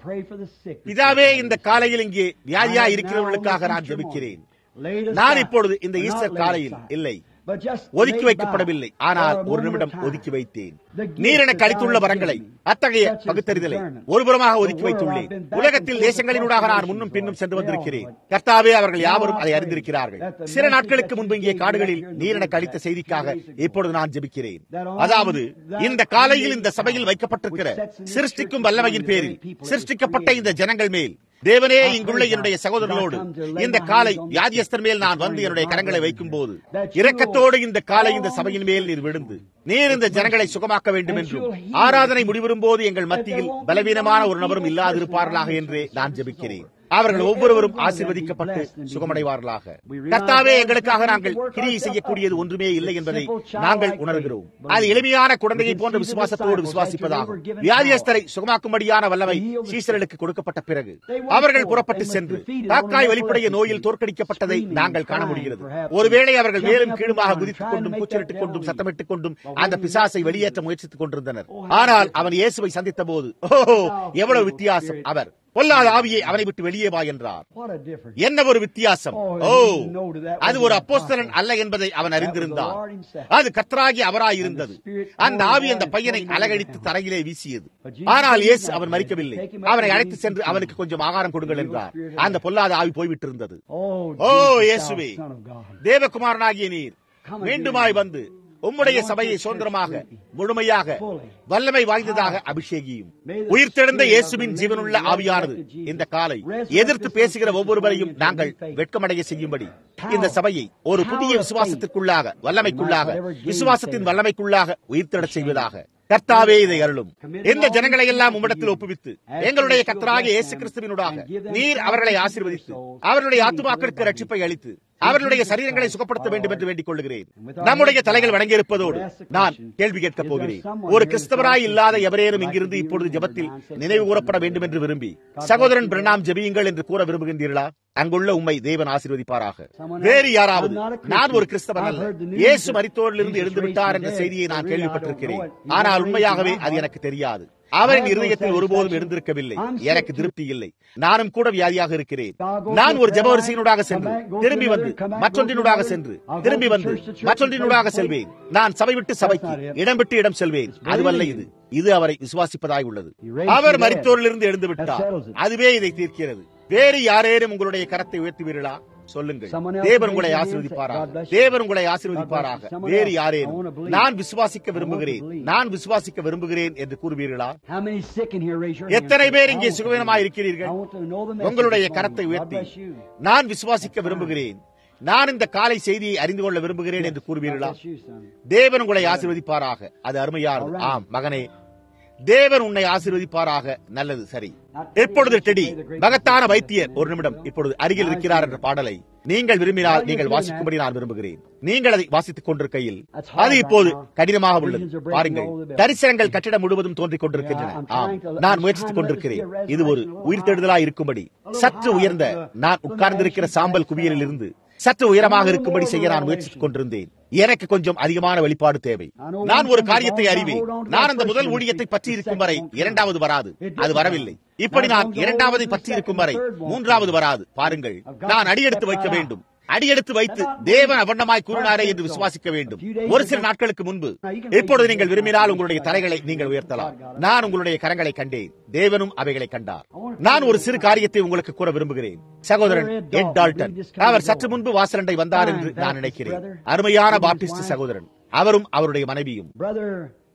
பிதாவே இந்த காலையில் இங்கே வியாதியா இருக்கிறவர்களுக்காக நான் ஜெபிக்கிறேன் நான் இப்பொழுது இந்த ஈஸ்டர் காலையில் இல்லை ஒதுக்கி வைக்கப்படவில்லை ஆனால் ஒரு நிமிடம் ஒதுக்கி வைத்தேன் நீர் எனக்கு அளித்துள்ள வரங்களை அத்தகைய பகுத்தறிதலை ஒருபுறமாக ஒதுக்கி வைத்துள்ளேன் உலகத்தில் தேசங்களினூடாக நான் முன்னும் பின்னும் சென்று வந்திருக்கிறேன் கர்த்தாவே அவர்கள் யாவரும் அதை அறிந்திருக்கிறார்கள் சில நாட்களுக்கு முன்பு இங்கே காடுகளில் நீர் எனக்கு அளித்த செய்திக்காக இப்பொழுது நான் ஜெபிக்கிறேன் அதாவது இந்த காலையில் இந்த சபையில் வைக்கப்பட்டிருக்கிற சிருஷ்டிக்கும் வல்லமையின் பேரில் சிருஷ்டிக்கப்பட்ட இந்த ஜனங்கள் மேல் தேவனே இங்குள்ள என்னுடைய சகோதரர்களோடு இந்த காலை வியாதியஸ்தர் மேல் நான் வந்து என்னுடைய கரங்களை வைக்கும் போது இரக்கத்தோடு இந்த காலை இந்த சபையின் மேல் நீர் விழுந்து நீர் இந்த ஜனங்களை சுகமாக்க வேண்டும் என்றும் ஆராதனை முடிவரும் போது எங்கள் மத்தியில் பலவீனமான ஒரு நபரும் இல்லாதிருப்பார்களாக என்றே நான் ஜெபிக்கிறேன் அவர்கள் ஒவ்வொருவரும் ஆசீர்வதிக்கப்பட்டு சுகமடைவார்களாக கர்த்தாவே எங்களுக்காக நாங்கள் கிரியை செய்யக்கூடியது ஒன்றுமே இல்லை என்பதை நாங்கள் உணர்கிறோம் அது எளிமையான குழந்தையை போன்ற விசுவாசத்தோடு விசுவாசிப்பதாகும் வியாதியஸ்தரை சுகமாக்கும்படியான வல்லமை சீசர்களுக்கு கொடுக்கப்பட்ட பிறகு அவர்கள் புறப்பட்டு சென்று காக்காய் வெளிப்படைய நோயில் தோற்கடிக்கப்பட்டதை நாங்கள் காண முடிகிறது ஒருவேளை அவர்கள் மேலும் கீழுமாக குதித்துக் கொண்டும் கூச்சலிட்டுக் கொண்டும் சத்தமிட்டுக் கொண்டும் அந்த பிசாசை வெளியேற்ற முயற்சித்துக் கொண்டிருந்தனர் ஆனால் அவன் இயேசுவை சந்தித்த போது ஓஹோ எவ்வளவு வித்தியாசம் அவர் பொல்லாத ஆவியை அவனை விட்டு வெளியே வா என்றார் What a difference. என்ன ஒரு வித்தியாசம் Oh, O he didn't know that அது was ஒரு the அப்போஸ்தலன் prophet. அல்ல என்பதை அவன் அறிந்திருந்தான் That was the Lord himself. அது கர்த்தராகி அவராய் இருந்தது And the Spirit அந்த poured ஆவி down அந்த and பையனை told him அலகடித்து to தரையிலே வீசியது But Jesus ஆனால் did இயேசு not அவன் do மறிக்கவில்லை that. Take him out அவனை and அழைத்து leave சென்று him. அவனுக்கு கொஞ்சம் ஆகாரம் கொடுங்கள் The evil என்றார் spirit அந்த பொல்லாத ஆவி போய்விட்டிருந்தது Oh, ஓ Jesus, இயேசுவே thou Son of God. தேவகுமாரனாகிய நீர் மீண்டுமாய் வந்து உம்முடைய சபையை சுதந்திரமாக முழுமையாக வல்லமை வாய்ந்ததாக அபிஷேகியும் உயிர்த்தெழுந்த இயேசுவின் ஜீவனுள்ள ஆவியானது இந்த காலை எதிர்த்து பேசுகிற ஒவ்வொருவரையும் நாங்கள் வெட்கமடைய செய்யும்படி இந்த சபையை ஒரு புதிய விசுவாசத்திற்குள்ளாக வல்லமைக்குள்ளாக விசுவாசத்தின் வல்லமைக்குள்ளாக உயிர்த்தெழச் செய்வதாக கர்த்தாவே இதை அருளும் இந்த ஜனங்களை எல்லாம் உம்மிடத்தில் ஒப்புவித்து எங்களுடைய கர்த்தராகிய இயேசு கிறிஸ்துவினூடாக நீர் அவர்களை ஆசீர்வதித்து அவர்களுடைய ஆத்துமாக்களுக்கு ரட்சிப்பை அளித்து அவர்களுடைய சரீரங்களை சுகப்படுத்த வேண்டும் என்று வேண்டிக் கொள்கிறேன் நம்முடைய தலைகள் வணங்கியிருப்பதோடு நான் கேள்வி கேட்கப் போகிறேன் ஒரு கிறிஸ்தவராய் இல்லாத எவரேனும் இங்கிருந்து இப்பொழுது ஜெபத்தில் நினைவு கூறப்பட வேண்டும் என்று விரும்பி சகோதரன் பிரணாம் ஜெபியுங்கள் என்று கூற விரும்புகின்றீர்களா அங்குள்ள உம்மை தேவன் ஆசீர்வதிப்பாராக வேறு யாராவது நான் ஒரு கிறிஸ்தவன் அல்ல இயேசு மரித்தோரிலிருந்து எழுந்து விட்டார் என்ற செய்தியை நான் கேள்விப்பட்டிருக்கிறேன் ஆனால் உண்மையாகவே அது எனக்கு தெரியாது அவரின் இருதயத்தில் ஒருபோதும் இருந்திருக்கவில்லை எனக்கு திருப்தி இல்லை நானும் கூட வியாதியாக இருக்கிறேன் நான் ஒரு ஜபவரிசையினூடாக சென்று திரும்பி வந்து மற்றொன்றினூடாக சென்று திரும்பி வந்து மற்றொன்றினூடாக செல்வேன் நான் சபை விட்டு சபைக்கு இடம் விட்டு இடம் செல்வேன் அதுவல்ல இது இது அவரை விசுவாசிப்பதாய் உள்ளது அவர் மரித்தோரிலிருந்து எழுந்து விட்டார் அதுவே இதை தீர்க்கிறது வேறு யாரேனும் உங்களுடைய கரத்தை உயர்த்துவீர்களா சொல்லுங்கள் தேவன் உங்களை ஆசீர்வதிப்பாராக தேவன் உங்களை ஆசீர்வதிப்பாராக வேறு யாரேனும் நான் விசுவாசிக்க விரும்புகிறேன் நான் விசுவாசிக்க விரும்புகிறேன் என்று கூறுவீர்களா How many sick in here? Raise your hand. எத்தனை பேர் இங்கே I want to- சுகவீனமாய் இருக்கிறீர்கள் I want to know the message. உங்களுடைய this கரத்தை morning. God உயர்த்தி bless you. நான் விசுவாசிக்க விரும்புகிறேன் நான் இந்த காலை செய்தியை அறிந்து கொள்ள விரும்புகிறேன் என்று God கூறுவீர்களா bless you, son. தேவன் உங்களை ஆசீர்வதிப்பாராக அது அருமையானது ஆம் மகனே தேவன் உன்னை ஆசீர்வதிப்பாராக நல்லது சரி இப்பொழுது டெடி மகத்தான வைத்தியர் ஒரு நிமிடம் இப்பொழுது அருகில் இருக்கிறார் என்ற பாடலை நீங்கள் விரும்பினால் நீங்கள் வாசிக்கும்படி நான் விரும்புகிறேன் நீங்கள் அதை வாசித்துக் கொண்டிருக்கையில் அது இப்போது கடினமாக உள்ளது பாருங்கள் தரிசனங்கள் கட்டிடம் முழுவதும் தோன்றிக் கொண்டிருக்கின்றன ஆம் நான் முயற்சித்துக் கொண்டிருக்கிறேன் இது ஒரு உயிர்த்தெழுதலா இருக்கும்படி சற்று உயர்ந்த நான் உட்கார்ந்திருக்கிற சாம்பல் குவியலில் இருந்து சற்று உயரமாக இருக்கும்படி செய்ய நான் முயற்சித்துக் கொண்டிருந்தேன் எனக்கு கொஞ்சம் அதிகமான வெளிப்பாடு தேவை நான் ஒரு காரியத்தை அறிவேன் நான் அந்த முதல் ஊழியத்தை பற்றி இருக்கும் வரை இரண்டாவது வராது அது வரவில்லை இப்படி நான் இரண்டாவதை பற்றி இருக்கும் வரை மூன்றாவது வராது பாருங்கள் நான் அடியெடுத்து வைக்க வேண்டும் அடியெடுத்து வைத்து தேவன் அவண்ணமாய் கூறினாரே என்று விசுவாசிக்க வேண்டும் ஒரு சில நாட்களுக்கு முன்பு இப்பொழுது நீங்கள் விரும்பினால் உங்களுடைய தலைகளை நீங்கள் உயர்த்தலாம் நான் உங்களுடைய கரங்களை கண்டேன் தேவனும் அவைகளை கண்டார் நான் ஒரு சிறு காரியத்தை உங்களுக்கு கூற விரும்புகிறேன் சகோதரன் எட் டால்டன் அவர் சற்று முன்பு வாசலண்டை வந்தார் என்று நான் நினைக்கிறேன் அருமையான பாப்டிஸ்ட் சகோதரன் அவரும் அவருடைய மனைவியும் Brother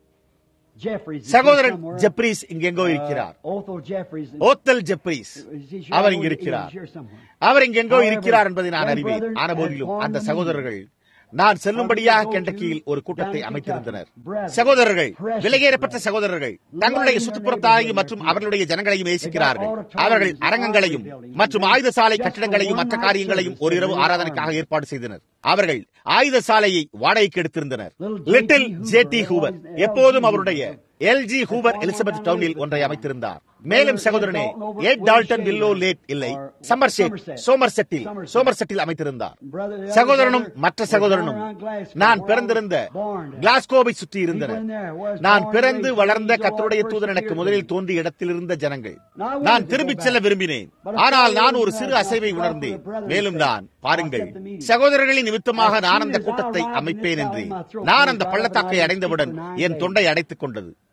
Jeffries. is சகோதரன் here somewhere. ஜெப்ரீஸ் இங்கெங்கோ இருக்கிறார் Uh, Otho Jeffries. ஓத்தல் ஜெப்ரீஸ் Is he here? Our I இங்கு know he- இருக்கிறார் he's here somewhere. Our இங்கெங்கோ However, இருக்கிறார் என்பதை நான் their அறிவேன் brethren ஆன போதிலும் had அந்த formed a சகோதரர்கள் நான் செல்லும்படியாக கெண்டக்கியில் ஒரு கூட்டத்தை அமைத்திருந்தனர் சகோதரர்கள் விலகேறப்பட்ட சகோதரர்கள் தங்களுடைய சுற்றுப்புறத்தாரையும் மற்றும் அவர்களுடைய ஜனங்களையும் நேசிக்கிறார்கள் அவர்கள் அரங்கங்களையும் மற்றும் ஆயுத சாலை கட்டிடங்களையும் மற்ற காரியங்களையும் ஒரு இரவு ஆராதனைக்காக ஏற்பாடு செய்தனர் அவர்கள் ஆயுத சாலையை வாடகைக்கு எடுத்திருந்தனர் லிட்டில் ஜே டி ஹூவர் எப்போதும் அவருடைய எல்ஜி ஹூவர் எலிசபெத் டவுனில் ஒன்றை அமைத்திருந்தார் மேலும் சகோதரனே எட் டால்டன் வில்லோ லேட் இல்லை சம்மர் செட் சோமர் செட்டில் சோமர் செட்டில் அமைத்திருந்தார் சகோதரனும் மற்ற சகோதரனும் நான் பிறந்திருந்த கிளாஸ்கோவை சுற்றி இருந்தனர் நான் பிறந்து வளர்ந்த கத்தருடைய தூதன் எனக்கு முதலில் தோன்றிய இடத்தில் இருந்த ஜனங்கள் நான் திரும்பிச் செல்ல விரும்பினேன் ஆனால் நான் ஒரு சிறு அசைவை உணர்ந்தேன் மேலும் நான் பாருங்கள் சகோதரர்களின் நிமித்தமாக நான் அந்த கூட்டத்தை அமைப்பேன் என்று நான் அந்த பள்ளத்தாக்கை அடைந்தவுடன் என் தொண்டை அடைத்துக் கொண்டது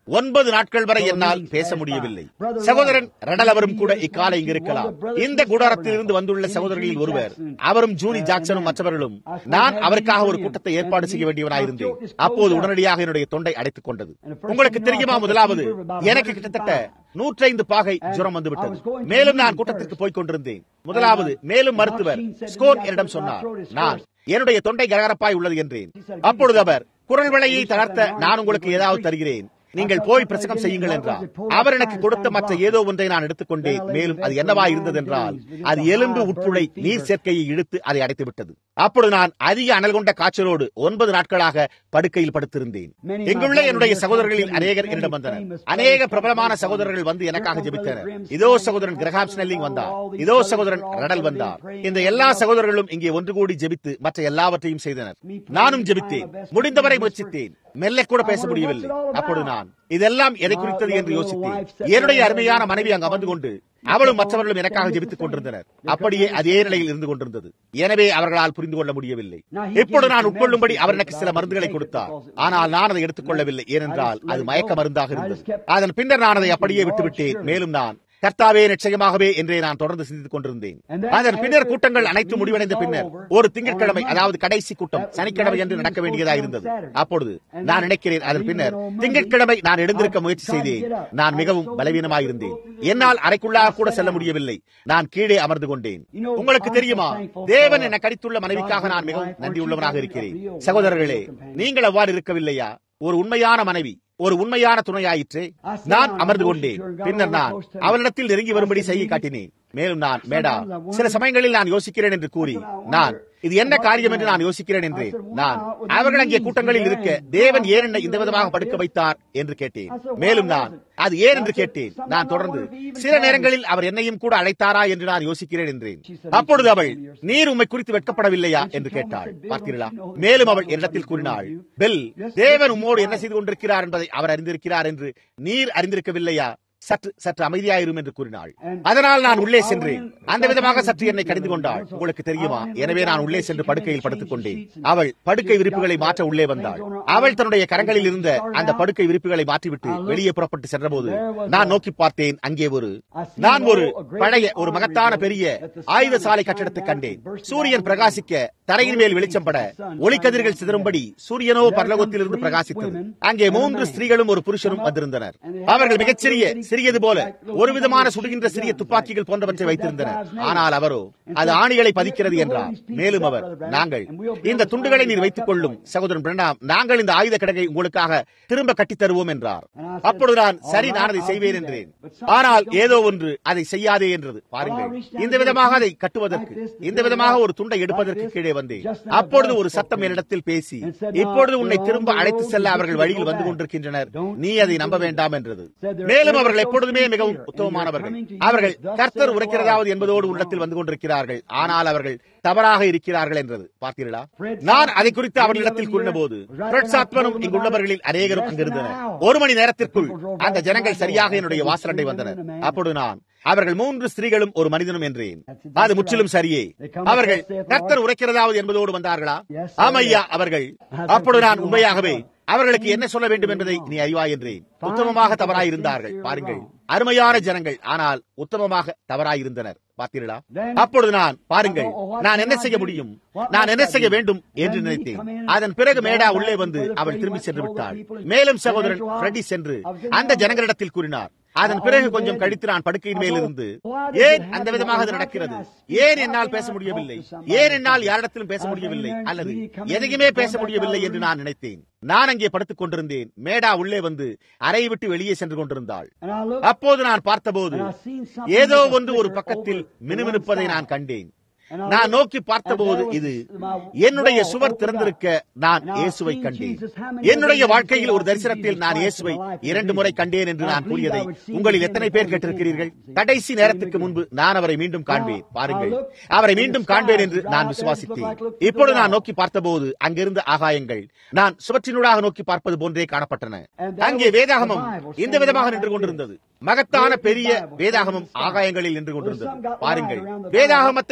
ஒன்பது நாட்கள் வரை என்னால் பேச முடியவில்லை சகோதரன் ரடல் அவரும் கூட இக்காலை இங்கு இருக்கலாம் இந்த கூடாரத்தில் இருந்து வந்துள்ள சகோதரர்களில் ஒருவர் அவரும் ஜூனி ஜாக்சனும் மற்றவர்களும் நான் அவருக்காக ஒரு கூட்டத்தை ஏற்பாடு செய்ய வேண்டியவனாயிருந்தேன் அப்போது உடனடியாக என்னுடைய தொண்டை அடைத்துக் கொண்டது உங்களுக்கு தெரியுமா முதலாவது எனக்கு கிட்டத்தட்ட நூற்றைந்து பாகை ஜுரம் வந்துவிட்டது மேலும் நான் கூட்டத்திற்கு போய்க் கொண்டிருந்தேன் முதலாவது மேலும் மருத்துவர் ஸ்கோர் என்னிடம் சொன்னார் நான் என்னுடைய தொண்டை கரகரப்பாய் உள்ளது என்றேன் அப்பொழுது அவர் குரல் விலையை தளர்த்த நான் உங்களுக்கு ஏதாவது தருகிறேன் நீங்கள் போய் பிரசங்கம் செய்யுங்கள் என்றார் அவர் எனக்கு கொடுத்த மற்ற ஏதோ ஒன்றை நான் எடுத்துக்கொண்டேன் மேலும் அது என்னவா இருந்தது என்றால் அது எலும்பு உட்புழை நீர் சேர்க்கையை இழுத்து அதை அடைத்து விட்டது அப்பொழுது நான் அதிக அனல் கொண்ட காய்ச்சலோடு ஒன்பது நாட்களாக படுக்கையில் படுத்திருந்தேன் இங்குள்ள என்னுடைய சகோதரர்களில் அநேகர் என்னிடம் வந்தனர் அநேக பிரபலமான சகோதரர்கள் வந்து எனக்காக ஜெபித்தனர் இதோ சகோதரன் கிரகாம் ஸ்னெல்லிங் வந்தார் இதோ சகோதரன் ரடல் வந்தார் இந்த எல்லா சகோதரர்களும் இங்கே ஒன்று கூடி ஜெபித்து மற்ற எல்லாவற்றையும் செய்தனர் நானும் ஜெபித்தேன் முடிந்தவரை முயற்சித்தேன் மெல்ல கூட பேச முடியவில்லை அப்பொழுது நான் இதெல்லாம் எதை குறித்தது என்று யோசித்தேன் என்னுடைய அருமையான மனைவி அங்கு அமர்ந்து கொண்டு அவளும் மற்றவர்களும் எனக்காக ஜெபித்துக் கொண்டிருந்தனர் அப்படியே அதே நிலையில் இருந்து கொண்டிருந்தது எனவே அவர்களால் புரிந்து கொள்ள முடியவில்லை இப்பொழுது நான் உட்கொள்ளும்படி அவர் எனக்கு சில மருந்துகளை கொடுத்தார் ஆனால் நான் அதை எடுத்துக்கொள்ளவில்லை ஏனென்றால் அது மயக்க மருந்தாக இருந்தது அதன் பின்னர் நான் அதை அப்படியே விட்டுவிட்டேன் மேலும் நான் கர்த்தாவே நிச்சயமாகவே என்றே நான் தொடர்ந்து சிந்தித்துக் கொண்டிருந்தேன் அதன் பின்னர் கூட்டங்கள் அனைத்து முடிவடைந்த பின்னர் ஒரு திங்கட்கிழமை அதாவது கடைசி கூட்டம் சனிக்கிழமை என்று நடக்க வேண்டியதாக இருந்தது அப்பொழுது நான் நினைக்கிறேன் அதன் பின்னர் திங்கட்கிழமை நான் எழுந்திருக்க முயற்சி செய்தேன் நான் மிகவும் பலவீனமாயிருந்தேன் என்னால் அறைக்குள்ளாக கூட செல்ல முடியவில்லை நான் கீழே அமர்ந்து கொண்டேன் உங்களுக்கு தெரியுமா தேவன் என கடித்துள்ள மனைவிக்காக நான் மிகவும் நன்றியுள்ளவனாக இருக்கிறேன் சகோதரர்களே நீங்கள் அவ்வாறு இருக்கவில்லையா ஒரு உண்மையான மனைவி ஒரு உண்மையான துணையாயிற்று நான் அமர்ந்து கொண்டேன் பின்னர் நான் அவளிடத்தில் நெருங்கி வரும்படி செய்ய காட்டினேன் மேலும் நான் மேடா சில சமயங்களில் நான் யோசிக்கிறேன் என்று கூறி நான் இது என்ன காரியம் என்று நான் யோசிக்கிறேன் என்று நான் அவர்கள் அங்கே கூட்டங்களில் இருக்க தேவன் ஏன் என்னை இந்த விதமாக படுக்க வைத்தார் என்று கேட்டேன் மேலும் நான் அது ஏன் என்று கேட்டேன் நான் தொடர்ந்து சில நேரங்களில் அவர் என்னையும் கூட அழைத்தாரா என்று நான் யோசிக்கிறேன் என்றேன் அப்பொழுது அவள் நீர் உண்மை குறித்து வெட்கப்படவில்லையா என்று கேட்டாள் பார்த்தீர்களா மேலும் அவள் என்னிடத்தில் கூறினாள் பெல் தேவன் உம்மோடு என்ன செய்து கொண்டிருக்கிறார் என்பதை அவர் அறிந்திருக்கிறார் என்று நீர் அறிந்திருக்கவில்லையா சற்று சற்று அமைதியாயிரும் என்று கூறினாள் அதனால் நான் உள்ளே சென்றேன் அந்த விதமாக சற்று என்னை கடிந்து கொண்டாள் உங்களுக்கு தெரியுமா எனவே நான் உள்ளே சென்று படுக்கையில் படுத்துக் கொண்டேன் அவள் படுக்கை விரிப்புகளை மாற்ற உள்ளே வந்தாள் அவள் தன்னுடைய கரங்களில் இருந்த அந்த படுக்கை விரிப்புகளை மாற்றிவிட்டு வெளியே புறப்பட்டு சென்றபோது நான் நோக்கி பார்த்தேன் அங்கே ஒரு நான் ஒரு பழைய ஒரு மகத்தான பெரிய ஆயுத சாலை கட்டிடத்தை கண்டேன் சூரியன் பிரகாசிக்க தரையின் மேல் வெளிச்சம் பட ஒளிக்கதிர்கள் சிதறும்படி சூரியனோ பரலோகத்திலிருந்து பிரகாசித்தது அங்கே மூன்று ஸ்திரீகளும் ஒரு புருஷனும் வந்திருந்தனர் அவர்கள் மிகச்சிறிய சிறியது போல ஒரு விதமான சுடுகின்ற சிறிய துப்பாக்கிகள் போன்றவற்றை வைத்திருந்தனர் ஆனால் அவரோ அது ஆணிகளை பதிக்கிறது என்றார் மேலும் அவர் நாங்கள் இந்த துண்டுகளை நீர் வைத்துக் கொள்ளும் சகோதரன் பிரணாம் நாங்கள் இந்த ஆயுத கிடங்கை உங்களுக்காக திரும்ப கட்டித் தருவோம் என்றார் அப்பொழுது நான் சரி நான் அதை செய்வேன் என்றேன் ஆனால் ஏதோ ஒன்று அதை செய்யாதே என்றது பாருங்கள் இந்த விதமாக அதை கட்டுவதற்கு இந்த விதமாக ஒரு துண்டை எடுப்பதற்கு கீழே வந்தேன் அப்பொழுது ஒரு சத்தம் என்னிடத்தில் பேசி இப்பொழுது உன்னை திரும்ப அழைத்து செல்ல அவர்கள் வழியில் வந்து கொண்டிருக்கின்றனர் நீ அதை நம்ப வேண்டாம் என்றது மேலும் அவர்கள் எப்பொழுதுமே மிகவும் உத்தமமானவர்கள் அவர்கள் கர்த்தர் உரைக்கிறதாவது என்பதோடு உள்ளத்தில் வந்து கொண்டிருக்கிறார்கள் ஆனால் அவர்கள் தவறாக இருக்கிறார்கள் என்றது பார்த்தீர்களா நான் அதை குறித்து அவர்களிடத்தில் கூறின போது பிரட்சாத்மனும் இங்குள்ளவர்களில் அநேகரும் அங்கிருந்தனர் ஒரு மணி நேரத்திற்குள் அந்த ஜனங்கள் சரியாக என்னுடைய வாசலண்டை வந்தனர் அப்பொழுது நான் அவர்கள் மூன்று ஸ்திரீகளும் ஒரு மனிதனும் என்றேன் அது முற்றிலும் சரியே அவர்கள் கர்த்தர் உரைக்கிறதாவது என்பதோடு வந்தார்களா ஆமையா அவர்கள் அப்பொழுது நான் உண்மையாகவே அவர்களுக்கு என்ன சொல்ல வேண்டும் என்பதை நீ அறிவாய் என்றேன் உத்தமமாக தவறாயிருந்தார்கள் பாருங்கள் அருமையான ஜனங்கள் ஆனால் உத்தமமாக தவறாயிருந்தனர் பார்த்தீர்களா அப்பொழுது நான் பாருங்கள் நான் என்ன செய்ய முடியும் நான் என்ன செய்ய வேண்டும் என்று நினைத்தேன் அதன் பிறகு மேடா உள்ளே வந்து அவள் திரும்பி சென்று விட்டாள் மேலும் சகோதரன் ஃப்ரெடி சென்று அந்த ஜனங்களிடத்தில் கூறினார் அதன் பிறகு கொஞ்சம் கழித்து நான் படுக்கையின் மேல் இருந்து ஏன் அந்த விதமாக அது நடக்கிறது ஏன் என்னால் பேச முடியவில்லை ஏன் என்னால் யாரிடத்திலும் பேச முடியவில்லை அல்லது எதையுமே பேச முடியவில்லை என்று நான் நினைத்தேன் நான் அங்கே படுத்துக் கொண்டிருந்தேன் மேடா உள்ளே வந்து அறையை விட்டு வெளியே சென்று கொண்டிருந்தாள் அப்போது நான் பார்த்தபோது ஏதோ ஒன்று ஒரு பக்கத்தில் மினுமினுப்பதை நான் கண்டேன் நான் நோக்கி பார்த்தபோது இது என்னுடைய சுவர் திறந்திருக்க நான் இயேசுவை கண்டேன் என்னுடைய வாழ்க்கையில் ஒரு தரிசனத்தில் நான் இயேசுவை இரண்டு முறை கண்டேன் என்று நான் கூறியதை உங்களில் எத்தனை பேர் கேட்டிருக்கிறீர்கள் கடைசி நேரத்துக்கு முன்பு நான் அவரை மீண்டும் காண்பேன் பாருங்கள் அவரை மீண்டும் காண்பேன் என்று நான் விசுவாசித்தேன் இப்பொழுது நான் நோக்கி பார்த்தபோது அங்கிருந்த ஆகாயங்கள் நான் சுவற்றினூடாக நோக்கி பார்ப்பது போன்றே காணப்பட்டன அங்கே வேதாகமம் இந்த விதமாக நின்று கொண்டிருந்தது மகத்தான பெரிய வேதாகமம் ஆகாயங்களில் நின்று கொண்டிருந்தது பாருங்கள் வேதாகமத்தை சுற்றிலும்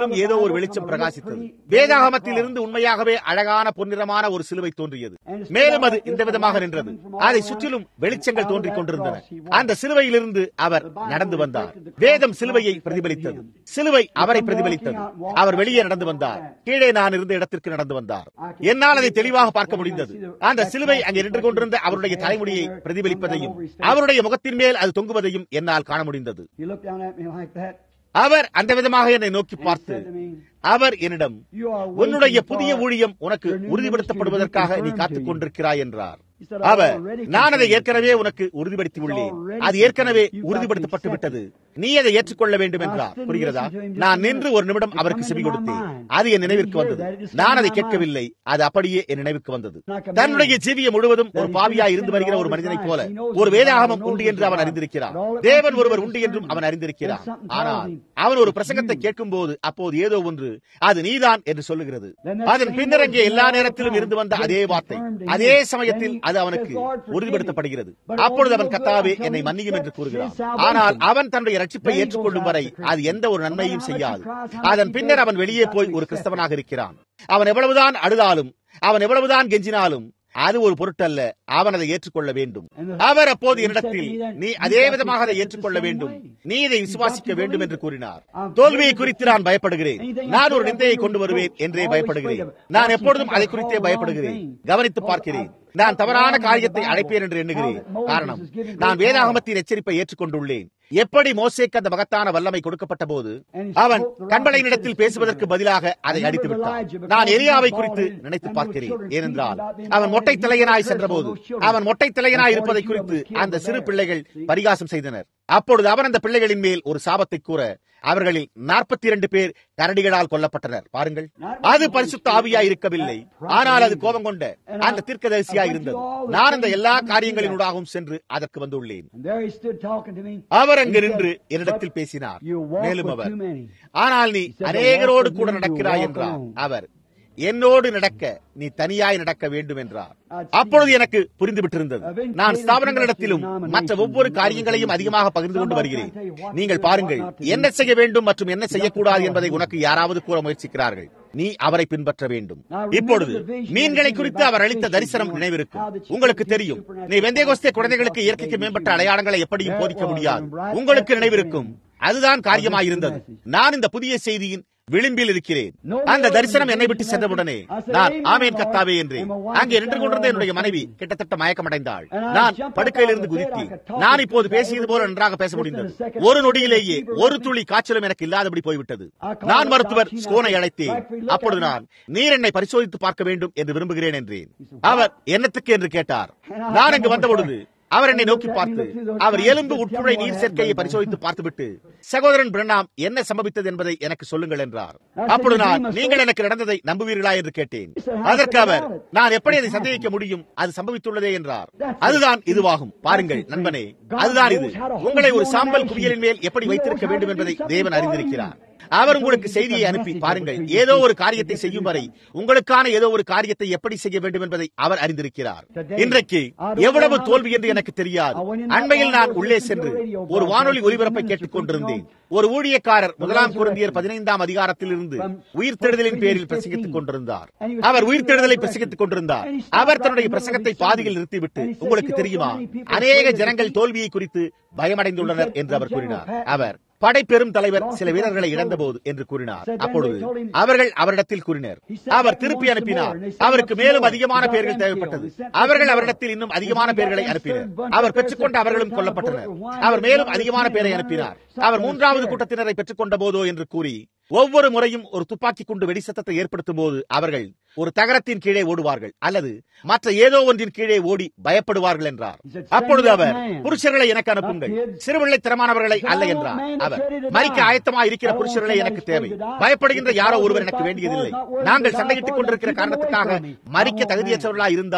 முற்றிலும் ஏதோ ஒரு வெளிச்சம் பிரகாசித்தது வேதாகமத்தில் இருந்து உண்மையாகவே அழகான பொன்னிறமான ஒரு சிலுவை தோன்றியது மேலும் அது இந்த விதமாக நின்றது அதை சுற்றிலும் வெளிச்சங்கள் தோன்றிக் கொண்டிருந்தன அந்த சிலுவையிலிருந்து அவர் நடந்து வந்தார் வேதம் சிலுவையை பிரதிபலித்தது சிலுவை அவரை பிரதிபலித்தது அவர் வெளியே நடந்து வந்தார் கீழே நான் இருந்த இடத்திற்கு நடந்து வந்தார் என்னால் அதை தெளிவாக பார்க்க முடிந்தது அந்த சிலுவை அங்கே நின்று கொண்டிருந்த அவருடைய தலைமுடியை பிரதிபலிப்பதையும் அவருடைய முகத்தின் மேல் அது தொங்குவதையும் என்னால் காண முடிந்தது He looked down at me like that. அவர் அந்த விதமாக என்னை நோக்கி and he பார்த்து said to me, அவர் என்னிடம் You are உன்னுடைய waiting புதிய for ஊழியம் உனக்கு your new உறுதிப்படுத்தப்படுவதற்காக ministry to நீ be காத்துக் confirmed to you." கொண்டிருக்கிறாய் என்றார் He said, "I our already நான் அதை confirmed ஏற்கனவே it." உனக்கு உறுதிப்படுத்தி உள்ளேன் already அது ஏற்கனவே confirmed. You've got to உறுதிப்படுத்தப்பட்டு accept விட்டது நீ அதை ஏற்றுக்கொள்ள வேண்டும் என்றார் stood புரிகிறதா listening to him just நான் a நின்று minute. ஒரு நிமிடம் It அவருக்கு come செவி into my கொடுத்தேன் mind. அது என் I நினைவிற்கு didn't hear வந்தது that. It just நான் came அதை to my கேட்கவில்லை அது அப்படியே என் நினைவுக்கு வந்தது Like a man தன்னுடைய ஜீவிய முழுவதும் ஒரு that he's பாவியாய் been இருந்து sinning வருகிற all ஒரு his மனிதனைப் life. போல He knows ஒரு his வேதாகமம் God, உண்டு knows என்று his அவன் God. அறிந்திருக்கிறான் But all at தேவன் once he ஒருவர் gets உண்டு a என்றும் sermon. அவன் அறிந்திருக்கிறான் Then something tells ஆனால் him, அவன் ஒரு "It's பிரசங்கத்தை you." கேட்கும் போது அப்போது ஏதோ ஒன்று அது நீதான் என்று சொல்லுகிறது Then that அதன் same பின்னர் அங்கே word எல்லா all the நேரத்திலும் time இருந்து வந்த gets அதே வார்த்தை confirmed in அதே him. சமயத்தில் Then he அது says, அவனுக்கு "Lord, forgive me." உறுதிப்படுத்தப்படுகிறது But it அப்பொழுது won't அவன் do no கத்தாவே good என்னை until he மன்னியும் என்று accepts கூறுகிறான் his salvation. ஆனால் அவன் தன்னுடைய ரட்சிப்பை Then he ஏற்றுக்கொள்ளும் goes வரை out to அது எந்த ஒரு Christian. நன்மையும் No matter how செய்யாது much he cries, how much அதன் he பின்னர் begs, அவன் he's வெளியே got போய் to ஒரு accept கிறிஸ்தவனாக இருக்கிறான் அவன் எவ்வளவுதான் அழுதாலும் அவன் எவ்வளவுதான் கெஞ்சினாலும் அது ஒரு பொருட்டல்ல அவன் அதை ஏற்றுக்கொள்ள வேண்டும் அவர் அப்போது என்னிடத்தில் நீ அதே விதமாக அதை ஏற்றுக்கொள்ள வேண்டும் நீ இதை விசுவாசிக்க வேண்டும் என்று கூறினார் தோல்வியை குறித்து நான் பயப்படுகிறேன் நான் ஒரு நிந்தையை கொண்டு வருவேன் என்றே பயப்படுகிறேன் நான் எப்பொழுதும் அதை குறித்தே பயப்படுகிறேன் கவனித்து பார்க்கிறேன் நான் தவறான காரியத்தை அழைப்பேன் என்று எண்ணுகிறேன் காரணம் நான் வேதாகமத்தின் எச்சரிப்பை ஏற்றுக்கொண்டுள்ளேன் எப்படி மோசேக்கு அந்த மகத்தான வல்லமை கொடுக்கப்பட்ட போது அவன் கண்பளையினிடத்தில் பேசுவதற்கு பதிலாக அதை அடித்து விட்டான் நான் எலியாவை குறித்து நினைத்து பார்க்கிறேன் ஏனென்றால் அவன் மொட்டை தலையனாய் சென்றபோது அவன் மொட்டை தலையனாய் இருப்பதை குறித்து அந்த சிறு பிள்ளைகள் பரிகாசம் செய்தனர் அப்பொழுது அவன் அந்த பிள்ளைகளின் மேல் ஒரு சாபத்தை கூற அவர்களில் நாற்பத்தி இரண்டு பேர் கரடிகளால் கொல்லப்பட்டனர் பாருங்கள் அது பரிசுத்த ஆவியாய் இருக்கவில்லை ஆனால் அது கோபம் கொண்ட அந்த தீர்க்கதரிசியாய் இருந்தது நான் அந்த எல்லா காரியங்களினூடாகவும் சென்று அதற்கு வந்துள்ளேன் And there he stood talking to me. அவர் அங்கு He நின்று said, என்னிடத்தில் "But பேசினார் You walk மேலும் with அவர் too many. ஆனால் நீ He said, அநேகரோடு "The கூட walk with me, நடக்கிறாய் you walk என்றார் alone." அவர் என்னோடு நடக்க நீ தனியாய் நடக்க வேண்டும் என்றார் அப்பொழுது எனக்கு புரிந்து விட்டிருந்தது நான் ஸ்தாபனங்களிடத்திலும் மற்ற ஒவ்வொரு காரியங்களையும் அதிகமாக பகிர்ந்து கொண்டு வருகிறேன் நீங்கள் பாருங்கள் என்ன செய்ய வேண்டும் மற்றும் என்ன செய்யக்கூடாது என்பதை உனக்கு யாராவது கூற முயற்சிக்கிறார்கள் நீ அவரை பின்பற்ற வேண்டும் இப்பொழுது மீன்களை குறித்து அவர் அளித்த தரிசனம் நினைவிருக்கும் உங்களுக்கு தெரியும் நீ வெந்தேகோஸ்தே குழந்தைகளுக்கு இயற்கைக்கு மேம்பட்ட அடையாளங்களை எப்படியும் போதிக்க முடியாது உங்களுக்கு நினைவிருக்கும் அதுதான் காரியமாயிருந்தது நான் இந்த புதிய செய்தியின் விளிம்பில் இருக்கிறேன் அந்த தரிசனம் என்னை விட்டு சென்றவுடனே நான் ஆமேன் கத்தாவே என்றேன் அங்கே நின்று கொண்டிருந்த என்னுடைய மனைவி கிட்டத்தட்ட மயக்கமடைந்தாள் நான் படுக்கையிலிருந்து குதித்தேன் நான் இப்போது பேசியது போல நன்றாக பேச முடிந்தது ஒரு நொடியிலேயே ஒரு துளி காய்ச்சலும் எனக்கு இல்லாதபடி போய்விட்டது நான் மருத்துவர் ஸ்கோனை அழைத்தேன் அப்பொழுது நான் நீர் என்னை பரிசோதித்து பார்க்க வேண்டும் என்று விரும்புகிறேன் என்றேன் அவர் என்னத்துக்கு என்று கேட்டார் நான் அங்கு வந்தபொழுது அவர் என்னை நோக்கி பார்த்து அவர் எலும்பு உட்புழை நீர் சேர்க்கையை பரிசோதித்து பார்த்துவிட்டு சகோதரன் பிரணாம் என்ன சம்பவித்தது என்பதை எனக்கு சொல்லுங்கள் என்றார் அப்பொழுது நான் நீங்கள் எனக்கு நடந்ததை நம்புவீர்களா என்று கேட்டேன் அதற்கு அவர் நான் எப்படி அதை சந்தேகிக்க முடியும் அது சம்பவித்துள்ளதே என்றார் அதுதான் இதுவாகும் பாருங்கள் நண்பனே அதுதான் இது உங்களை ஒரு சாம்பல் குவியலின் மேல் எப்படி வைத்திருக்க வேண்டும் என்பதை தேவன் அறிந்திருக்கிறார் அவர் உங்களுக்கு செய்தியை அனுப்பி பாருங்கள் ஏதோ ஒரு காரியத்தை செய்யும் வரை உங்களுக்கான ஏதோ ஒரு காரியத்தை எப்படி செய்ய வேண்டும் என்பதை அவர் அறிந்திருக்கிறார் இன்றைக்கு எவ்வளவு தோல்வி என்று எனக்கு தெரியாது அண்மையில் நான் உள்ளே சென்று ஒரு வானொலி ஒலிபரப்பை கேட்டுக் கொண்டிருந்தேன் ஒரு ஊழியக்காரர் முதலாம் குருந்தியர் பதினைந்தாம் அதிகாரத்தில் இருந்து உயிர்த்தெழுதலின் பேரில் பிரசங்கித்துக் கொண்டிருந்தார் அவர் உயிர்த்தெழுதலை பிரசங்கித்துக் கொண்டிருந்தார் அவர் தன்னுடைய பிரசங்கத்தை பாதியில் நிறுத்திவிட்டு உங்களுக்கு தெரியுமா அநேக ஜனங்கள் தோல்வியை குறித்து பயமடைந்துள்ளனர் என்று அவர் கூறினார் அவர் படைப்பெரும் தலைவர் சில வீரர்களை இழந்தபோது என்று கூறினார் அப்பொழுது அவர்கள் அவரிடத்தில் கூறினர் அவர் திருப்பி அனுப்பினார் அவருக்கு மேலும் அதிகமான பேர்கள் தேவைப்பட்டது அவர்கள் அவரிடத்தில் இன்னும் அதிகமான பேர்களை அனுப்பினர் அவர் பெற்றுக்கொண்ட அவர்களும் கொல்லப்பட்டனர் அவர் மேலும் அதிகமான பேரை அனுப்பினார் அவர் மூன்றாவது கூட்டத்தினரை பெற்றுக்கொண்ட போதோ என்று கூறி ஒவ்வொரு முறையும் ஒரு துப்பாக்கி குண்டு வெடி சத்தத்தை ஏற்படுத்தும் போது அவர்கள் ஒரு தகரத்தின் கீழே ஓடுவார்கள் அல்லது மற்ற ஏதோ ஒன்றின் கீழே ஓடி பயப்படுவார்கள் என்றார் அப்பொழுது அவர் புருஷர்களை எனக்கு அனுப்புங்கள் சிறுபிள்ளை திறமானவர்களை அல்ல என்றார் அவர் மறிக்க ஆயத்தமா இருக்கிற புருஷர்களை எனக்கு தேவை பயப்படுகின்ற யாரோ ஒருவர் எனக்கு வேண்டியதில்லை நாங்கள் சண்டையிட்டுக் கொண்டிருக்கிற காரணத்துக்காக மறிக்க தகுதியற்றவர்களா இருந்தால்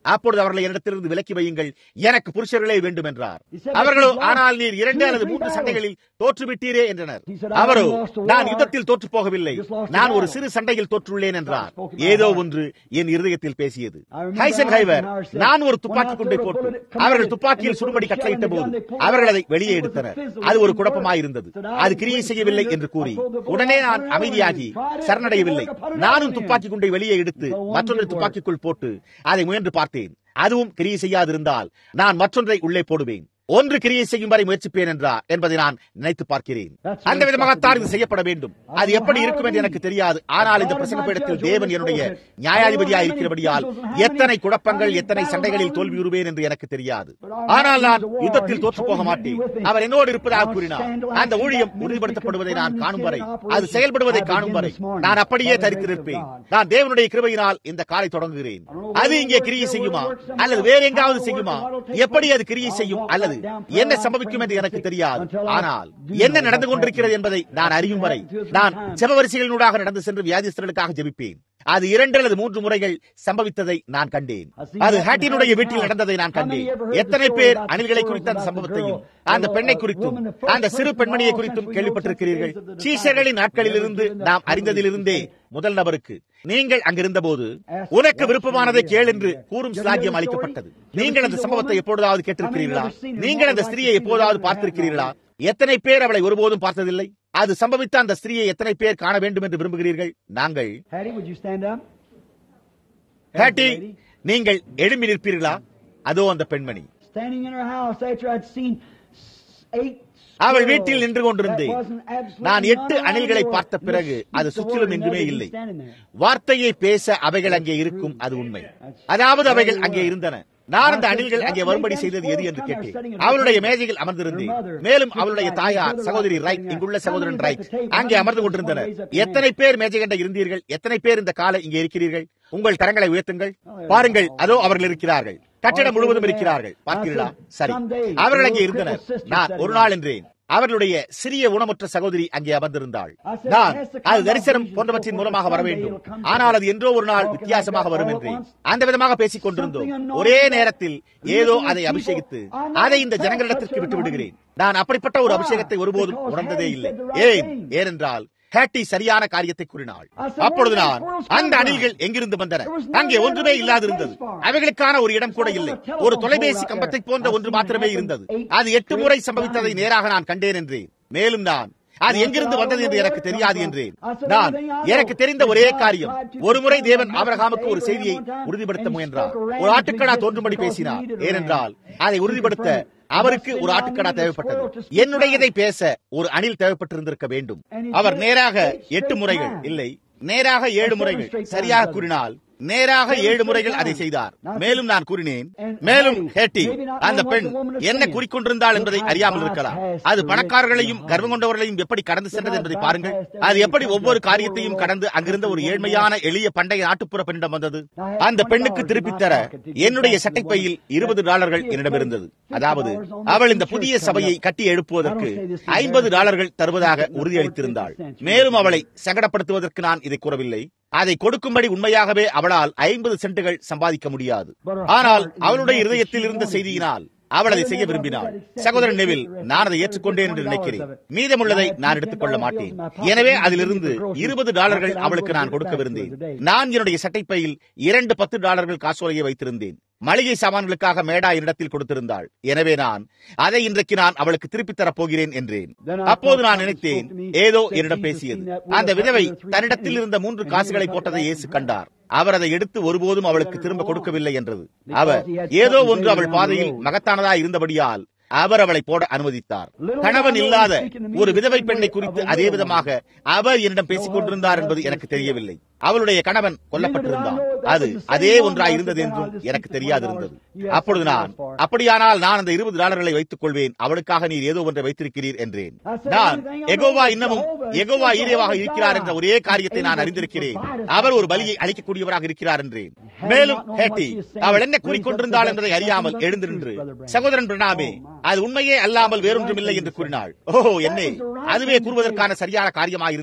அப்பொழுது அவர்களை என்னிடத்திலிருந்து விலக்கி வையுங்கள் எனக்கு புருஷர்களே வேண்டும் என்றார் அவர்களோ ஆனால் நீர் இரண்டு அல்லது மூன்று சண்டைகளில் தோற்றுவிட்டீரே என்றனர் அவரோ நான் யுத்தத்தில் தோற்று போகவில்லை நான் ஒரு சிறு சண்டையில் தோற்றுள்ளேன் என்றார் ஏதோ ஒன்று என் இருதயத்தில் பேசியது ஹைசன் ஹைவர் நான் ஒரு துப்பாக்கி குண்டை போட்டு அவர்கள் துப்பாக்கியில் சுடுபடி கட்டளையிட்ட போது அவர்கள் அதை வெளியே எடுத்தனர் அது ஒரு குழப்பமாயிருந்தது அது கிரியை செய்யவில்லை என்று கூறி உடனே நான் அமைதியாகி சரணடையவில்லை நானும் துப்பாக்கி குண்டை வெளியே எடுத்து மற்றொரு துப்பாக்கிக்குள் போட்டு அதை முயன்று பார்த்தேன் அதுவும் கிரியை செய்யாதிருந்தால் நான் மற்றொன்றை உள்ளே போடுவேன் ஒன்று கிரியை செய்யும் வரை முயற்சிப்பேன் என்றார் என்பதை நான் நினைத்து பார்க்கிறேன் அந்த விதமாகத்தான் இது செய்யப்பட வேண்டும் அது எப்படி இருக்கும் என்று எனக்கு தெரியாது ஆனால் இந்த பிரசங்க பீடத்தில் தேவன் என்னுடைய நியாயாதிபதியாக இருக்கிறபடியால் எத்தனை குழப்பங்கள் எத்தனை சண்டைகளில் தோல்வியுறுவேன் என்று எனக்கு தெரியாது ஆனால் நான் யுத்தத்தில் தோற்று போக மாட்டேன் அவர் என்னோடு இருப்பதாக கூறினார் அந்த ஊழியம் உறுதிப்படுத்தப்படுவதை நான் காணும் வரை அது செயல்படுவதை காணும் வரை நான் அப்படியே தரித்திருப்பேன் நான் தேவனுடைய கிருபையினால் இந்த காலை தொடங்குகிறேன் அது இங்கே கிரியை செய்யுமா அல்லது வேற எங்காவது செய்யுமா எப்படி அது கிரியை செய்யும் அல்லது என்ன சம்பவிக்கும் என்று எனக்கு தெரியாது ஆனால் என்ன நடந்து கொண்டிருக்கிறது என்பதை நான் அறியும் வரை நான் செபவரிசைகளினூடாக நடந்து சென்று வியாதிஸ்தர்களுக்காக ஜெபிப்பேன் அது இரண்டு அல்லது மூன்று முறைகள் சம்பவித்ததை நான் கண்டேன் அது ஹாட்டினுடைய வீட்டில் நடந்ததை நான் கண்டேன் எத்தனை பேர் அணில்களை குறித்த அந்த சம்பவத்தையும் அந்த பெண்ணை குறித்தும் அந்த சிறு பெண்மணியை குறித்தும் கேள்விப்பட்டிருக்கிறீர்கள் சீஷர்களின் நாட்களிலிருந்து நாம் அறிந்ததிலிருந்தே முதல் நபருக்கு நீங்கள் அங்கிருந்த போது உனக்கு விருப்பமானதை கேள் என்று கூறும் சிலாகியம் அளிக்கப்பட்டது நீங்கள் அந்த சம்பவத்தை எப்பொழுதாவது கேட்டிருக்கிறீர்களா நீங்கள் அந்த ஸ்திரியை எப்போதாவது பார்த்திருக்கிறீர்களா எத்தனை பேர் அவளை ஒருபோதும் பார்த்ததில்லை அது சம்பவித்த அந்த ஸ்திரியை எத்தனை பேர் காண வேண்டும் என்று விரும்புகிறீர்கள் நாங்கள் Hattie, would you stand up? ஹேட்டி நீங்கள் எழும்பி நிற்பீர்களா அதோ அந்த பெண்மணி Standing in her house after I'd seen s- eight அவள் வீட்டில் நின்று squirrels கொண்டிருந்தேன் that wasn't absolutely நான் எட்டு none அணில்களை around பார்த்த the பிறகு world. அது Speak the சுற்றிலும் word, எங்குமே and இல்லை they'd be standing there. வார்த்தையை பேச அவைகள் அங்கே இருக்கும் அது உண்மை அதாவது அவைகள் அங்கே இருந்தன நான் அந்த அணில்கள் அங்கே வரும்படி செய்தது எது என்று கேட்டேன் அவளுடைய மேஜையில் அமர்ந்திருந்தேன் மேலும் அவளுடைய தாயார் சகோதரி ரைட் இங்குள்ள சகோதரன் ரைட் அங்கே அமர்ந்து கொண்டிருந்தனர் எத்தனை பேர் மேஜை கண்ட இருந்தீர்கள் எத்தனை பேர் இந்த காலை இங்கே இருக்கிறீர்கள் உங்கள் கரங்களை உயர்த்துங்கள் பாருங்கள் அதோ அவர்கள் இருக்கிறார்கள் கட்டிடம் முழுவதும் இருக்கிறார்கள் பார்த்தீர்களா சரி அவர்கள் அங்கே இருந்தனர் நான் ஒரு நாள் என்றேன் அவர்களுடைய சிறிய உணமற்ற சகோதரி அங்கே அமர்ந்திருந்தாள் நான் அது தரிசனம் போன்றவற்றின் மூலமாக வர வேண்டும் ஆனால் அது என்றோ ஒரு நாள் வித்தியாசமாக வரும் என்றேன் அந்த விதமாக பேசிக் கொண்டிருந்தோம் ஒரே நேரத்தில் ஏதோ அதை அபிஷேகித்து அதை இந்த ஜனங்களிடத்திற்கு விட்டு விடுகிறேன் நான் அப்படிப்பட்ட ஒரு அபிஷேகத்தை ஒருபோதும் உணர்ந்ததே இல்லை ஏன் ஏனென்றால் ஹேட்டி சரியான காரியத்தை கூறினாள் அப்பொழுது நான் அந்த அணில்கள் எங்கிருந்து வந்தன அங்கே ஒன்றுமே இல்லாதிருந்தது அவைகளுக்கான ஒரு இடம் கூட இல்லை ஒரு தொலைபேசி கம்பத்தை போன்ற ஒன்று மாத்திரமே இருந்தது அது எட்டு முறை சம்பவித்ததை நேராக நான் கண்டேன் என்றேன் மேலும் நான் அது எங்கிருந்து வந்தது என்று எனக்கு தெரியாது என்றேன் நான் எனக்கு தெரிந்த ஒரே காரியம் ஒருமுறை தேவன் ஆபிரகாமுக்கு ஒரு செய்தியை உறுதிப்படுத்த முயன்றார் ஒரு ஆட்டுக்கடா தோன்றும்படி பேசினார் ஏனென்றால் அதை உறுதிப்படுத்த அவருக்கு ஒரு ஆட்டுக்கடா தேவைப்பட்டது என்னுடையதை பேச ஒரு அணில் தேவைப்பட்டிருந்திருக்க வேண்டும் அவர் நேராக எட்டு முறைகள் இல்லை நேராக ஏழு முறைகள் சரியாக கூறினால் நேராக ஏழு முறைகள் அதை செய்தார் மேலும் நான் கூறினேன் மேலும் ஹேட்டி அந்த பெண் என்ன கூறிக்கொண்டிருந்தாள் என்பதை அறியாமல் இருக்கலாம் அது பணக்காரர்களையும் கர்வம் கொண்டவர்களையும் எப்படி கடந்து சென்றது என்பதை பாருங்கள் அது எப்படி ஒவ்வொரு காரியத்தையும் கடந்து அங்கிருந்த ஒரு ஏழ்மையான எளிய பண்டைய நாட்டுப்புற பெண்ணிடம் வந்தது அந்த பெண்ணுக்கு திருப்பித் தர என்னுடைய சட்டைப்பையில் இருபது டாலர்கள் என்னிடம் இருந்தது அதாவது அவள் இந்த புதிய சபையை கட்டி எழுப்புவதற்கு ஐம்பது டாலர்கள் தருவதாக உறுதியளித்திருந்தாள் மேலும் அவளை சங்கடப்படுத்துவதற்கு நான் இதை கூறவில்லை அதை கொடுக்கும்படி உண்மையாகவே அவளால் ஐம்பது சென்ட்டுகள் சம்பாதிக்க முடியாது ஆனால் அவளுடைய இருதயத்தில் இருந்த செய்தியினால் அவள் அதை செய்ய விரும்பினாள் சகோதரன் நெவில் நான் அதை ஏற்றுக்கொண்டேன் என்று நினைக்கிறேன் மீதமுள்ளதை நான் எடுத்துக் கொள்ள மாட்டேன் எனவே அதிலிருந்து இருபது டாலர்கள் அவளுக்கு நான் கொடுக்கவிருந்தேன் நான் என்னுடைய சட்டைப்பையில் இரண்டு பத்து டாலர்கள் காசோலையை வைத்திருந்தேன் மளிகை சாமான்களுக்காக மேடா என்னிடத்தில் கொடுத்திருந்தாள் எனவே நான் அதை இன்றைக்கு நான் அவளுக்கு திருப்பித் தரப் போகிறேன் என்றேன் அப்போது நான் நினைத்தேன் ஏதோ என்னிடம் பேசியது அந்த விதவை தன்னிடத்தில் இருந்த மூன்று காசுகளை போட்டதை இயேசு கண்டார் அவர் அதை எடுத்து ஒருபோதும் அவளுக்கு திரும்ப கொடுக்கவில்லை என்றது அவர் ஏதோ ஒன்று அவள் பாதையில் மகத்தானதா இருந்தபடியால் அவர் அவளை போட அனுமதித்தார் கணவன் இல்லாத ஒரு விதவை பெண்ணை குறித்து அதே விதமாக அவர் என்னிடம் பேசிக் கொண்டிருந்தார் என்பது எனக்கு தெரியவில்லை அவளுடைய கணவன் கொல்லப்பட்டிருந்தான் அது அதே ஒன்றாய் இருந்தது என்றும் எனக்கு தெரியாதிருந்தது அப்பொழுது நான் அப்படியானால் நான் அந்த இருபது டாலர்களை வைத்துக் கொள்வேன் அவளுக்காக நீர் ஏதோ ஒன்றை வைத்திருக்கிறீர் என்றேன் நான் எகோவா இன்னமும் எகோவா ஈரேவாக இருக்கிறார் என்ற ஒரே காரியத்தை நான் அறிந்திருக்கிறேன் அவர் ஒரு பலியை அளிக்கக்கூடியவராக இருக்கிறார் என்றேன் மேலும் ஹேட்டி அவள் என்ன கூறிக்கொண்டிருந்தாள் என்பதை அறியாமல் எழுந்து நின்று சகோதரன் பிரணாமே அது உண்மையே அல்லாமல் வேறொன்றும் இல்லை என்று கூறினாள் ஓ என்னே அதுவே கூறுவதற்கான சரியான காரியமாயிருந்தது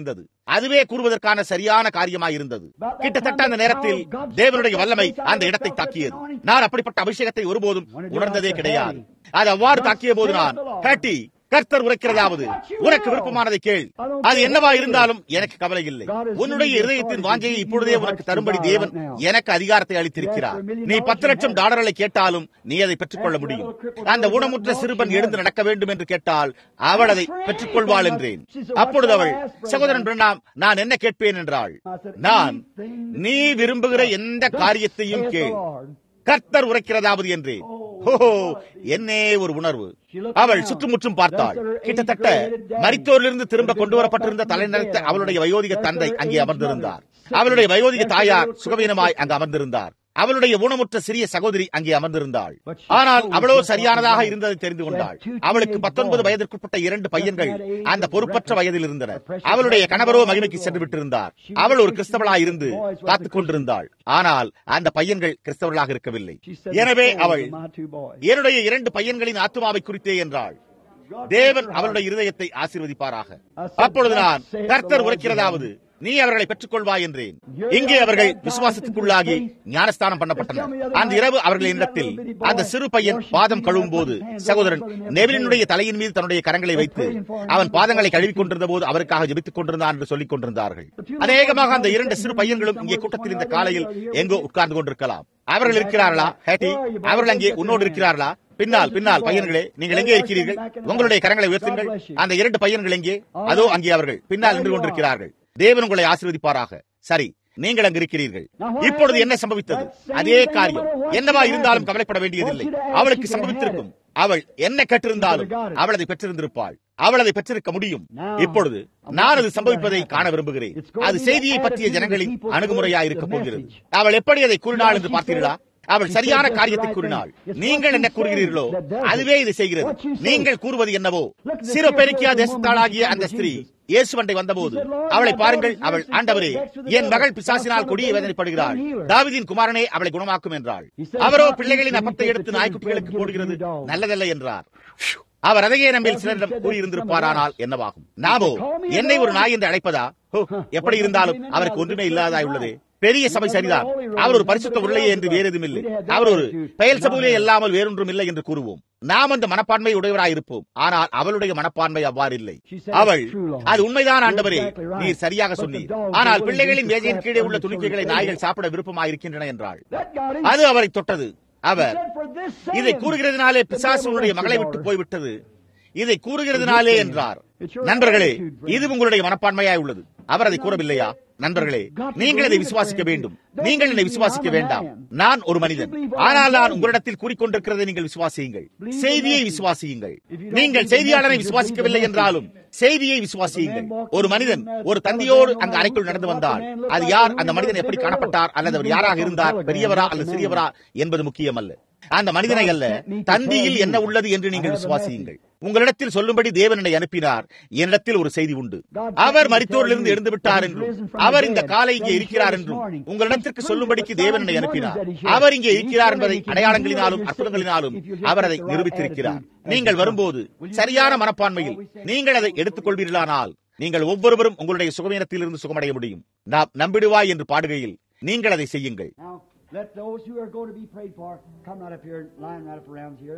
அதுவே கூறுவதற்கான சரியான காரியமாயிருந்தது கிட்டத்தட்ட அந்த நேரத்தில் தேவனுடைய வல்லமை அந்த இடத்தை தாக்கியது நான் அப்படிப்பட்ட அபிஷேகத்தை ஒருபோதும் உணர்ந்ததே கிடையாது அது அவ்வாறு தாக்கிய போது நான் ஹேட்டி கர்த்தர் உரைக்கிறதாவது உனக்கு விருப்பமானதை கேள் அது என்னவா இருந்தாலும் எனக்கு கவலை இல்லை உன்னுடைய இருதயத்தின் வாஞ்சையை இப்பொழுதே உனக்கு தரும்படி தேவன் எனக்கு அதிகாரத்தை அளித்திருக்கிறார் நீ பத்து லட்சம் டாலர்களை கேட்டாலும் நீ அதை பெற்றுக்கொள்ள முடியும் அந்த ஊனமுற்ற சிறுபன் எழுந்து நடக்க வேண்டும் என்று கேட்டால் அவள் அதை பெற்றுக்கொள்வாள் என்றேன் அப்பொழுது அவள் சகோதரன் பிரணாம் நான் என்ன கேட்பேன் என்றாள் நான் நீ விரும்புகிற எந்த காரியத்தையும் கேள் கர்த்தர் உரைக்கிறதாவது என்றேன் ஓஹோ என்னே ஒரு உணர்வு அவள் சுற்றுமுற்றும் பார்த்தாள் கிட்டத்தட்ட மரித்தோரிலிருந்து திரும்ப கொண்டு வரப்பட்டிருந்த தலைநடத்த அவளுடைய வயோதிக தந்தை அங்கே அமர்ந்திருந்தார் அவளுடைய வயோதிக தாயார் சுகவீனமாய் அங்கு அமர்ந்திருந்தார் அவளுடைய ஊனமுற்ற சிறிய சகோதரி அங்கே அமர்ந்திருந்தாள் ஆனால் அவளோ சரியானதாக இருந்ததை தெரிந்து கொண்டாள் அவளுக்கு பத்தொன்பது வயதிற்குட்பட்ட இரண்டு பையன்கள் அந்த பொறுப்பற்ற வயதில் இருந்தனர் அவளுடைய கணவரோ மகிமைக்கு சென்று விட்டிருந்தார் அவள் ஒரு கிறிஸ்தவளாய் இருந்து காத்துக் கொண்டிருந்தாள் ஆனால் அந்த பையன்கள் கிறிஸ்தவர்களாக இருக்கவில்லை எனவே அவள் என்னுடைய இரண்டு பையன்களின் ஆத்மாவை குறித்தே என்றாள் தேவன் அவளுடைய இருதயத்தை ஆசீர்வதிப்பாராக அப்பொழுது நான் கர்த்தர் உரைக்கிறதாவது நீ அவர்களை பெற்றுக்கொள்வாய் என்றேன் இங்கே அவர்கள் விசுவாசத்துக்குள்ளாகி ஞானஸ்தானம் பண்ணப்பட்டனர் அந்த இரவு அவர்களின் இடத்தில் அந்த சிறு பையன் பாதம் கழுவும் போது சகோதரன் நெவிலினுடைய தலையின் மீது தன்னுடைய கரங்களை வைத்து அவன் பாதங்களை கழுவிக் கொண்டிருந்த போது அவருக்காக ஜெபித்துக் கொண்டிருந்தான் என்று சொல்லிக் கொண்டிருந்தார்கள் அநேகமாக அந்த இரண்டு சிறு பையன்களும் இங்கே கூட்டத்தில் இந்த காலையில் எங்கோ உட்கார்ந்து கொண்டிருக்கலாம் அவர்கள் இருக்கிறார்களா ஹேட்டி அவர்கள் அங்கே உன்னோடு இருக்கிறார்களா பின்னால் பின்னால் பையன்களே நீங்கள் எங்கே இருக்கிறீர்கள் உங்களுடைய கரங்களை உயர்த்துங்கள் அந்த இரண்டு பையன்கள் எங்கே அதோ அங்கே அவர்கள் பின்னால் நின்று கொண்டிருக்கிறார்கள் தேவன் உங்களை ஆசீர்வதிப்பாராக சரி நீங்கள் அங்கு இருக்கிறீர்கள் இப்பொழுது என்ன சம்பவித்தது அதே காரியம் என்னவா இருந்தாலும் கவலைப்பட வேண்டியதில்லை அவளுக்கு சம்பவித்திருக்கும் அவள் என்ன கேட்டிருந்தாலும் அவள் அதை பெற்றிருந்திருப்பாள் அவள் அதை பெற்றிருக்க முடியும் இப்பொழுது நான் அது சம்பவிப்பதை காண விரும்புகிறேன் அது செய்தியை பற்றிய ஜனங்களின் அணுகுமுறையா இருக்க போகிறது அவள் எப்படி அதை கூறினாள் என்று பார்த்தீர்களா அவள் சரியான காரியத்தை கூறினாள் நீங்கள் என்ன கூறுகிறீர்களோ அதுவே இது செய்கிறது நீங்கள் கூறுவது என்னவோ சிறு பெருக்கியா தேசத்தாளாகிய அந்த ஸ்திரீ இயேசுவண்டை வந்தபோது அவளை பாருங்கள் அவள் ஆண்டவரே என் மகள் பிசாசினால் கொடிய வேதனைப்படுகிறாள் தாவிதின் குமாரனே அவளை குணமாக்கும் என்றாள் அவரோ பிள்ளைகளின் அப்பத்தை எடுத்து நாய்க்குட்டிகளுக்கு போடுகிறது நல்லதல்ல என்றார் அவர் அதையே நம்மில் சிலரிடம் கூறியிருந்திருப்பாரானால் என்னவாகும் நாமோ என்னை ஒரு நாய் என்று அழைப்பதா எப்படி இருந்தாலும் அவருக்கு ஒன்றுமே இல்லாதாய் உள்ளது பெரிய சபை சரிதான் அவர் ஒரு பரிசுத்த உருளையே என்று வேறு எதுவும் இல்லை அவர் ஒரு பெயல் சபையிலே இல்லாமல் வேறொன்றும் இல்லை என்று கூறுவோம் நாம் அந்த மனப்பான்மை உடையவராய் இருப்போம் ஆனால் அவளுடைய மனப்பான்மை அவ்வாறு இல்லை அவள் அது உண்மைதான் ஆண்டவரே நீர் சரியாக சொன்னீர் ஆனால் பிள்ளைகளின் மேஜையின் கீழே உள்ள துணிக்கைகளை நாய்கள் சாப்பிட விருப்பமாக இருக்கின்றன என்றாள் அது அவரை தொட்டது அவர் இதை கூறுகிறதுனாலே பிசாசு உன்னுடைய மகளை விட்டு போய்விட்டது இதை கூறுகிறதுனாலே என்றார் நண்பர்களே இது உங்களுடைய மனப்பான்மையாய் உள்ளது அவர் அதை கூறவில்லையா நண்பர்களே நீங்கள் இதை விசுவாசிக்க வேண்டும் நீங்கள் என்னை விசுவாசிக்க வேண்டாம் நான் ஒரு மனிதன் ஆனால் நான் உங்களிடத்தில் கூறிக்கொண்டிருக்கிறதை நீங்கள் விசுவாசியுங்கள் செய்தியை விசுவாசியுங்கள் நீங்கள் செய்தியாளரை விசுவாசிக்கவில்லை என்றாலும் செய்தியை விசுவாசியுங்கள் ஒரு மனிதன் ஒரு தந்தியோடு அங்கு அறைக்குள் நடந்து வந்தால் அது யார் அந்த மனிதன் எப்படி காணப்பட்டார் அல்லது அவர் யாராக இருந்தார் பெரியவரா அல்லது சிறியவரா என்பது முக்கியம் அல்ல அந்த மனிதனை அல்ல தந்தியில் என்ன உள்ளது என்று நீங்கள் விசுவாசியுங்கள் உங்களிடத்தில் சொல்லும்படி தேவனை அனுப்பினார் என்னிடத்தில் ஒரு செய்தி உண்டு அவர் மரித்தோரிலிருந்து எழுந்து விட்டார் என்றும் அவர் இந்த காலை இங்கே இருக்கிறார் என்றும் உங்களிடத்திற்கு சொல்லும்படிக்கு தேவனை அனுப்பினார் அவர் இங்கே இருக்கிறார் என்பதை அடையாளங்களினாலும் அற்புதங்களினாலும் அவர் அதை நிரூபித்திருக்கிறார் நீங்கள் வரும்போது சரியான மனப்பான்மையில் நீங்கள் அதை எடுத்துக் கொள்வீர்களானால் நீங்கள் ஒவ்வொருவரும் உங்களுடைய சுகமீனத்திலிருந்து சுகமடைய முடியும் நாம் நம்பிடுவாய் என்று பாடுகையில் நீங்கள் அதை செய்யுங்கள் Now, let those who are going to be prayed for come right up here, line right up around here.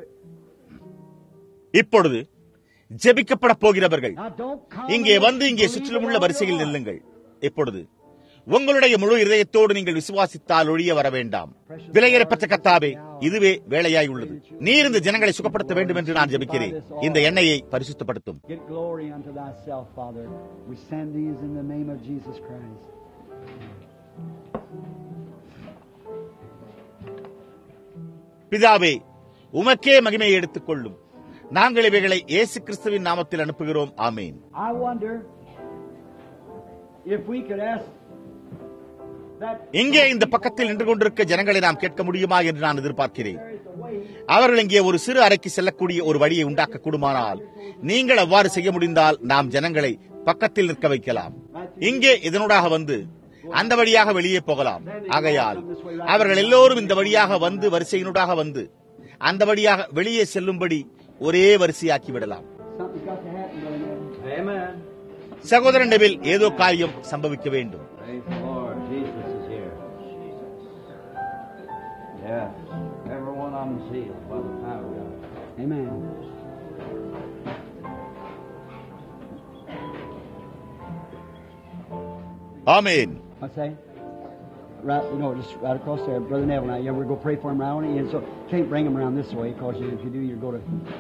இப்பொழுது ஜெபிக்கப்பட போகிறவர்கள் Now, don't come. இங்கே and வந்து இங்கே believe சுற்றிலும் with உள்ள all வரிசையில் your heart. நில்லுங்கள் இப்பொழுது உங்களுடைய முழு இதயத்தோடு நீங்கள் விசுவாசித்தால் ஒழிய வர வேண்டாம் விலையேறப்பட்ட கத்தாவே இதுவே வேலையாய் உள்ளது நீர் இந்த ஜனங்களை சுகப்படுத்த வேண்டும் என்று நான் ஜெபிக்கிறேன் இந்த எண்ணெயை பரிசுத்தப்படுத்தும் Get glory unto thyself, Father. We send these in the name of Jesus Christ. பிதாவே உமக்கே மகிமையை எடுத்துக் கொள்ளும் நாங்கள் இவைகளை இயேசு கிறிஸ்துவின் நாமத்தில் அனுப்புகிறோம் ஆமேன் I wonder if we could ask that இங்கே இந்த பக்கத்தில் நின்று கொண்டிருக்க ஜனங்களை நாம் கேட்க முடியுமா என்று நான் எதிர்பார்க்கிறேன் there is a way அவர்கள் இங்கே ஒரு சிறு அறைக்கு செல்லக்கூடிய ஒரு வழியை உண்டாக்க கூடுமானால் நீங்கள் அவ்வாறு செய்ய முடிந்தால் நாம் ஜனங்களை பக்கத்தில் நிற்க வைக்கலாம் இங்கே இதனூடாக வந்து அந்த வழியாக வெளியே போகலாம் ஆகையால் அவர்கள் எல்லோரும் இந்த வழியாக வந்து வரிசையினூடாக வந்து அந்த வழியாக வெளியே செல்லும்படி ஒரே வரிசையாக்கி விடலாம் something's got to happen, Brother Neville. Amen. சகோதரன் நெவில் ஏதோ காரியம் சம்பவிக்க வேண்டும் Praise the Lord. Jesus is here. Yes. Every one of them is healed by the power of God. Amen. Amen What's that? Right, you know, just right across there, Brother Neville. Now, yeah, we're going to pray for him around, and so can't bring him around this way, because if you do, you're going to.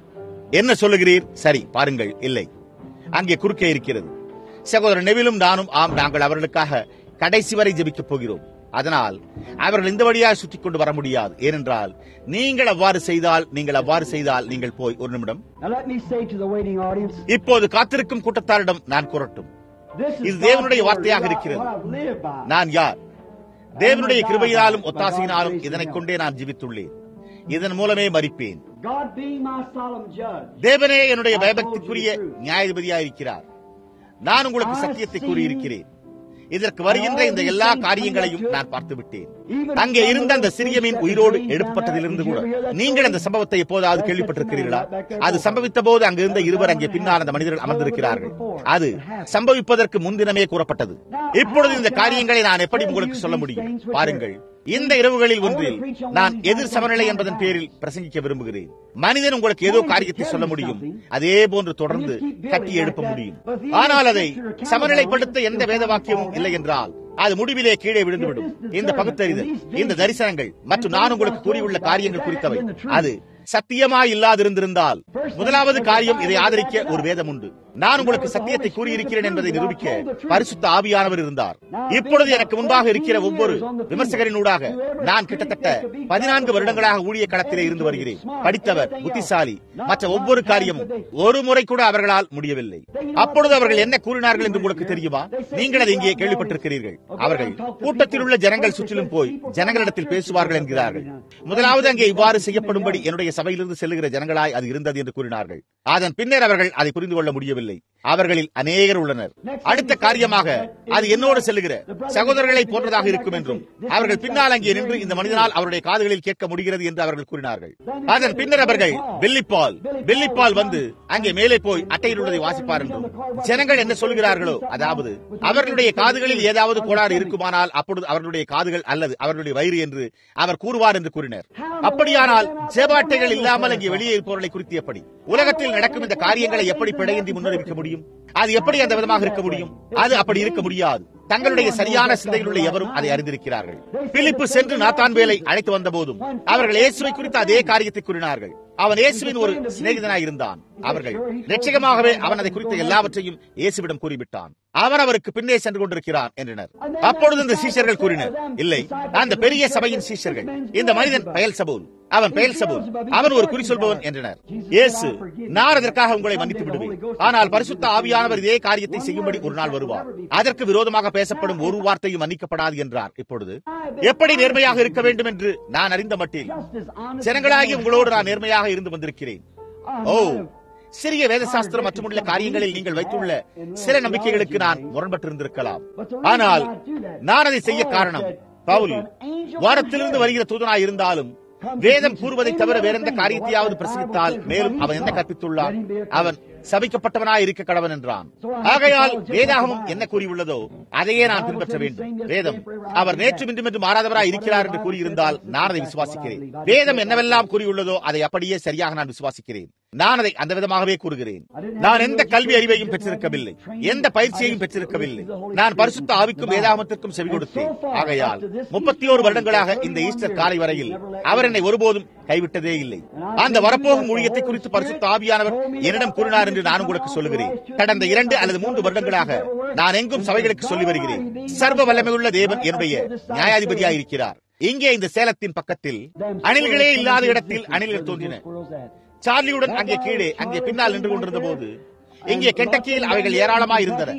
என்ன சொல்லுகிறீர் சரி பாருங்கள் இல்லை அங்கே குறுக்கே இருக்கிறது சகோதரர் நெவிலும் நானும் ஆம் நாங்கள் அவர்களுக்காக கடைசி வரை ஜெபிக்கப் போகிறோம் அதனால் அவர்கள் இந்த வழியாக சுற்றி கொண்டு வர முடியாது ஏனென்றால் நீங்கள் அவ்வாறு செய்தால் நீங்கள் அவ்வாறு செய்தால் நீங்கள் போய் ஒரு நிமிடம் Now, let me say to the waiting audience, இப்போது காத்திருக்கும் கூட்டத்தாரிடம் நான் கூறட்டும் this is இது தேவனுடைய God's வார்த்தையாக word, இருக்கிறது. what I've lived by. நான் யார் தேவனுடைய கிருபையினாலும் ஒத்தாசையினாலும் இதனைக் கொண்டே நான் ஜீவித்துள்ளேன் இதன் மூலமே மறிப்பேன் God being my solemn judge. தேவனே என்னுடைய பயபக்திக்குரிய நியாயாதிபதியாயிருக்கிறார் நான் உங்களுக்கு சத்தியத்தை கூறியிருக்கிறேன் இதற்கு வருகின்ற இந்த எல்லா காரியங்களையும் நான் பார்த்து விட்டேன் அங்கே இருந்த அந்த சிறிய மீன் உயிரோடு எடுப்பட்டதிலிருந்து கூட நீங்கள் அந்த சம்பவத்தை எப்போதாவது கேள்விப்பட்டிருக்கிறீர்களா அது சம்பவித்த போது அங்கு இருந்த இருவர் அங்கே பின்னால் அந்த மனிதர்கள் அமர்ந்திருக்கிறார்கள் அது சம்பவிப்பதற்கு முன்தினமே கூறப்பட்டது இப்பொழுது இந்த காரியங்களை நான் எப்படி உங்களுக்கு சொல்ல முடியும் பாருங்கள் இந்த இரவுகளில் ஒன்றில் நான் எதிர் சமநிலை என்பதன் பேரில் பிரசங்கிக்க விரும்புகிறேன் மனிதன் உங்களுக்கு ஏதோ காரியத்தை சொல்ல முடியும் அதே போன்று தொடர்ந்து கட்டி எழுப்ப முடியும் ஆனால் அதை சமநிலைப்படுத்த எந்த வேத வாக்கியமும் இல்லை என்றால் அது முடிவிலே கீழே விழுந்துவிடும் இந்த பகுத்தறிதல் இந்த தரிசனங்கள் மற்றும் நான் உங்களுக்கு கூறியுள்ள காரியங்கள் குறித்தவை அது சத்தியமா இல்லாதிருந்திருந்தால் முதலாவது காரியம் இதை ஆதரிக்க ஒரு வேதம் உண்டு நான் உங்களுக்கு சத்தியத்தை கூறியிருக்கிறேன் என்பதை நிரூபிக்க பரிசுத்த ஆவியானவர் இருந்தார் இப்பொழுது எனக்கு முன்பாக இருக்கிற ஒவ்வொரு விமர்சகரினூடாக நான் கிட்டத்தட்ட பதினான்கு வருடங்களாக ஊழிய களத்திலே இருந்து வருகிறேன் படித்தவர் புத்திசாலி மற்ற ஒவ்வொரு காரியமும் ஒரு முறை கூட அவர்களால் முடியவில்லை அப்பொழுது அவர்கள் என்ன கூறினார்கள் என்று உங்களுக்கு தெரியுமா நீங்கள் அதை இங்கே கேள்விப்பட்டிருக்கிறீர்கள் அவர்கள் கூட்டத்தில் உள்ள ஜனங்கள் சுற்றிலும் போய் ஜனங்களிடத்தில் பேசுவார்கள் என்கிறார்கள் முதலாவது அங்கே இவ்வாறு செய்யப்படும்படி என்னுடைய சபையிலிருந்து செல்லுகிற ஜனங்களாய் அது இருந்தது என்று கூறினார்கள் அதன் பின்னர் அவர்கள் அதை புரிந்து கொள்ள முடியவில்லை அவர்களில் அநேகர் உள்ளனர் அடுத்த காரியமாக அது என்னோடு செல்லுகிற சகோதரர்களை போன்றதாக இருக்கும் என்றும் அவர்கள் பின்னால் அங்கே நின்று இந்த மனிதனால் அவருடைய காதுகளில் கேட்க முடிகிறது என்று அவர்கள் கூறினார்கள் அதன் பின்னர் அவர்கள் வெள்ளிப்பால் வெள்ளிப்பால் வந்து அங்கே மேலே போய் அட்டையில் உள்ளதை வாசிப்பார் என்றும் ஜனங்கள் என்ன சொல்கிறார்களோ அதாவது அவர்களுடைய காதுகளில் ஏதாவது கோளாறு இருக்குமானால் அப்பொழுது அவர்களுடைய காதுகள் அல்லது அவர்களுடைய வயிறு என்று அவர் கூறுவார் என்று கூறினர் அப்படியானால் ஜெபாட்டைகள் இல்லாமல் அங்கே வெளியே இருப்பவர்களை குறித்து எப்படி உலகத்தில் நடக்கும் இந்த காரியங்களை எப்படி பிழையின்றி முன்னறிவிக்க முடியும் அது எப்படி அந்த விதமாக இருக்க முடியும் அது அப்படி இருக்க முடியாது தங்களுடைய சரியான சிந்தையில் உள்ள எவரும் அதை அறிந்திருக்கிறார்கள் பிலிப்பு சென்று நாத்தான் வேலை அழைத்து வந்த போதும் அவர்கள் இயேசுவை குறித்த அதே காரியத்தை கூறினார்கள் அவன் இயேசுவின் ஒரு சிநேகிதனாய் இருந்தான் அவர்கள் நிச்சயமாகவே அவன் அதை குறித்த எல்லாவற்றையும் இயேசுவிடம் கூறிவிட்டான் அவன் அவருக்கு பின்னே சென்று கொண்டிருக்கிறான் என்றனர் அப்பொழுது இந்த சீஷர்கள் கூறினர் இல்லை அந்த பெரிய சபையின் சீஷர்கள் இந்த மனிதன் பயல் சபூல் அவன் பெயல் சபூல் அவன் ஒரு குறி சொல்பவன் என்றனர் இயேசு நான் அதற்காக உங்களை மன்னித்து விடுவேன் ஆனால் பரிசுத்த ஆவியானவர் இதே காரியத்தை செய்யும்படி ஒரு நாள் வருவார் அதற்கு விரோதமாக பேசப்படும் ஒரு வார்த்தையும் மன்னிக்கப்படாது என்றார் இப்பொழுது எப்படி நேர்மையாக இருக்க வேண்டும் என்று நான் அறிந்த மட்டில் ஜனங்களாகி உங்களோடு நான் நேர்மையாக இருந்து வந்திருக்கிறேன் ஓ சிறிய வேதசாஸ்திரம் மற்றும் உள்ள காரியங்களில் நீங்கள் வைத்துள்ள சில நம்பிக்கைகளுக்கு நான் முரண்பட்டிருந்திருக்கலாம் ஆனால் நான் அதை செய்ய காரணம் பவுல் வாரத்திலிருந்து வருகிற தூதனாய் இருந்தாலும் வேதம் கூறுவதை தவிர வேறெந்த காரியத்தையாவது பிரசங்கித்தால் மேலும் அவன் என்ன கற்பித்துள்ளான் அவன் சபிக்கப்பட்டவனாய் இருக்க கடவன் என்றான் ஆகையால் வேதாகமும் என்ன கூறியுள்ளதோ அதையே நான் பின்பற்ற வேண்டும் வேதம் அவர் நேற்று இன்றும் என்று மாறாதவராய் இருக்கிறார் என்று கூறியிருந்தால் நான் அதை விசுவாசிக்கிறேன் வேதம் என்னவெல்லாம் கூறியுள்ளதோ அதை அப்படியே சரியாக நான் விசுவாசிக்கிறேன் நான் அதை அந்த விதமாகவே கூறுகிறேன் நான் எந்த கல்வி அறிவையும் பெற்றிருக்கவில்லை எந்த பயிற்சியையும் பெற்றிருக்கவில்லை நான் பரிசுத்த ஆவிக்கும் வேதாகமத்திற்கும் செவி கொடுத்தேன் ஆகையால் முப்பத்தி ஓரு வருடங்களாக இந்த ஈஸ்டர் காலை வரையில் அவர் என்னை ஒருபோதும் கைவிட்டதே இல்லை அந்த வரப்போகும் ஊழியத்தை குறித்து பரிசுத்த ஆவியானவர் என்னிடம் கூறினார் என்று நான் உங்களுக்கு சொல்லுகிறேன் கடந்த இரண்டு அல்லது மூன்று வருடங்களாக நான் எங்கும் சபைகளுக்கு சொல்லி வருகிறேன் சர்வ வல்லமையுள்ள தேவன் என்னுடைய நியாயாதிபதியாக இருக்கிறார் இங்கே இந்த சேலத்தின் பக்கத்தில் அணில்களே இல்லாத இடத்தில் அணில்கள் தோன்றின சார்லியுடன் அங்கே கீழே அங்கே பின்னால் நின்று கொண்டிருந்த போது இங்கே கெண்டக்கியில் அவைகள் ஏராளமாய் இருந்தன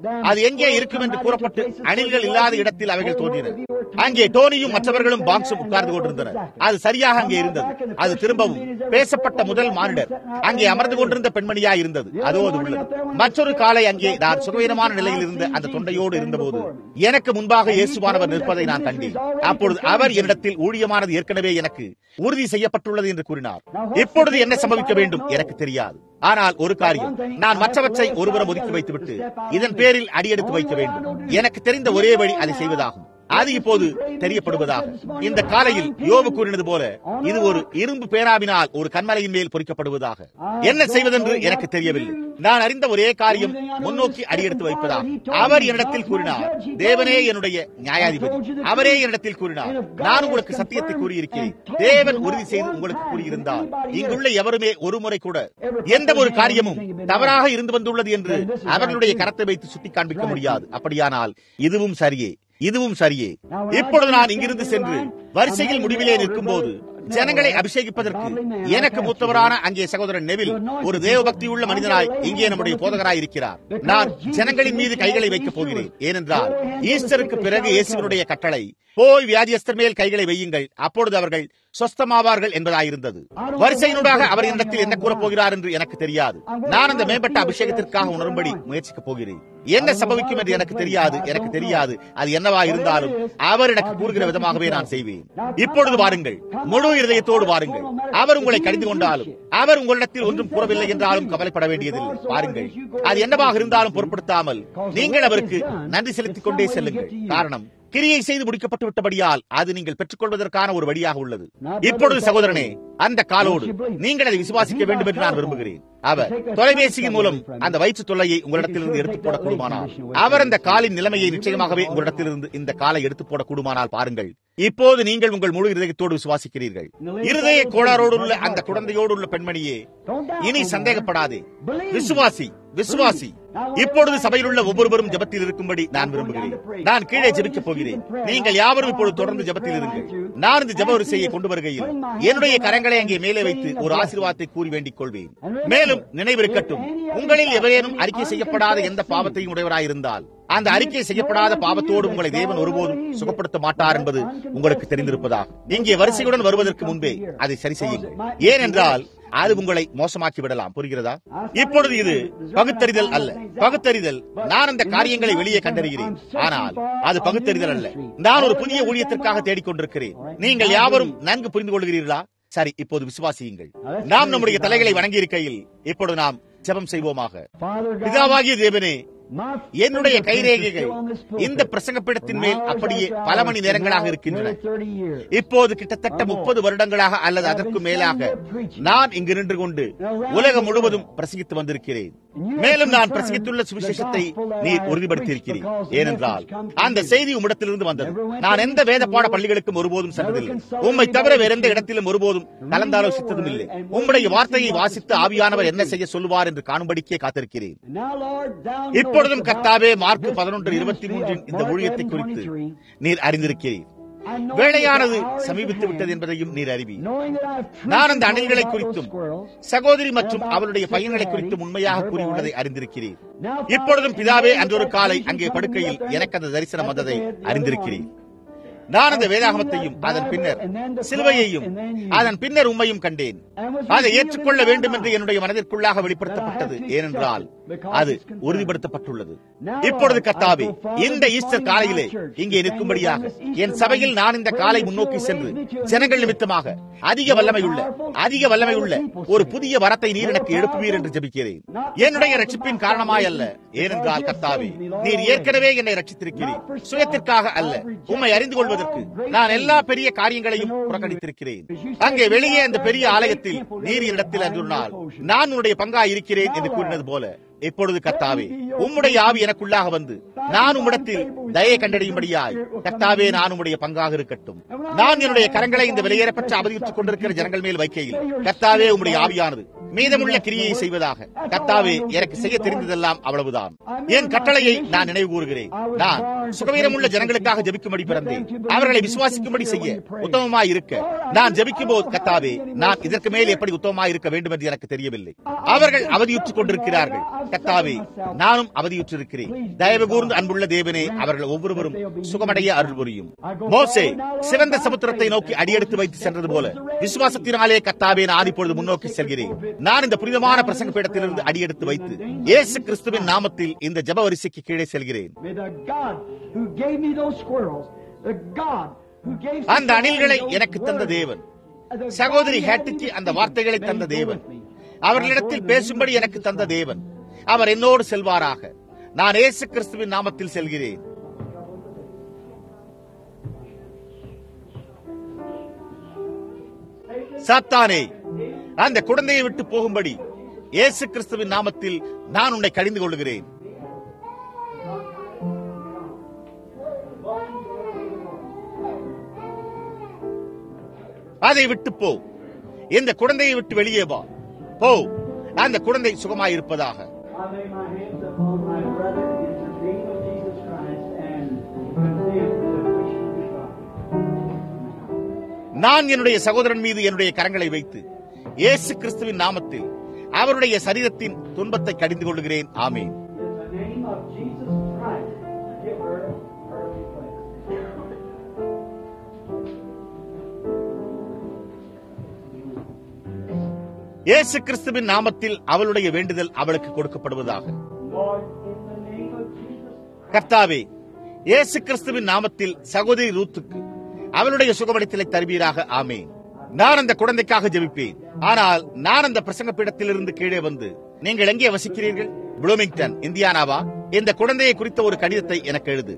அது எங்கே இருக்கும் என்று கூறப்பட்டு அணில்கள் இல்லாத இடத்தில் அவைகள் தோன்றின அங்கே டோனியும் மற்றவர்களும் பாங்ஸும் உட்கார்ந்து கொண்டிருந்தனர் அது சரியாக அங்கே இருந்தது அது திரும்பவும் பேசப்பட்ட முதல் மானிடர் அங்கே அமர்ந்து கொண்டிருந்த பெண்மணியா இருந்தது அதோ அது உள்ளது மற்றொரு காலை அங்கே நான் சுகவீனமான நிலையில் இருந்த அந்த தொண்டையோடு இருந்தபோது எனக்கு முன்பாக இயேசுவானவர் நிற்பதை நான் கண்டேன் அப்பொழுது அவர் என்னிடத்தில் ஊழியமானது ஏற்கனவே எனக்கு உறுதி செய்யப்பட்டுள்ளது என்று கூறினார் இப்பொழுது என்ன சம்பவிக்க வேண்டும் எனக்கு தெரியாது ஆனால் ஒரு காரியம் நான் மற்றவற்றை ஒருபுறம் ஒதுக்கி வைத்துவிட்டு இதன் பேரில் அடியெடுத்து வைக்க வேண்டும் எனக்கு தெரிந்த ஒரே வழி அதை செய்வதாகும் அது இப்போது தெரியப்படுவதாக இந்த காலையில் யோபு கூறினது போல இது ஒரு இரும்பு பேராவினால் ஒரு கண்மலையின் மேல் பொறிக்கப்படுவதாக என்ன செய்வதென்று எனக்கு தெரியவில்லை நான் அறிந்த ஒரே காரியம் முன்னோக்கி அடியெடுத்து வைப்பதாக அவர் என்னிடத்தில் கூறினார் தேவனே என்னுடைய நியாயாதிபதி அவரே என்னிடத்தில் கூறினார் நான் உங்களுக்கு சத்தியத்தை கூறியிருக்கிறேன் தேவன் உறுதி செய்து உங்களுக்கு கூறியிருந்தால் இங்குள்ள எவருமே ஒரு முறை கூட எந்த ஒரு காரியமும் தவறாக இருந்து வந்துள்ளது என்று அவர்களுடைய கரத்தை வைத்து சுட்டி காண்பிக்க முடியாது அப்படியானால் இதுவும் சரியே இதுவும் சரியே இப்பொழுது நான் இங்கிருந்து சென்று வரிசையில் முடிவிலே நிற்கும் போது ஜனங்களை அபிஷேகிப்பதற்கு எனக்கு மூத்தவரான அங்கே சகோதரன் நெவில் ஒரு தேவபக்தி உள்ள மனிதனாய் இங்கே நம்முடைய போதகராய் இருக்கிறார் நான் ஜனங்களின் மீது கைகளை வைக்கப் போகிறேன் ஏனென்றால் ஈஸ்டருக்கு பிறகு இயேசுவனுடைய கட்டளை போய் வியாதியஸ்தர் மேல் கைகளை வையுங்கள் அப்பொழுது அவர்கள் சொஸ்தமாவார்கள் என்பதாயிருந்தது வரிசையினூடாக அவர் என்னிடத்தில் என்ன கூறப் போகிறார் என்று எனக்கு தெரியாது நான் அந்த மேம்பட்ட அபிஷேகத்திற்காக உணரும்படி முயற்சிக்கப் போகிறேன் என்ன சம்பவிக்கும் என்று எனக்கு தெரியாது எனக்கு தெரியாது அது என்னவா இருந்தாலும் அவர் எனக்கு கூறுகிற விதமாகவே நான் செய்வேன் இப்பொழுது வாருங்கள் முழு இருதயத்தோடு வாருங்கள் அவர் உங்களை கடிந்து கொண்டாலும் அவர் உங்களிடத்தில் ஒன்றும் கூறவில்லை என்றாலும் கவலைப்பட வேண்டியதில்லை பாருங்கள் அது என்னவாக இருந்தாலும் பொருட்படுத்தாமல் நீங்கள் அவருக்கு நன்றி செலுத்திக் கொண்டே செல்லுங்கள் காரணம் கிரியை செய்து முடிக்கப்பட்டு விட்டபடியால் அது நீங்கள் பெற்றுக்கொள்வதற்கான ஒரு வழியாக உள்ளது இப்பொழுது சகோதரனே அந்த காலோடு நீங்கள் அதை விசுவாசிக்க வேண்டும் என்று நான் விரும்புகிறேன் அவர் தொலைபேசியின் மூலம் அந்த வயிற்று தொல்லையை உங்களிடத்திலிருந்து எடுத்து போட கூடுமானால் அவர் அந்த காலின் நிலைமையை நிச்சயமாகவே உங்களிடத்திலிருந்து இந்த காலை எடுத்து போட கூடுமானால் பாருங்கள் இப்போது நீங்கள் உங்கள் முழு இருதயத்தோடு விசுவாசிக்கிறீர்கள் இருதய கோளாரோடு உள்ள அந்த குழந்தையோடு உள்ள பெண்மணியே இனி சந்தேகப்படாதே விசுவாசி விசுவாசி இப்பொழுது சபையில் உள்ள ஒவ்வொருவரும் ஜபத்தில் இருக்கும்படி நான் விரும்புகிறேன் நான் கீழே ஜெபிக்கப் போகிறேன் நீங்கள் யாவரும் இப்பொழுது தொடர்ந்து ஜபத்தில் இருங்கள் நான் இந்த ஜப வரிசையை கொண்டு வருகையில் என்னுடைய கரங்களை அங்கே மேலே வைத்து ஒரு ஆசீர்வாதத்தை கூறி வேண்டிக் கொள்வேன் மேலும் நினைவிருக்கட்டும் உங்களில் எவரேனும் அறிக்கை செய்யப்படாத எந்த பாவத்தையும் உடையவராயிருந்தால் அந்த அறிக்கை செய்யப்படாத பாவத்தோடு உங்களை தேவன் ஒருபோதும் சுகப்படுத்த மாட்டார் என்பது உங்களுக்கு தெரிந்திருப்பதாக இங்கே வரிசையுடன் வருவதற்கு முன்பே அதை சரி செய்யுங்கள் ஏனென்றால் அது உங்களை மோசமாக்கி விடலாம் புரிகிறதா இப்பொழுது இது பகுத்தறிதல் அல்ல பகுத்தறிதல் நான் அந்த காரியங்களை வெளியே கண்டறிகிறேன் ஆனால் அது பகுத்தறிதல் அல்ல நான் ஒரு புதிய ஊழியத்திற்காக தேடிக்கொண்டிருக்கிறேன் நீங்கள் யாவரும் நன்கு புரிந்து கொள்கிறீர்களா சரி இப்போது விசுவாசியுங்கள் நாம் நம்முடைய தலைகளை வணங்கி இருக்கையில் இப்பொழுது நாம் ஜெபம் செய்வோமாக பிதாவாகிய தேவனே என்னுடைய கைரேகைகள் இந்த பிரசங்கப்பிடத்தின் மேல் அப்படியே பல மணி நேரங்களாக இருக்கின்றன இப்போது கிட்டத்தட்ட முப்பது வருடங்களாக அல்லது அதற்கு மேலாக நான் இங்கு நின்று கொண்டு உலகம் முழுவதும் பிரசங்கித்து வந்திருக்கிறேன் மேலும் நான் பிரசங்கித்துள்ள சுவிசேஷத்தை நீர் உறுதிப்படுத்தியிருக்கிறீர் ஏனென்றால் அந்த செய்தி உம்மிடத்திலிருந்து வந்தது நான் எந்த வேத பாட பள்ளிகளுக்கும் ஒருபோதும் சென்றதில்லை உம்மை தவிர வேற எந்த இடத்திலும் ஒருபோதும் கலந்தாலோசித்ததும் இல்லை உம்முடைய வார்த்தையை வாசித்து ஆவியானவர் என்ன செய்ய சொல்லுவார் என்று காணும்படிக்கே காத்திருக்கிறேன் இப்பொழுதும் கத்தாவே மார்க் பதினொன்று இருபத்தி மூன்றின் இந்த ஊழியத்தை குறித்து நீர் அறிந்திருக்கிறீர் வேளையானது சமீபித்து விட்டது என்பதையும் நீர் அறிவி நான் அந்த அணில்களை குறித்தும் சகோதரி மற்றும் அவளுடைய பையன்களை குறித்தும் உண்மையாக கூறியுள்ளதை அறிந்திருக்கிறேன் இப்பொழுதும் பிதாவே அன்றொரு காலை அங்கே படுக்கையில் எனக்கு அந்த தரிசனம் வந்ததை அறிந்திருக்கிறேன் நான் அந்த வேதாகமத்தையும் அதன் பின்னர் சிலுவையையும் அதன் பின்னர் உண்மையும் கண்டேன் அதை ஏற்றுக்கொள்ள வேண்டும் என்று என்னுடைய மனதிற்குள்ளாக வெளிப்படுத்தப்பட்டது ஏனென்றால் அது உறுதிப்படுத்தப்பட்டுள்ளது இப்பொழுது கத்தாவே இந்த ஈஸ்டர் காலையிலே இங்கே நிற்கும்படியாக என் சபையில் நான் இந்த காலை முன்னோக்கி சென்று ஜனங்கள் நிமித்தமாக அதிக வல்லமை உள்ள அதிக வல்லமை உள்ள ஒரு புதிய வரத்தை நீர் எனக்கு எழுப்புவீர் என்று ஜபிக்கிறேன் என்னுடைய ரட்சிப்பின் காரணமாய் அல்ல ஏனென்றால் கத்தாவே நீர் ஏற்கனவே என்னை ரட்சித்திருக்கிறீர் சுயத்திற்காக அல்ல உம்மை அறிந்து கொள்வதற்கு நான் எல்லா பெரிய காரியங்களையும் புறக்கணித்திருக்கிறேன் அங்கே வெளியே அந்த பெரிய ஆலயத்தில் நீர் இடத்தில் அன்று நாள் நான் உன்னுடைய பங்காய் இருக்கிறேன் என்று கூறினது போல இப்பொழுது கத்தாவே உம்முடைய ஆவி எனக்குள்ளாக வந்து நான் உம்மிடத்தில் தயை கண்டறியும்படியாய் கத்தாவே நான் உம்முடைய பங்காக இருக்கட்டும் நான் என்னுடைய கரங்களை இந்த வெளியேறப்பட்ட அவதியுற்றுக் கொண்டிருக்கிற ஜனங்கள் மேல் வைக்கையில் கத்தாவே உம்முடைய ஆவியானது மீதமுள்ள கிரியை செய்வதாக கத்தாவே எனக்கு செய்ய தெரிந்ததெல்லாம் அவ்வளவுதான் என் கட்டளையை நான் நினைவு கூறுகிறேன் நான் சுகவீரமுள்ள ஜனங்களுக்காக ஜபிக்கும்படி பிறந்தேன் அவர்களை விசுவாசிக்கும்படி செய்ய உத்தமமாய் இருக்க நான் ஜபிக்கும் போது கத்தாவே நான் இதற்கு மேல் எப்படி உத்தமமாய் இருக்க வேண்டும் என்று எனக்கு தெரியவில்லை அவர்கள் அவதியுற்றுக் கொண்டிருக்கிறார்கள் கத்தாவே நானும் அவதியுற்றிருக்கிறேன் தயவு கூர்ந்து அன்புள்ள தேவனே அவர்கள் ஒவ்வொருவரும் சுகமடைய அருள் புரியும் மோசே சிறந்த சமுத்திரத்தை நோக்கி அடியெடுத்து வைத்து சென்றது போல விசுவாசத்தினாலே கத்தாவே நான் இப்பொழுது முன்னோக்கி செல்கிறேன் நான் இந்த புனிதமான பிரசங்க பீடத்திலிருந்து அடியெடுத்து வைத்து இயேசு கிறிஸ்துவின் நாமத்தில் இந்த ஜப வரிசைக்கு கீழே செல்கிறேன் May the God who gave me those squirrels, the God who gave அந்த அணில்களை எனக்கு தந்த தேவன் சகோதரி ஹேட்டுக்கு அந்த வார்த்தைகளை தந்த தேவன் அவர்களிடத்தில் பேசும்படி எனக்கு தந்த தேவன் அவர் என்னோடு செல்வாராக நான் இயேசு கிறிஸ்துவின் நாமத்தில் செல்கிறேன் சாத்தானே அந்த குழந்தையை விட்டு போகும்படி இயேசு கிறிஸ்துவின் நாமத்தில் நான் உன்னை கடிந்து கொள்கிறேன் அதை விட்டு போ இந்த குழந்தையை விட்டு வெளியே வா போ அந்த குழந்தை சுகமாயிருப்பதாக I lay my hands upon my brother in the name of Jesus Christ and condemn the affliction of God. நான் என்னுடைய சகோதரன் மீது என்னுடைய கரங்களை வைத்து இயேசு கிறிஸ்துவின் நாமத்தில் அவருடைய சரீரத்தின் துன்பத்தை கடிந்து கொள்கிறேன் ஆமேன் In the name of Jesus Christ, give her her request. இயேசு கிறிஸ்துவின் நாமத்தில் அவளுடைய வேண்டுதல் அவளுக்கு கொடுக்கப்படுவதாக Lord, in the name of Jesus கர்த்தாவே இயேசு கிறிஸ்துவின் நாமத்தில் சகோதரி ரூத்துக்கு அவளுடைய சுகமளித்தலை தருவீராக ஆமேன் நான் அந்த குழந்தைக்காக ஜெபிப்பேன் ஆனால் நான் அந்த பிரசங்க பீடத்திலிருந்து கீழே வந்து நீங்கள் எங்கே வசிக்கிறீர்கள் ப்ளூமிங்டன் இந்தியானாவா இந்த குழந்தையை குறித்த ஒரு கடிதத்தை எனக்கு எழுது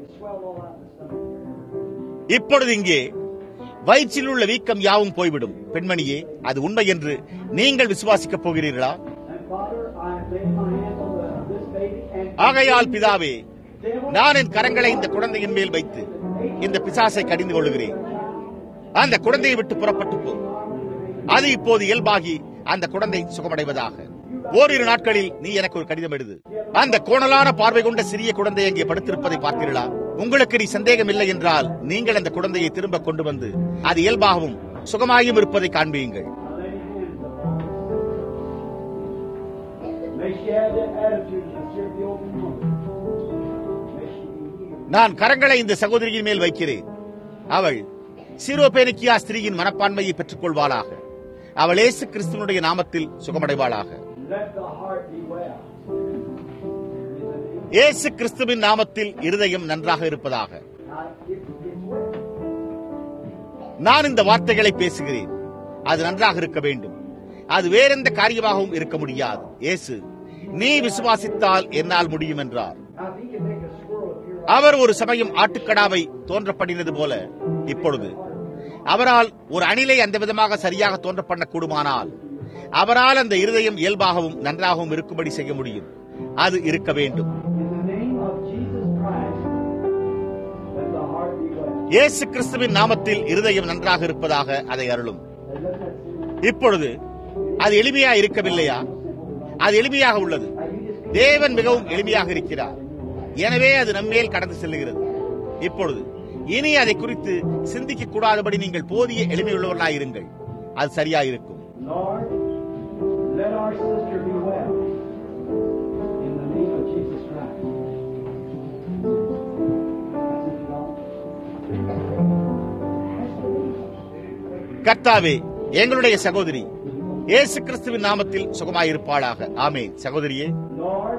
இப்பொழுது இங்கே வயிற்றில் உள்ள வீக்கம் யாவும் போய்விடும் பெண்மணியே அது உண்மை என்று நீங்கள் விசுவாசிக்கப் போகிறீர்களா And Father, I lay my hands on the, this baby and ஆகையால் பிதாவே நான் என் கரங்களை இந்த குழந்தையின் மேல் வைத்து இந்த பிசாசை கடிந்து கொள்கிறேன் அந்த குழந்தையை விட்டு புறப்பட்டு போ அது இப்போது இயல்பாகி அந்த குழந்தை சுகமடைவதாக ஓரிரு நாட்களில் நீ எனக்கு ஒரு கடிதம் எழுது அந்த கோணலான பார்வை கொண்ட சிறிய குழந்தை அங்கே படுத்திருப்பதை பார்த்தீர்களா உங்களுக்கு நீ சந்தேகம் இல்லை என்றால் நீங்கள் அந்த குழந்தையை திரும்ப கொண்டு வந்து அது இயல்பாகவும் சுகமாயும் இருப்பதை காண்பியுங்கள் I lay my hands upon her. May she have that attitude of the the open woman. May she be healed. நான் கரங்களை இந்த சகோதரியின் மேல் வைக்கிறேன் அவள் சீரோபேனிக்கியா ஸ்திரீயின் மனப்பான்மையை பெற்றுக் கொள்வாளாக அவள் இயேசு கிறிஸ்துவனுடைய நாமத்தில் சுகமடைவாளாக Let the heart be well. In the name இயேசு கிறிஸ்துவின் நாமத்தில் இருதயம் நன்றாக இருப்பதாக Now, it, it's working. நான் இந்த வார்த்தைகளை பேசுகிறேன் அது நன்றாக இருக்க வேண்டும் அது வேறெந்த காரியமாகவும் இருக்க முடியாது இயேசு நீ விசுவாசித்தால் என்னால் முடியும் என்றார் Now, if he can make a squirrel appear like அவர் ஒரு சமயம் ஆட்டுக்கடாவை தோன்றப்படினது போல இப்பொழுது அவரால் ஒரு அணிலை அந்த விதமாக சரியாக தோன்ற பண்ண கூடுமானால் அவரால் அந்த இருதயம் இயல்பாகவும் நன்றாகவும் இருக்கும்படி செய்ய முடியும் அது இருக்க வேண்டும் in the name of Jesus Christ, let the heart be well. இயேசு கிறிஸ்துவின் நாமத்தில் இருதயம் நன்றாக இருப்பதாக அதை அருளும் And let that sin- இப்பொழுது அது எளிமையா இருக்கவில்லையா அது எளிமையாக உள்ளது Now, you just தேவன் மிகவும் எளிமையாக இருக்கிறார் எனவே அது நம்மேல் கடந்து செல்லுகிறது இப்பொழுது இனி அதை குறித்து சிந்திக்க கூடாதபடி நீங்கள் போதிய எளிமையுள்ளவர்களாய் இருங்கள் அது சரியாயிருக்கும் Lord, let our sister be well. In the name of Jesus Christ. கர்த்தாவே எங்களுடைய சகோதரி இயேசு கிறிஸ்துவின் நாமத்தில் சுகமாயிருப்பாளாக ஆமென் சகோதரியே Lord,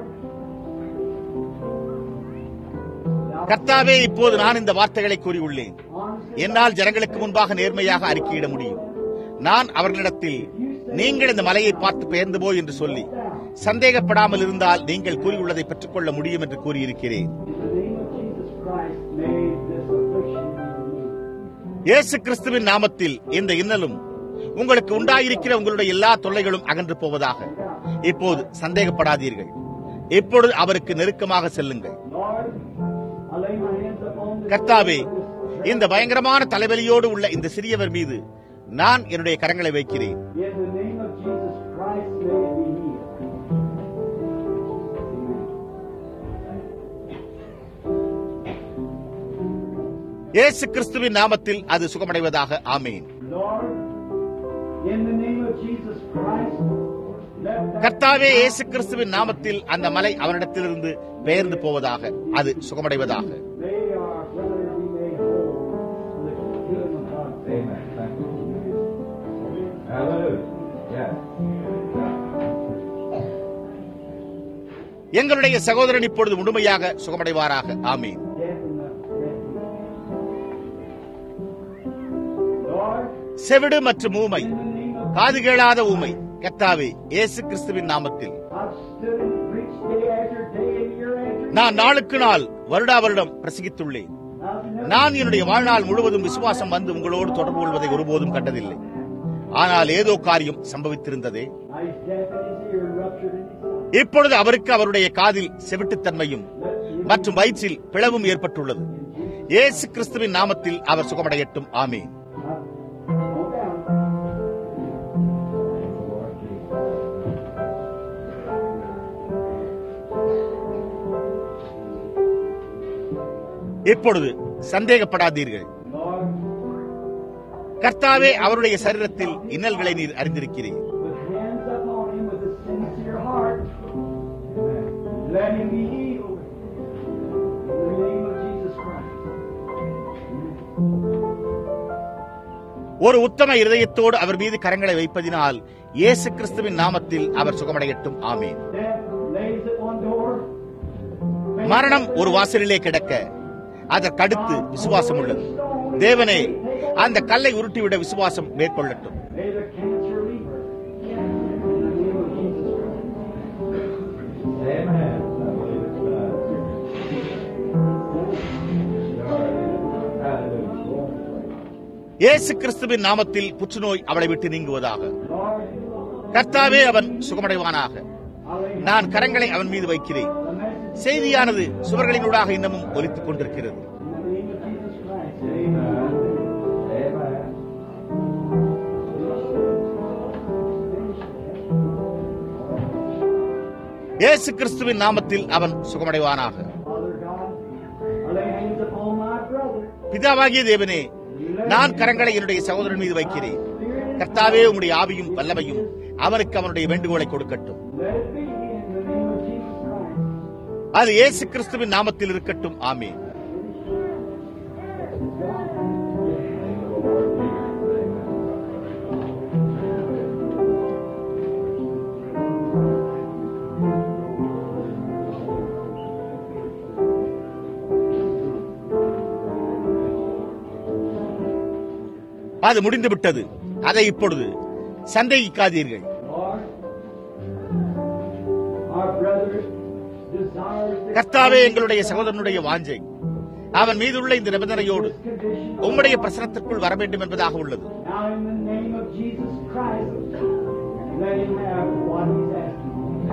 கர்த்தாவே இப்போது நான் இந்த வார்த்தைகளை கூறியுள்ளேன் honestly, என்னால் ஜனங்களுக்கு முன்பாக நேர்மையாக அறிக்கையிட முடியும் நான் அவர்களிடத்தில் நீங்கள் இந்த மலையை பார்த்து பெயர்ந்து போய் என்று சொல்லி சந்தேகப்படாமல் இருந்தால் நீங்கள் கூறியுள்ளதை பெற்றுக்கொள்ள முடியும் என்று கூறியிருக்கிறேன் in the name of Jesus Christ, may this affliction be removed. இயேசு கிறிஸ்துவின் நாமத்தில் இந்த இன்னலும் உங்களுக்கு உண்டாயிருக்கிற உங்களுடைய எல்லா தொல்லைகளும் அகன்று போவதாக இப்போது சந்தேகப்படாதீர்கள் இப்பொழுது அவருக்கு நெருக்கமாக செல்லுங்கள் Lord, I lay my hands upon this கர்த்தாவே இந்த பயங்கரமான தலைவலியோடு உள்ள இந்த சிறியவர் மீது நான் என்னுடைய கரங்களை வைக்கிறேன் In the name of Jesus Christ, may it இயேசு கிறிஸ்துவின் நாமத்தில் அது சுகமடைவதாக ஆமேன் Lord, in the name of Jesus Christ, let that கர்த்தாவே இயேசு கிறிஸ்துவின் நாமத்தில் அந்த மலை அவனிடத்திலிருந்து பெயர்ந்து போவதாக அது சுகமடைவதாக may our brother be made whole for the kingdom of God. Amen. Thank you. Hallelujah. Yeah. எங்களுடைய சகோதரன் இப்பொழுது முழுமையாக சுகமடைவாராக ஆமீன் Death and the Lord, செவிடு மற்றும் ஊமை in the name of காது கேளாத ஊமை கர்த்தாவே இயேசு கிறிஸ்துவின் நாமத்தில் I've stood and preached day after day and year after நான் நாளுக்கு நாள் வருடா வருடம் பிரசங்கித்துள்ளேன் I've never நான் என்னுடைய வாழ்நாள் முழுவதும் விசுவாசம் வந்து உங்களோடு தொடர்பு கொள்வதை ஒருபோதும் கண்டதில்லை ஆனால் ஏதோ காரியம் சம்பவித்திருந்ததே I was deaf in his ear, ruptured in his eye. இப்பொழுது அவருக்கு அவருடைய காதில் செவிட்டுத்தன்மையும் மற்றும் வயிற்றில் பிளவும் ஏற்பட்டுள்ளது இயேசு கிறிஸ்துவின் நாமத்தில் அவர் சுகமடையட்டும் ஆமீன் Go down. இப்பொழுது சந்தேகப்படாதீர்கள் Lord, கர்த்தாவே அவருடைய சரீரத்தில் இன்னல்களை நீர் அறிந்திருக்கிறீர் with hands upon him with a sincere heart, let him be healed. In the name of Jesus Christ. ஒரு உத்தம இருதயத்தோடு அவர் மீது கரங்களை வைப்பதினால் இயேசு கிறிஸ்துவின் நாமத்தில் அவர் சுகமடையட்டும் ஆமீன் Death lays at one door. மரணம் ஒரு வாசலிலே கிடக்க அதற்கடுத்து விசுவாசம் உள்ளது தேவனே அந்த கல்லை உருட்டிவிட விசுவாசம் மேற்கொள்ளட்டும் May the cancer leave her. In the name of Jesus Christ. Amen. I believe it's done. Hallelujah. இயேசு கிறிஸ்துவின் நாமத்தில் புற்றுநோய் அவளை விட்டு நீங்குவதாக Lord, கர்த்தாவே அவன் சுகமடைவானாக I lay நான் கரங்களை அவன் மீது வைக்கிறேன் the message செய்தியானது சுவர்களினூடாக இன்னமும் ஒலித்துக் கொண்டிருக்கிறது in the name of Jesus Christ. Amen. Amen. இயேசு கிறிஸ்துவின் நாமத்தில் அவன் சுகமடைவானாக Father God, I lay hands upon my brother. பிதாவாகிய தேவனே நான் கரங்களை என்னுடைய சகோதரன் மீது வைக்கிறேன் கர்த்தாவே உம்முடைய ஆவியும் வல்லமையும் அவனுக்கு அவனுடைய வேண்டுகோளை கொடுக்கட்டும் Let it be in the name of Jesus Christ. அது இயேசு கிறிஸ்துவின் நாமத்தில் இருக்கட்டும் ஆமென் Name of the Lord Jesus. Amen. அது முடிந்து விட்டது அதை இப்பொழுது சந்தேகிக்காதீர்கள் Lord, our brother desires that கர்த்தாவே எங்களுடைய சகோதரனுடைய வாஞ்சை அவன் மீதுள்ள இந்த நிபந்தனையோடு this condition. உம்முடைய பிரசனத்திற்குள் வர வேண்டும் என்பதாக உள்ளது Now, in the name of Jesus Christ, let him have what he's asking.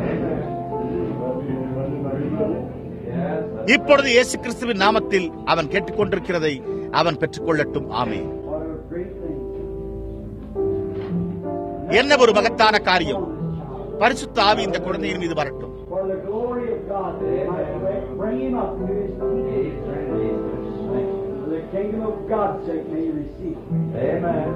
Yes. இப்பொழுது இயேசு கிறிஸ்துவின் நாமத்தில் அவன் கேட்டுக்கொண்டிருக்கிறதை அவன் பெற்றுக்கொள்ளட்டும் ஆமென் What a great thing. என்ன ஒரு மகத்தான காரியம் பரிசுத்த ஆவி இந்த குழந்தையின் மீது வரட்டும் For the glory of God, that it might bring him up to his kingdom. For the kingdom of God's sake, may he receive. Amen.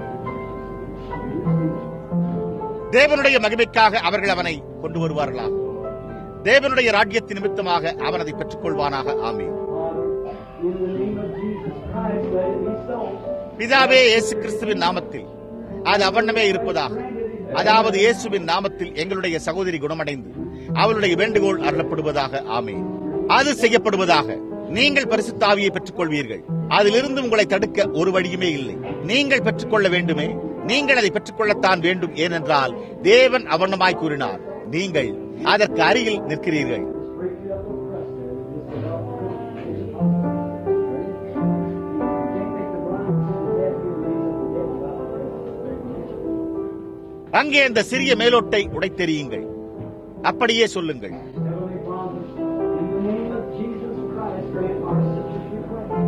தேவனுடைய மகிமைக்காக அவர்கள் அவனை கொண்டு வருவார்களாக தேவனுடைய ராஜ்யத்தின் நிமித்தமாக அவன் அதை பெற்றுக்கொள்வானாக ஆமென் Father, in the name of Jesus Christ, let it be so. பிதாவே இயேசு கிறிஸ்துவின் நாமத்தில் அது அவண்ணமே இருப்பதாக அதாவது இயேசுவின் நாமத்தில் எங்களுடைய சகோதரி குணமடைந்து அவளுடைய வேண்டுகோள் அருளப்படுவதாக ஆமென் அது செய்யப்படுவதாக நீங்கள் பரிசுத்த ஆவியை பெற்றுக்கொள்வீர்கள் அதிலிருந்து உங்களை தடுக்க ஒரு வழியுமே இல்லை நீங்கள் பெற்றுக்கொள்ள வேண்டுமே நீங்கள் அதை பெற்றுக்கொள்ளத்தான் வேண்டும் ஏனென்றால் தேவன் அவண்ணமாய் கூறினார் நீங்கள் அதற்கு அருகில் நிற்கிறீர்கள் Break it up with crust there. Just You can't make the blind see the deaf, you raise up the dead without அங்கே அந்த சிறிய மேலோட்டை உடைத்தெறியுங்கள் அப்படியே சொல்லுங்கள் Heavenly Father, in the name of Jesus Christ, grant our sister's request.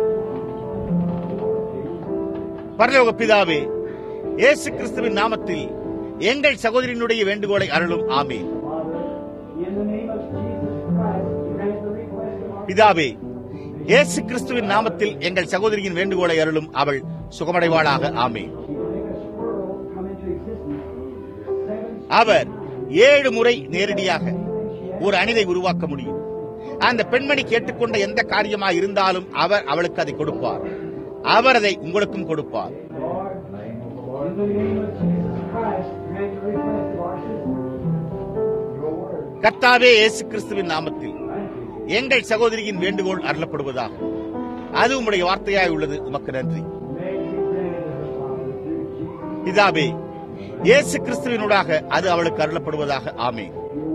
பரலோக பிதாவே இயேசு கிறிஸ்துவின் நாமத்தில் எங்கள் சகோதரியினுடைய வேண்டுகோளை அருளும் ஆமென் Father, in the name of Jesus Christ, grant the request of our பிதாவே இயேசு கிறிஸ்துவின் நாமத்தில் எங்கள் சகோதரியின் வேண்டுகோளை அருளும் அவள் சுகமடைவாளாக ஆமே அவர் ஏழு முறை நேரடியாக ஒரு அணிதை உருவாக்க முடியும் அந்த பெண்மணி கேட்டுக்கொண்ட எந்த காரியமாய் இருந்தாலும் அவர் அவளுக்கு அதை கொடுப்பார் அவர் அதை உங்களுக்கும் கொடுப்பார் In the name of Jesus Christ, grant the request of our sister. Your word. கர்த்தாவே இயேசு கிறிஸ்துவின் நாமத்தில் எங்கள் சகோதரியின் வேண்டுகோள் அருளப்படுவதாக அது உம்முடைய வார்த்தையாய் உள்ளது உமக்கு நன்றி May it be granted her, Father, through Jesus. பிதாவே இயேசு கிறிஸ்துவினூடாக அது அவளுக்கு அருளப்படுவதாக ஆமே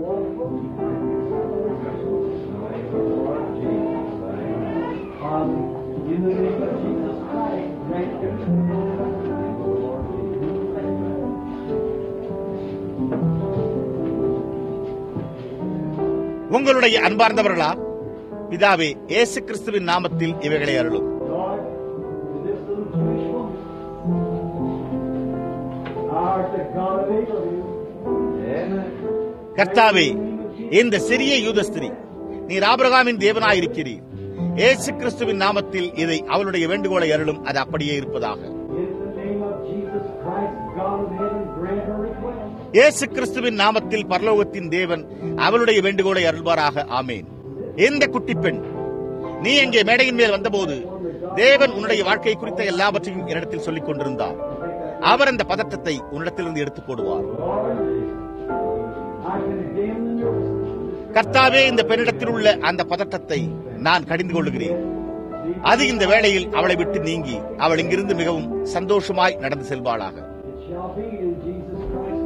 Father, in the name of Jesus Christ, grant the உங்களுடைய அன்பார்ந்தவர்களா பிதாவே இயேசு கிறிஸ்துவின் நாமத்தில் இவைகளை அருளும் Lord, to this little Jewish woman, thou art the God of Abraham. Amen. கர்த்தாவே இந்த சிறிய யூத ஸ்திரீ நீர் ஆபிரகாமின் தேவனாயிருக்கிறீர் இயேசு கிறிஸ்துவின் நாமத்தில் இதை அவளுடைய வேண்டுகோளை அருளும் அது அப்படியே இருப்பதாக In the name of Jesus Christ, God of heaven, grant her request. இயேசு கிறிஸ்துவின் நாமத்தில் பரலோகத்தின் தேவன் அவளுடைய வேண்டுகோளை அருள்வாராக ஆமேன் இந்த குட்டி பெண் நீ எங்கே மேடையின் மேல் வந்தபோது தேவன் உன்னுடைய வாழ்க்கை குறித்த எல்லாவற்றையும் என்னிடத்தில் சொல்லிக் கொண்டிருந்தார் அவர் அந்த பதட்டத்தை உன்னிடத்திலிருந்து எடுத்துக் போடுவார் I condemn the nervousness. கர்த்தாவே இந்த பெண்ணிடத்தில் உள்ள அந்த பதட்டத்தை நான் கடிந்து கொள்ளுகிறேன் அது இந்த வேளையில் அவளை விட்டு நீங்கி அவள் இங்கிருந்து மிகவும் சந்தோஷமாய் நடந்து செல்வாளாக It shall be in Jesus Christ's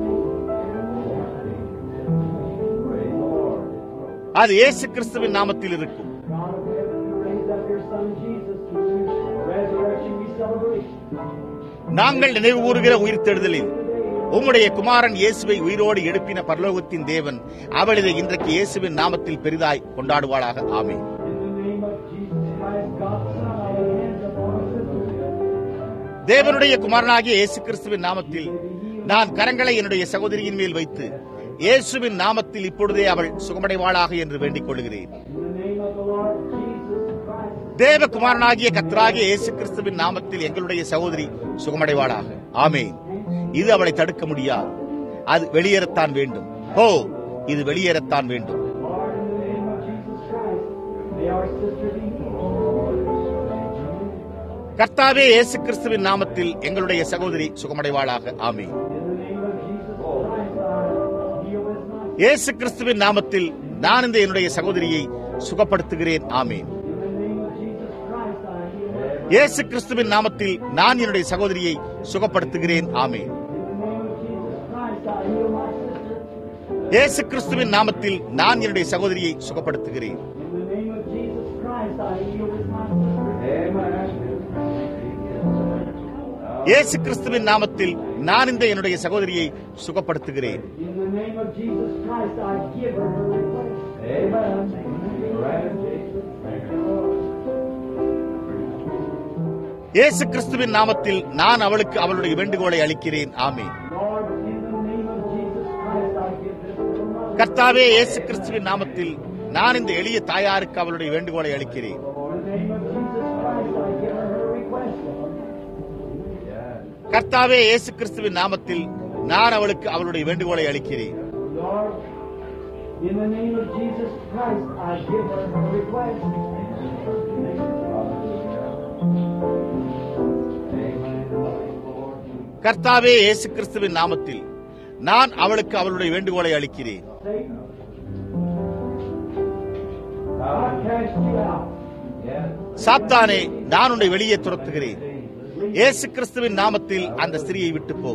name. அது இயேசு கிறிஸ்துவின் நாமத்தில் இருக்கும் God of heaven, you raised up your Son Jesus to whose resurrection we celebrate. நாங்கள் நினைவு கூறுகிற உயிர்த்தெழுதலில் உம்முடைய குமாரன் இயேசுவை உயிரோடு எழுப்பின பரலோகத்தின் தேவன் அவள் இதை இன்றைக்கு இயேசுவின் நாமத்தில் பெரிதாய் கொண்டாடுவாளாக ஆமே In the name of Jesus Christ, God's Son, I lay hands upon our sister. தேவனுடைய குமாரனாகிய இயேசு கிறிஸ்துவின் நாமத்தில் நான் கரங்களை என்னுடைய சகோதரியின் மேல் வைத்து இயேசுவின் நாமத்தில் இப்பொழுதே அவள் சுகமடைவாளாக என்று வேண்டிக் கொள்கிறேன் In the name of the Lord Jesus Christ. தேவகுமாரனாகிய கத்தராகிய இயேசு கிறிஸ்துவின் நாமத்தில் எங்களுடைய சகோதரி சுகமடைவாளாக ஆமென் இது அவளை தடுக்க முடியாது அது வெளியேறத்தான் வேண்டும் ஓ இது வெளியேறத்தான் வேண்டும் Lord, in the name of Jesus Christ, may our sister be healed. கர்த்தாவே இயேசு கிறிஸ்துவின் நாமத்தில் எங்களுடைய சகோதரி சுகமடைவாளாக ஆமென் In the name of Jesus Christ, I heal his mind. இயேசு கிறிஸ்துவின் நாமத்தில் நான் இந்த என்னுடைய சகோதரியை சுகப்படுத்துகிறேன் ஆமென் In the name of Jesus Christ, I heal her. இயேசு கிறிஸ்துவின் நாமத்தில் நான் என்னுடைய சகோதரியை சுகப்படுத்துகிறேன் ஆமென் In the name of Jesus Christ, I heal my sister. இயேசு கிறிஸ்துவின் நாமத்தில் நான் என்னுடைய சகோதரியை சுகப்படுத்துகிறேன் In the name of Jesus Christ, I heal with my sister. இயேசு கிறிஸ்துவின் நாமத்தில் நான் இந்த என்னுடைய சகோதரியை சுகப்படுத்துகிறேன் In the name of Jesus Christ, I give her her request. Amen. இயேசு கிறிஸ்துவின் நாமத்தில் நான் அவளுக்கு அவளுடைய வேண்டுகோளை அளிக்கிறேன் ஆமென் Lord, in the name of Jesus Christ, I give this little mother. கர்த்தாவே இயேசு கிறிஸ்துவின் நாமத்தில் நான் இந்த எளிய தாயாருக்கு அவளுடைய வேண்டுகோளை அளிக்கிறேன் In the name of Jesus Christ, I give her her request, Lord. கர்த்தாவே இயேசு கிறிஸ்துவின் நாமத்தில் நான் அவளுக்கு அவளுடைய வேண்டுகோளை அளிக்கிறேன் Lord, in the name of Jesus Christ, I give her her request. கர்த்தாவே இயேசு கிறிஸ்துவின் நாமத்தில் நான் அவளுக்கு அவளுடைய வேண்டுகோளை அளிக்கிறேன் Satan, I cast you out. சாத்தானே நான் உன்னை வெளியே துரத்துகிறேன் இயேசு கிறிஸ்துவின் நாமத்தில் அந்த ஸ்திரியை விட்டு போ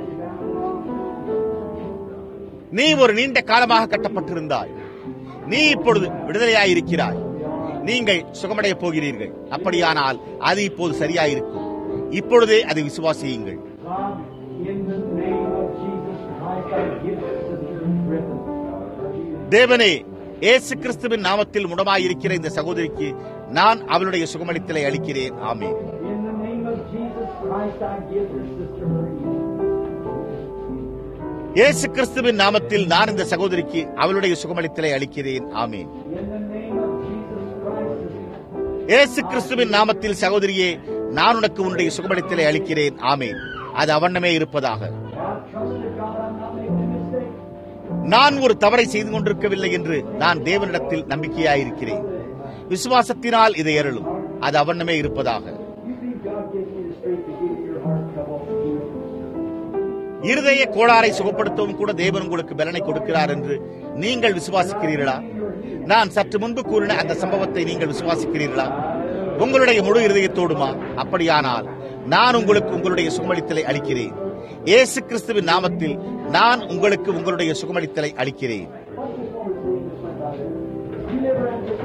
நீ ஒரு நீண்ட காலமாக கட்டப்பட்டிருந்தாய் நீ இப்பொழுது விடுதலையாயிருக்கிறாய் நீங்கள் சுகமடையப் போகிறீர்கள் அப்படியானால் அது இப்போது சரியாயிருக்கும் இப்பொழுதே அதை விசுவாசியுங்கள் God, in the name of Jesus Christ, I give Sister Griffin. தேவனே இயேசு கிறிஸ்துவின் நாமத்தில் முடமாயிருக்கிற இந்த சகோதரிக்கு நான் அவளுடைய சுகமளித்தலை அளிக்கிறேன் ஆமென் In the name of Jesus Christ, I give her Sister Marie. இயேசு கிறிஸ்துவின் நாமத்தில் நான் இந்த சகோதரிக்கு அவளுடைய சுகமளித்தலை அளிக்கிறேன் ஆமென் In the name of Jesus Christ, Sister இயேசு கிறிஸ்துவின் நாமத்தில் சகோதரியே நான் உனக்கு உன்னுடைய சுகமளித்தலை அளிக்கிறேன் ஆமேன் அது அவண்ணமே இருப்பதாக I trusted God I'm not making a mistake. நான் ஒரு தவறை செய்து கொண்டிருக்கவில்லை என்று நான் தேவனிடத்தில் நம்பிக்கையாயிருக்கிறேன் விசுவாசத்தினால் இதை அருளும் அது அவண்ணமே இருப்பதாக You think God gives me the strength to give your heart trouble? இருதய கோளாறை சுகப்படுத்தவும் கூட தேவன் உங்களுக்கு பலனை கொடுக்கிறார் என்று நீங்கள் விசுவாசிக்கிறீர்களா நான் சற்று முன்பு கூறின அந்த சம்பவத்தை நீங்கள் விசுவாசிக்கிறீர்களா உங்களுடைய முழு இருதயத்தோடுமா அப்படியானால் நான் உங்களுக்கு உங்களுடைய சுகமளித்தலை அளிக்கிறேன் இயேசு கிறிஸ்துவின் நாமத்தில் நான் உங்களுக்கு உங்களுடைய சுகமளித்தலை அளிக்கிறேன் You never answered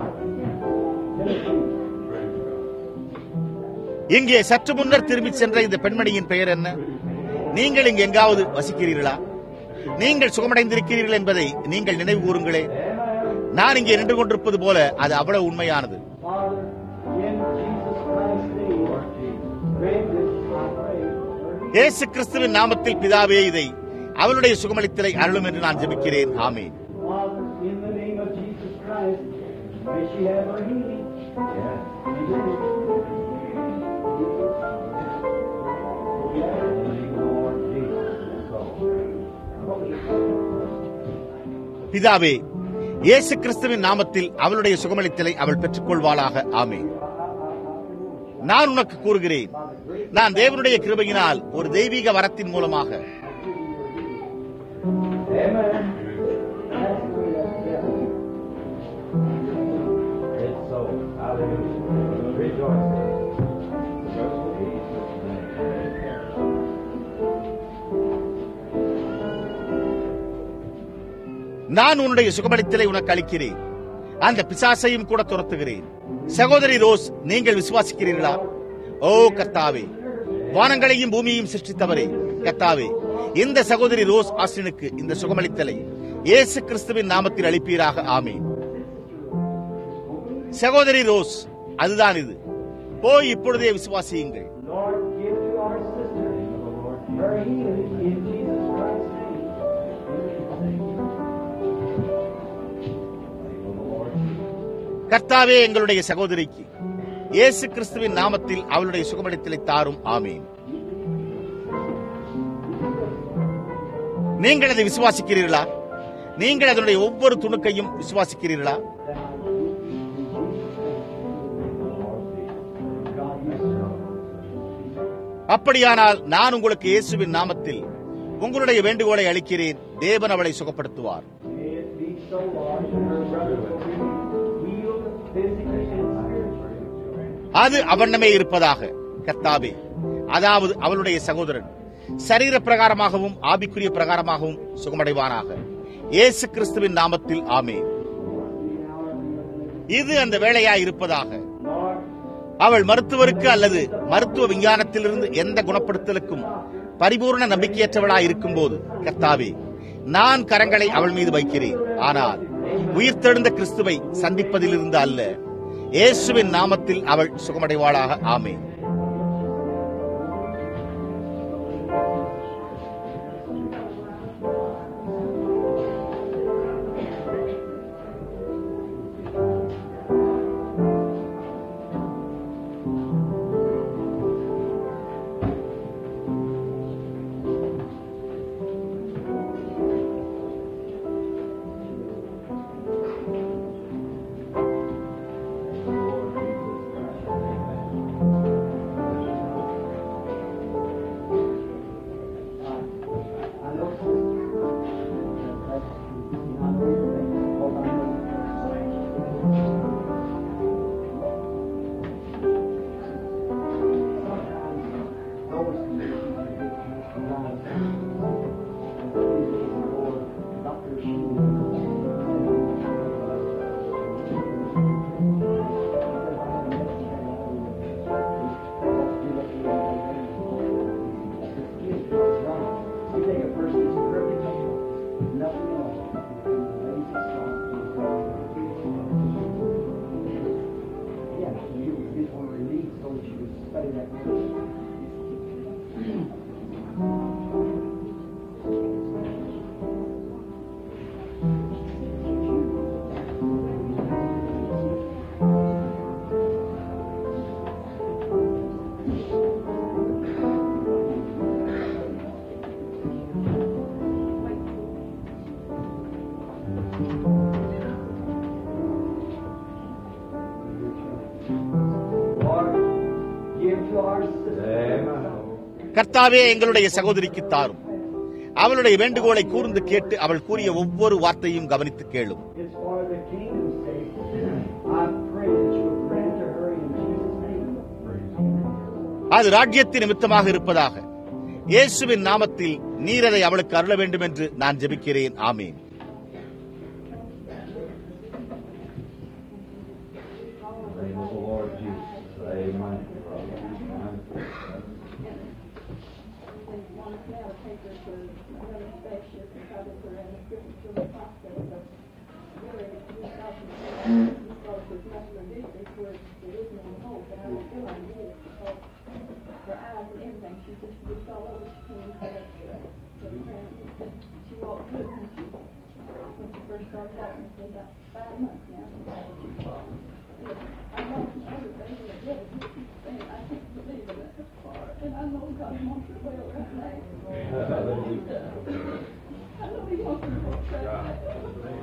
இங்கே சற்று முன்னர் திரும்பிச் சென்ற இந்த பெண்மணியின் பெயர் என்ன நீங்கள் இங்கு எங்காவது வசிக்கிறீர்களா நீங்கள் சுகமடைந்திருக்கிறீர்கள் என்பதை நீங்கள் நினைவு கூறுங்களே நான் இங்கே நின்று கொண்டிருப்பது போல அது அவ்வளவு உண்மையானது Father, in Jesus Christ's name, grant this, I pray. இயேசு கிறிஸ்துவின் நாமத்தில் பிதாவே இதை அவளுடைய சுகமளித்தலை அருளும் என்று நான் ஜெபிக்கிறேன் ஆமேன் Father, in the name of Jesus Christ, may she have her healing. பிதாவே இயேசு கிறிஸ்துவின் நாமத்தில் அவளுடைய சுகமளித்தலை அவள் பெற்றுக்கொள்வாளாக ஆமேன் நான் உனக்கு கூறுகிறேன் நான் தேவனுடைய கிருபையினால் ஒரு தெய்வீக வரத்தின் மூலமாக Amen. It's so. Hallelujah. Rejoice. Jesus' name. நான் உன்னுடைய சுகமளித்தலை உனக்கு அளிக்கிறேன் அந்த பிசாசையும் கூட துரத்துகிறேன் சகோதரி ரோஸ் நீங்கள் விசுவாசிக்கிறீர்களா ஓ கர்த்தாவே வானங்களையும் பூமியையும் சிருஷ்டித்தவரே கர்த்தாவே இந்த சகோதரி ரோஸ் ஆஸ்டினுக்கு இந்த சுகமளித்தலை இயேசு கிறிஸ்துவின் நாமத்தில் அளிப்பீராக ஆமீன் சகோதரி ரோஸ் அதுதான் இது போய் இப்பொழுதே விசுவாசியுங்கள் Lord, give to our sister her healing in Jesus Christ's name. கர்த்தாவே எங்களுடைய சகோதரிக்கு இயேசு கிறிஸ்துவின் நாமத்தில் அவளுடைய சுகமளித்தலை தாரும் ஆமீன் நீங்கள் அதை விசுவாசிக்கிறீர்களா நீங்கள் அதனுடைய ஒவ்வொரு துணுக்கையும் விசுவாசிக்கிறீர்களா அப்படியானால் நான் உங்களுக்கு இயேசுவின் நாமத்தில் உங்களுடைய வேண்டுகோளை அளிக்கிறேன் தேவன் அவளை சுகப்படுத்துவார் May it be so, Lord, that her brother will be healed physically and spiritually. அது அவண்ணமே இருப்பதாக கர்த்தாவே அதாவது அவளுடைய சகோதரன் சரீர பிரகாரமாகவும் ஆபிக்குரிய பிரகாரமாகவும் சுகமடைவானாக இயேசு கிறிஸ்துவின் நாமத்தில் ஆமே இது அந்த வேலையா இருப்பதாக Lord, அவள் மருத்துவருக்கு அல்லது மருத்துவ விஞ்ஞானத்திலிருந்து எந்த குணப்படுத்தலுக்கும் பரிபூர்ண நம்பிக்கையற்றவளா இருக்கும்போது கர்த்தாவே நான் கரங்களை அவள் மீது வைக்கிறேன் ஆனால் உயிர்த்தெழுந்த கிறிஸ்துவை சந்திப்பதிலிருந்து அல்ல இயேசுவின் நாமத்தில் அவள் சுகமடைவாளாக ஆமே I know You take a person's perfect nothing else. Yeah, you just want to release so that you can study that word. our sister. கர்த்தாவே எங்களுடைய சகோதரிக்கு தாரும் அவளுடைய வேண்டுகோளை கூர்ந்து கேட்டு அவள் கூறிய ஒவ்வொரு வார்த்தையும் கவனித்து கேளும் It's for the kingdom's sake. I pray that you will grant to her in Jesus' name. அது ராஜ்யத்தின் நிமித்தமாக இருப்பதாக இயேசுவின் நாமத்தில் நீர் அதை அவளுக்கு அருள வேண்டும் என்று நான் ஜெபிக்கிறேன் ஆமீன் name of the Lord Jesus. Amen. First started walking for about five months now. I lost everything in the devil. And I can't believe it that far. And I know God wants her well right now. Hallelujah. I know He wants her well right now.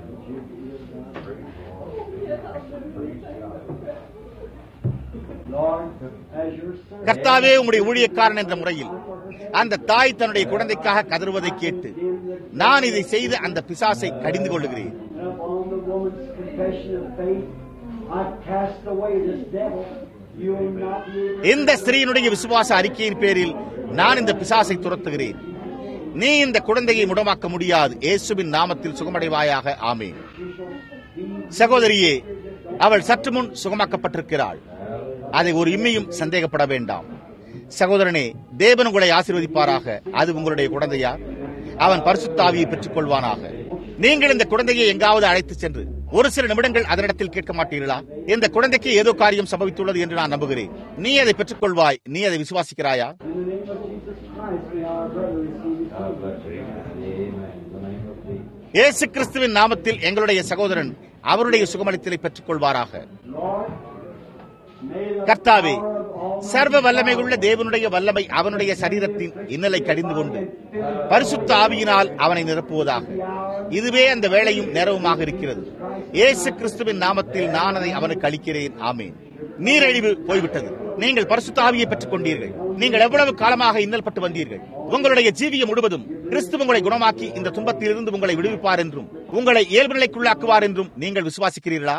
Oh, yes, hallelujah. Lord, as your son. கர்த்தாவே உம்முடைய ஊழியக்காரன் என்ற முறையில் அந்த தாய் தன்னுடைய குழந்தைக்காக கதறுவதை கேட்டு நான் இதை செய்து அந்த பிசாசை கடிந்து கொள்ளுகிறேன் And upon the woman's confession of faith, I cast away this devil. You will not be able இந்த ஸ்திரீயினுடைய விசுவாச அறிக்கையின் பேரில் நான் இந்த பிசாசை துரத்துகிறேன் நீ இந்த குழந்தையை முடமாக்க முடியாது இயேசுவின் நாமத்தில் சுகமடைவாயாக ஆமேன் சகோதரியே அவள் சற்று முன் சுகமாக்கப்பட்டிருக்கிறாள் அதை ஒரு இம்மையும் சந்தேகப்பட வேண்டாம் சகோதரனே தேவன் உங்களை ஆசீர்வதிப்பாராக அது உங்களுடைய குழந்தையா அவன் பரிசுத்தாவியை பெற்றுக் கொள்வானாக நீங்கள் இந்த குழந்தையை எங்காவது அழைத்து சென்று ஒரு சில நிமிடங்கள் அதனிடத்தில் கேட்க மாட்டீர்களா இந்த குழந்தைக்கு ஏதோ காரியம் சம்பவித்துள்ளது என்று நான் நம்புகிறேன் நீ அதை பெற்றுக்கொள்வாய் நீ அதை விசுவாசிக்கிறாயா In the name of Jesus Christ, may our brother receive his healing. God bless you. Amen. In the name of Jesus. இயேசு கிறிஸ்துவின் நாமத்தில் எங்களுடைய சகோதரன் அவருடைய சுகமளித்தலை பெற்றுக் கொள்வாராக Lord, may the கர்த்தாவே power of Almighty சர்வ வல்லமையுள்ள தேவனுடைய வல்லமை அவனுடைய சரீரத்தின் இன்னலை கடிந்து கொண்டு பரிசுத்த ஆவியினால் அவனை நிரப்புவதாக இதுவே அந்த வேளையும் நேரவுமாக இருக்கிறது இயேசு கிறிஸ்துவின் நாமத்தில் நான் அதை அவனுக்கு அளிக்கிறேன் ஆமேன் நீரழிவு போய்விட்டது நீங்கள் பரிசுத்த ஆவியை பெற்றுக் கொண்டீர்கள் நீங்கள் எவ்வளவு காலமாக இன்னல்பட்டு வந்தீர்கள் உங்களுடைய ஜீவியம் முழுவதும் கிறிஸ்து உங்களை குணமாக்கி இந்த துன்பத்திலிருந்து உங்களை விடுவிப்பார் என்றும் உங்களை இயல்பு நிலைக்குள்ளாக்குவார் என்றும் நீங்கள் விசுவாசிக்கிறீர்களா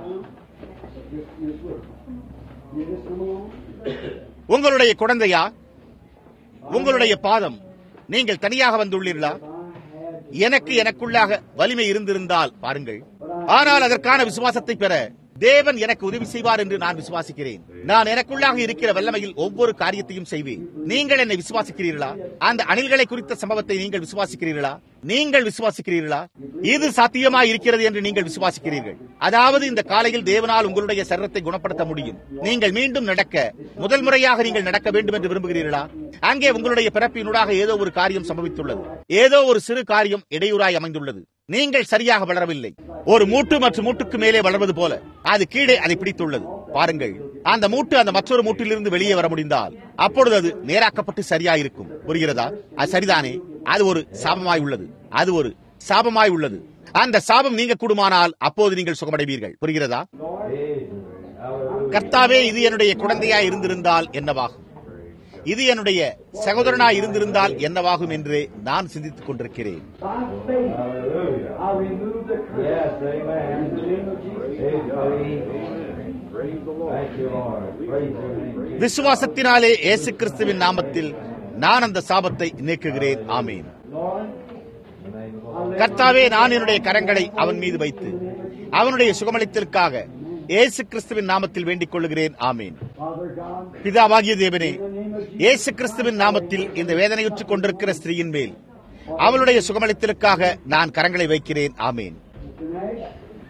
You just come along. உங்களுடைய குழந்தையா உங்களுடைய பாதம் நீங்கள் தனியாக வந்துள்ளீர்களா எனக்கு எனக்குள்ளாக வலிமை இருந்திருந்தால் பாருங்கள் ஆனால் அதற்கான விசுவாசத்தை பெற தேவன் எனக்கு உதவி செய்வார் என்று நான் விசுவாசிக்கிறேன் நான் எனக்குள்ளாக இருக்கிற வல்லமையில் ஒவ்வொரு காரியத்தையும் செய்வேன் நீங்கள் என்னை விசுவாசிக்கிறீர்களா அந்த அணில்களை குறித்த சம்பவத்தை நீங்கள் விசுவாசிக்கிறீர்களா நீங்கள் விசுவாசிக்கிறீர்களா இது சாத்தியமாய் இருக்கிறது என்று நீங்கள் விசுவாசிக்கிறீர்கள் அதாவது இந்த காலையில் தேவனால் உங்களுடைய சரீரத்தை குணப்படுத்த முடியும் நீங்கள் மீண்டும் நடக்க முதல் முறையாக நீங்கள் நடக்க வேண்டும் என்று விரும்புகிறீர்களா அங்கே உங்களுடைய பிறப்பினூடாக ஏதோ ஒரு காரியம் சம்பவித்துள்ளது ஏதோ ஒரு சிறு காரியம் இடையூறாய் அமைந்துள்ளது நீங்கள் சரியாக வளரவில்லை ஒரு மூட்டு மற்றும் மூட்டுக்கு மேலே வளர்வது போல அது கீழே அதை பிடித்துள்ளது பாருங்கள் அந்த மூட்டு அந்த மற்றொரு மூட்டிலிருந்து வெளியே வர முடிந்தால் அப்பொழுது அது நேராக்கப்பட்டு சரியாயிருக்கும் புரிகிறதா அது சரிதானே அது ஒரு சாபமாய் உள்ளது அது ஒரு சாபமாய் உள்ளது அந்த சாபம் நீங்க கூடுமானால் அப்போது நீங்கள் சுகமடைவீர்கள் புரிகிறதா Hallelujah. கர்த்தாவே இது என்னுடைய குழந்தையாய் இருந்திருந்தால் என்னவாகும் இது என்னுடைய சகோதரனாய் இருந்திருந்தால் என்னவாகும் என்று நான் சிந்தித்துக் கொண்டிருக்கிறேன் By faith, Hallelujah. I remove the curse. Yes, In the amen. name of Jesus. Amen. Praise the Lord. Thank you, Lord. Praise your name. விசுவாசத்தினாலே இயேசு கிறிஸ்துவின் நாமத்தில் நான் அந்த சாபத்தை நீக்குகிறேன் ஆமீன் Lord, In the name of the Lord. கர்த்தாவே நான் என்னுடைய கரங்களை அவன் மீது வைத்து அவனுடைய சுகமளித்தலுக்காக இயேசு கிறிஸ்துவின் நாமத்தில் வேண்டிக் கொள்ளுகிறேன் ஆமீன் Father God, பிதாவாகிய தேவனே in the name of Jesus. இயேசு கிறிஸ்துவின் நாமத்தில் இந்த வேதனையுற்றுக் கொண்டிருக்கிற ஸ்திரீயின் மேல் அவளுடைய சுகமளித்தலுக்காக நான் கரங்களை வைக்கிறேன் ஆமீன் Mr. Nash,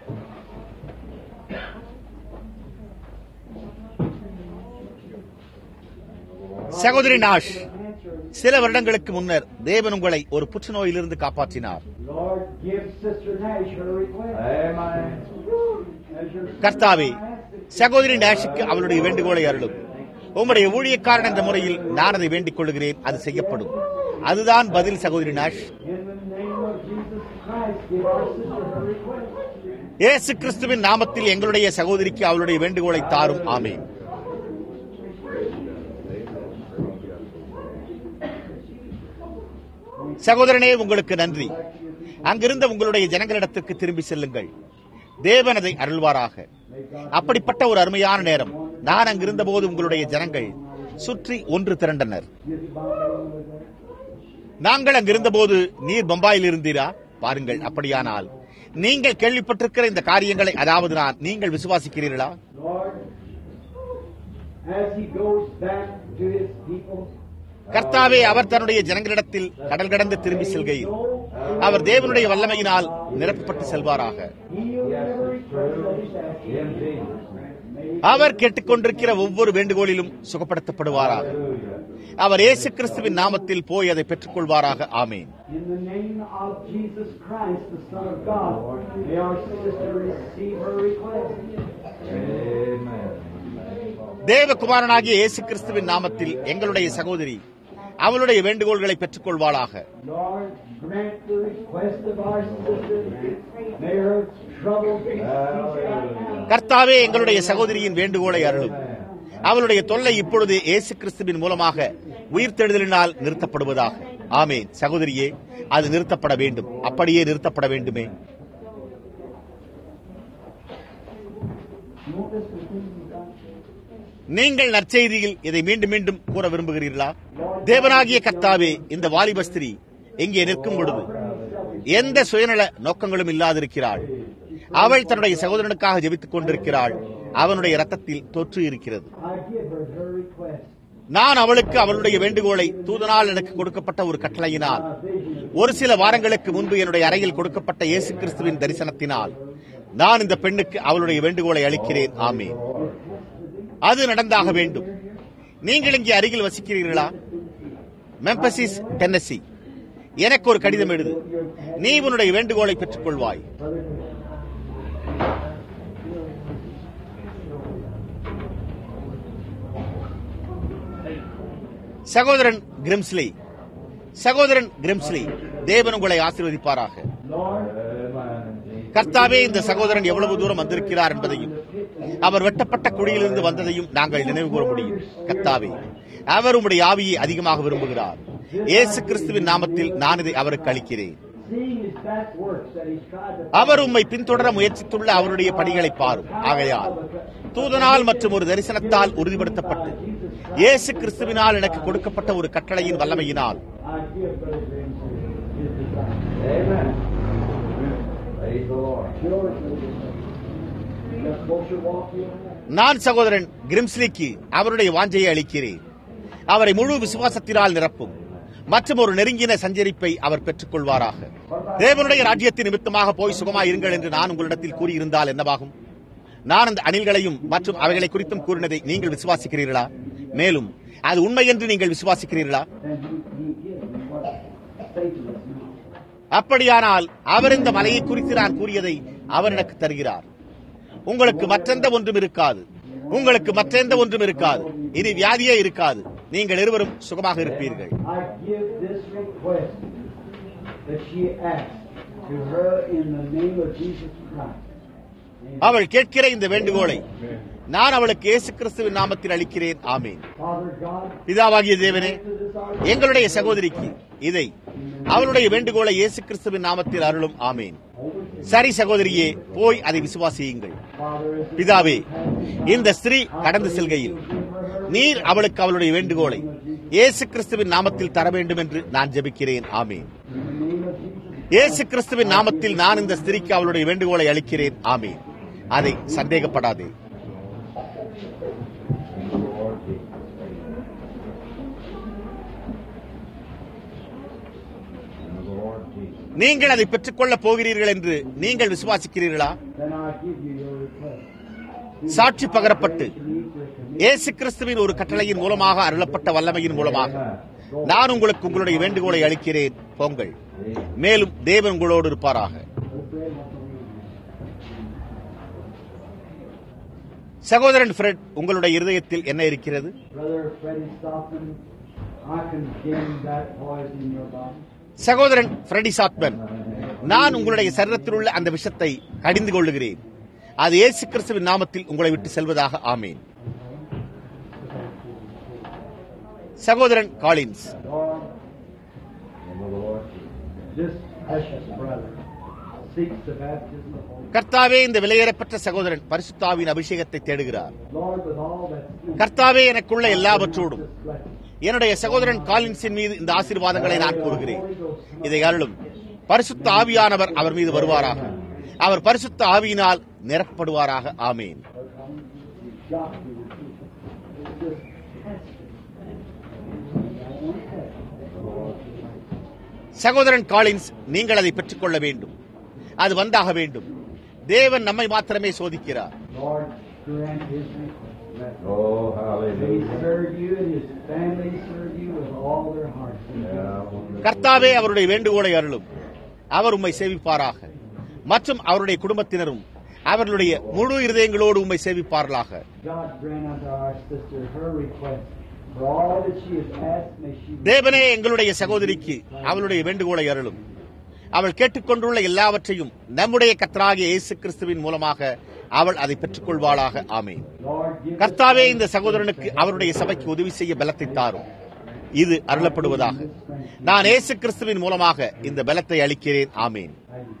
சகோதரி நாஷ் சில வருடங்களுக்கு முன்னர் தேவன் உங்களை ஒரு புற்றுநோயிலிருந்து காப்பாற்றினார் Lord, give Sister Nash her request. Amen. As your கர்த்தாவே சகோதரி நாஷுக்கு அவளுடைய வேண்டுகோளை அருளும் உம்முடைய ஊழியக்காரன் என்ற முறையில் நான் அதை வேண்டிக் கொள்கிறேன் அது செய்யப்படும் அதுதான் பதில் சகோதரி Nash In the name of Jesus Christ, give our sister her request. இயேசு கிறிஸ்துவின் நாமத்தில் எங்களுடைய சகோதரிக்கு அவளுடைய வேண்டுகோளை தாரும் ஆமீன் சகோதரனே உங்களுக்கு நன்றி அங்கிருந்த உங்களுடைய ஜனங்களிடத்திற்கு திரும்பி செல்லுங்கள் தேவன் அதை அருள்வாராக அப்படிப்பட்ட ஒரு அருமையான நேரம் நான் அங்கிருந்த போது உங்களுடைய ஜனங்கள் சுற்றி ஒன்று திரண்டனர் நாங்கள் அங்கிருந்த போது நீர் பம்பாயில் இருந்தீரா பாருங்கள் அப்படியானால் நீங்கள் கேள்விப்பட்டிருக்கிற இந்த காரியங்களை அதாவது நான் நீங்கள் விசுவாசிக்கிறீர்களா Lord, as he goes back to his people, கர்த்தாவே அவர் தன்னுடைய ஜனங்களிடத்தில் கடல் கடந்து திரும்பி செல்கையில் அவர் தேவனுடைய வல்லமையினால் நிரப்பப்பட்டு செல்வாராக he'll never request that he's asking. In Jesus' name. அவர் கேட்டுக்கொண்டிருக்கிற ஒவ்வொரு வேண்டுகோளிலும் சுகப்படுத்தப்படுவாராக அவர் இயேசு கிறிஸ்துவின் நாமத்தில் போய் அதை பெற்றுக்கொள்வாராக ஆமேன் In the name of Jesus Christ, the Son of God, may our sister receive her request. Amen. தேவகுமாரனாகிய இயேசு கிறிஸ்துவின் நாமத்தில் எங்களுடைய சகோதரி அவளுடைய வேண்டுகோள்களை பெற்றுக்கொள்வாளாக Lord, grant the request of our sister. May her trouble be ceased right now. கர்த்தாவே எங்களுடைய சகோதரியின் வேண்டுகோளை அருளும் அவளுடைய தொல்லை இப்பொழுது இயேசு கிறிஸ்துவின் மூலமாக உயிர்த்தெழுதலினால் நிறுத்தப்படுவதாக ஆமேன் சகோதரியே அது நிறுத்தப்பட வேண்டும் அப்படியே நிறுத்தப்பட வேண்டுமே You want this continued, God? நீங்கள் நற்செய்தியில் இதை மீண்டும் மீண்டும் கூற விரும்புகிறீர்களா தேவனாகிய கர்த்தாவே இந்த வாலிப ஸ்திரீ எங்கே நிற்கும் பொழுது எந்த சுயநல நோக்கங்களும் இல்லாதிருக்கிறாள் அவள் தன்னுடைய சகோதரனுக்காக ஜெபித்துக் கொண்டிருக்கிறாள் அவனுடைய ரத்தத்தில் தொற்று இருக்கிறது I give her her request. நான் அவளுக்கு அவளுடைய வேண்டுகோளை தூதனால் எனக்கு கொடுக்கப்பட்ட ஒரு கட்டளையினால் ஒரு சில வாரங்களுக்கு முன்பு என்னுடைய அறையில் கொடுக்கப்பட்ட இயேசு கிறிஸ்துவின் தரிசனத்தினால் நான் இந்த பெண்ணுக்கு அவளுடைய வேண்டுகோளை அளிக்கிறேன் ஆமேன் அது நடந்தாக வேண்டும் நீங்கள் இங்கே அருகில் வசிக்கிறீர்களா மெம்பசிஸ் டென்னசி எனக்கு ஒரு கடிதம் எழுது நீ உன்னுடைய வேண்டுகோளை பெற்றுக் கொள்வாய் சகோதரன் கிரிம்ஸ்லி சகோதரன் கிரிம்ஸ்லி தேவன் உங்களை ஆசீர்வதிப்பாராக Lord, கர்த்தாவே இந்த சகோதரன் எவ்வளவு தூரம் வந்திருக்கிறார் என்பதையும் அவர் வெட்டப்பட்ட குடியிலிருந்து வந்ததையும் நாங்கள் நினைவு கூற முடியும் கர்த்தாவே அவர் உம்முடைய ஆவியை அதிகமாக விரும்புகிறார் இயேசு கிறிஸ்துவின் நாமத்தில் நான் இதை அவருக்கு அளிக்கிறேன் seeing his back works that he's tried to அவர் உம்மை பின்தொடர முயற்சித்துள்ள அவருடைய பணிகளை பாரும் ஆகையால் தூதனால் மற்றும் ஒரு தரிசனத்தால் உறுதிப்படுத்தப்பட்டு இயேசு கிறிஸ்துவினால் எனக்கு கொடுக்கப்பட்ட ஒரு கட்டளையின் வல்லமையினால் I give Brother James his desire. Amen. Praise the Lord. Yours, Just closer walk you நான் சகோதரன் கிரிம்ஸ்லிக்கு அவருடைய வாஞ்சையை அளிக்கிறேன் அவரை முழு விசுவாசத்தினால் நிரப்பும் மற்றும் ஒரு நெருங்கின சஞ்சரிப்பை அவர் பெற்றுக் கொள்வாராக தேவனுடைய ராஜ்யத்தின் நிமித்தமாக போய் சுகமாய் இருங்கள் என்று நான் உங்களிடத்தில் கூறியிருந்தால் என்னவாகும் நான் அந்த அணில்களையும் மற்றும் அவைகளை குறித்தும் கூறினதை நீங்கள் விசுவாசிக்கிறீர்களா மேலும் அது உண்மை என்று நீங்கள் விசுவாசிக்கிறீர்களா then he, he gives me what Satan is now. அப்படியானால் அவர் இந்த மலையை குறித்து நான் கூறியதை அவர் எனக்கு தருகிறார் உங்களுக்கு மற்றெந்த ஒன்றும் இருக்காது உங்களுக்கு மற்றெந்த ஒன்றும் இருக்காது இனி வியாதியே இருக்காது நீங்கள் இருவரும் சுகமாக இருப்பீர்கள் I give this request that she asks to her in the name of Jesus Christ. Amen. அவள் கேட்கிற இந்த வேண்டுகோளை நான் அவளுக்கு இயேசு கிறிஸ்துவின் நாமத்தில் அளிக்கிறேன் ஆமேன் Father God, பிதாவாகிய தேவனே to this our எங்களுடைய சகோதரிக்கு இதை அவளுடைய வேண்டுகோளை இயேசு கிறிஸ்துவின் நாமத்தில் அருளும் ஆமேன் சரி சகோதரியே போய் அதை விசுவாசியுங்கள் Father is பிதாவே இந்த ஸ்திரீ கடந்து செல்கையில் நீர் அவளுக்கு அவளுடைய வேண்டுகோளை இயேசு கிறிஸ்துவின் நாமத்தில் தர வேண்டும் என்று நான் ஜெபிக்கிறேன் ஆமேன் in the name of Jesus. இயேசு கிறிஸ்துவின் நாமத்தில் நான் இந்த ஸ்திரீக்கு அவளுடைய வேண்டுகோளை அளிக்கிறேன் ஆமேன் அதை சந்தேகப்படாதே In the Lord Jesus. In the Lord Jesus. நீங்கள் அதை பெற்றுக்கொள்ளப் போகிறீர்கள் என்று நீங்கள் விசுவாசிக்கிறீர்களா Then I give you your request. சாட்சி பகரப்பட்டு Need your commitment. இயேசு கிறிஸ்துவின் ஒரு கட்டளையின் மூலமாக அருளப்பட்ட வல்லமையின் மூலமாக நான் உங்களுக்கு உங்களுடைய வேண்டுகோளை அளிக்கிறேன் போங்கள் மேலும் தேவன் உங்களோடு இருப்பாராக சகோதரன் ஃப்ரெட் உங்களுடைய இருதயத்தில் என்ன இருக்கிறது Brother Freddie Stockman, I condemn that poison in your body. சகோதரன் ஃப்ரெடி சாத்மன் நான் உங்களுடைய சரீரத்தில் உள்ள அந்த விஷத்தை கடிந்து கொள்ளுகிறேன் அது இயேசு கிறிஸ்துவின் நாமத்தில் உங்களை விட்டு செல்வதாக ஆமேன் சகோதரன் Collins Lord, In the Lord Jesus. This precious brother seeks the baptism of the Holy கர்த்தாவே இந்த விலையேறப்பட்ட சகோதரன் பரிசுத்தாவின் அபிஷேகத்தை தேடுகிறார் Lord, with all that's in கர்த்தாவே எனக்குள்ள எல்லாவற்றோடும் this blessing. என்னுடைய சகோதரன் காலின்ஸின் மீது இந்த ஆசீர்வாதங்களை நான் கூறுகிறேன் இதை அருளும் பரிசுத்த ஆவியானவர் அவர் மீது வருவாராக அவர் பரிசுத்த ஆவியினால் நிரப்பப்படுவாராக ஆமேன் Got to receive it. சகோதரன் காலின்ஸ் நீங்கள் அதை பெற்றுக்கொள்ள வேண்டும் அது வந்தாக வேண்டும் தேவன் நம்மை மாத்திரமே சோதிக்கிறார் Lord, grant his request. Oh, May he hallelujah. serve you and his family serve you with all their hearts. Yeah. கர்த்தாவே அவருடைய வேண்டுகோளை அருளும் அவர் உம்மை சேவிப்பாராக மற்றும் அவருடைய குடும்பத்தினரும் அவர்களுடைய முழு இருதயங்களோடு உம்மை சேவிப்பார்களாக God grant unto our sister her request. For all that she has asked, may she தேவனே எங்களுடைய சகோதரிக்கு அவளுடைய வேண்டுகோளை அருளும் அவள் கேட்டுக்கொண்டுள்ள எல்லாவற்றையும் நம்முடைய கர்த்தராகிய இயேசு கிறிஸ்துவின் மூலமாக அவள் அதை பெற்றுக்கொள்வாளாக ஆமேன் Lord, give கர்த்தாவே இந்த சகோதரனுக்கு அவருடைய சபைக்கு உதவி செய்ய பலத்தை தாரும் இது அருளப்படுவதாக நான் இயேசு கிறிஸ்துவின் மூலமாக இந்த பலத்தை அளிக்கிறேன் ஆமேன்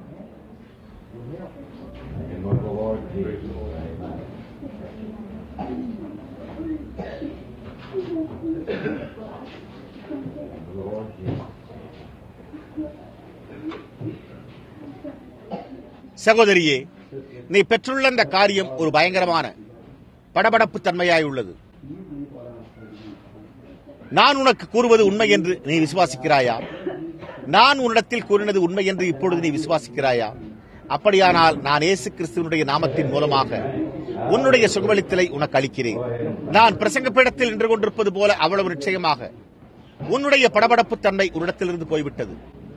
In the Lord Jesus' name. In the Lord Jesus. சகோதரியே நீ பெற்றுள்ள இந்த காரியம் ஒரு பயங்கரமான படபடப்பு தன்மையாய் உள்ளது நான் உனக்கு கூறுவது உண்மை என்று நீ விசுவாசிக்கிறாயா நான் உன்னிடத்தில் கூறினது உண்மை என்று இப்பொழுது நீ விசுவாசிக்கிறாயா அப்படியானால் நான் இயேசு கிறிஸ்துவனுடைய நாமத்தின் மூலமாக உன்னுடைய சுகவளித்தலை உனக்கு அளிக்கிறேன் நான் பிரசங்க பீடத்தில் நின்று கொண்டிருப்பது போல அவ்வளவு நிச்சயமாக உன்னுடைய படபடப்பு தன்மை உன்னிடத்திலிருந்து போய்விட்டது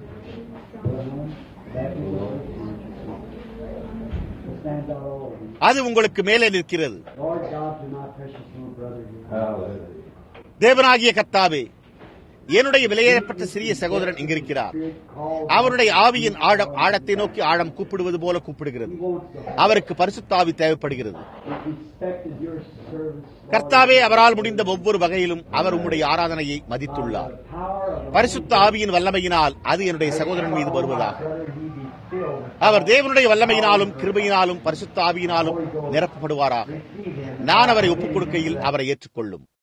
stand all over. அது உங்களுக்கு மேலே நிற்கிறது Lord God, to my precious little brother here. Hallelujah. தேவனாகிய கர்த்தாவே என்னுடைய விலையேறப்பட்ட சிறிய சகோதரன் இங்கிருக்கிறார் Spirit called. அவருடைய ஆவியின் ஆழம் ஆழத்தை நோக்கி ஆழம் கூப்பிடுவது போல கூப்பிடுகிறது He wants to அவருக்கு பரிசுத்தாவி தேவைப்படுகிறது respected your service. Lord. கர்த்தாவே அவரால் முடிந்த ஒவ்வொரு வகையிலும் அவர் உம்முடைய ஆராதனையை மதித்துள்ளார் The power of the பரிசுத்த ஆவியின் வல்லமையினால் அது என்னுடைய சகோதரன் மீது வருவதாக brother, he be filled. அவர் தேவனுடைய வல்லமையினாலும் கிருபையினாலும் பரிசுத்த ஆவியினாலும் நிரப்பப்படுவாராக Receive him. நான் அவரை ஒப்புக் கொடுக்கையில் அவரை ஏற்றுக்கொள்ளும்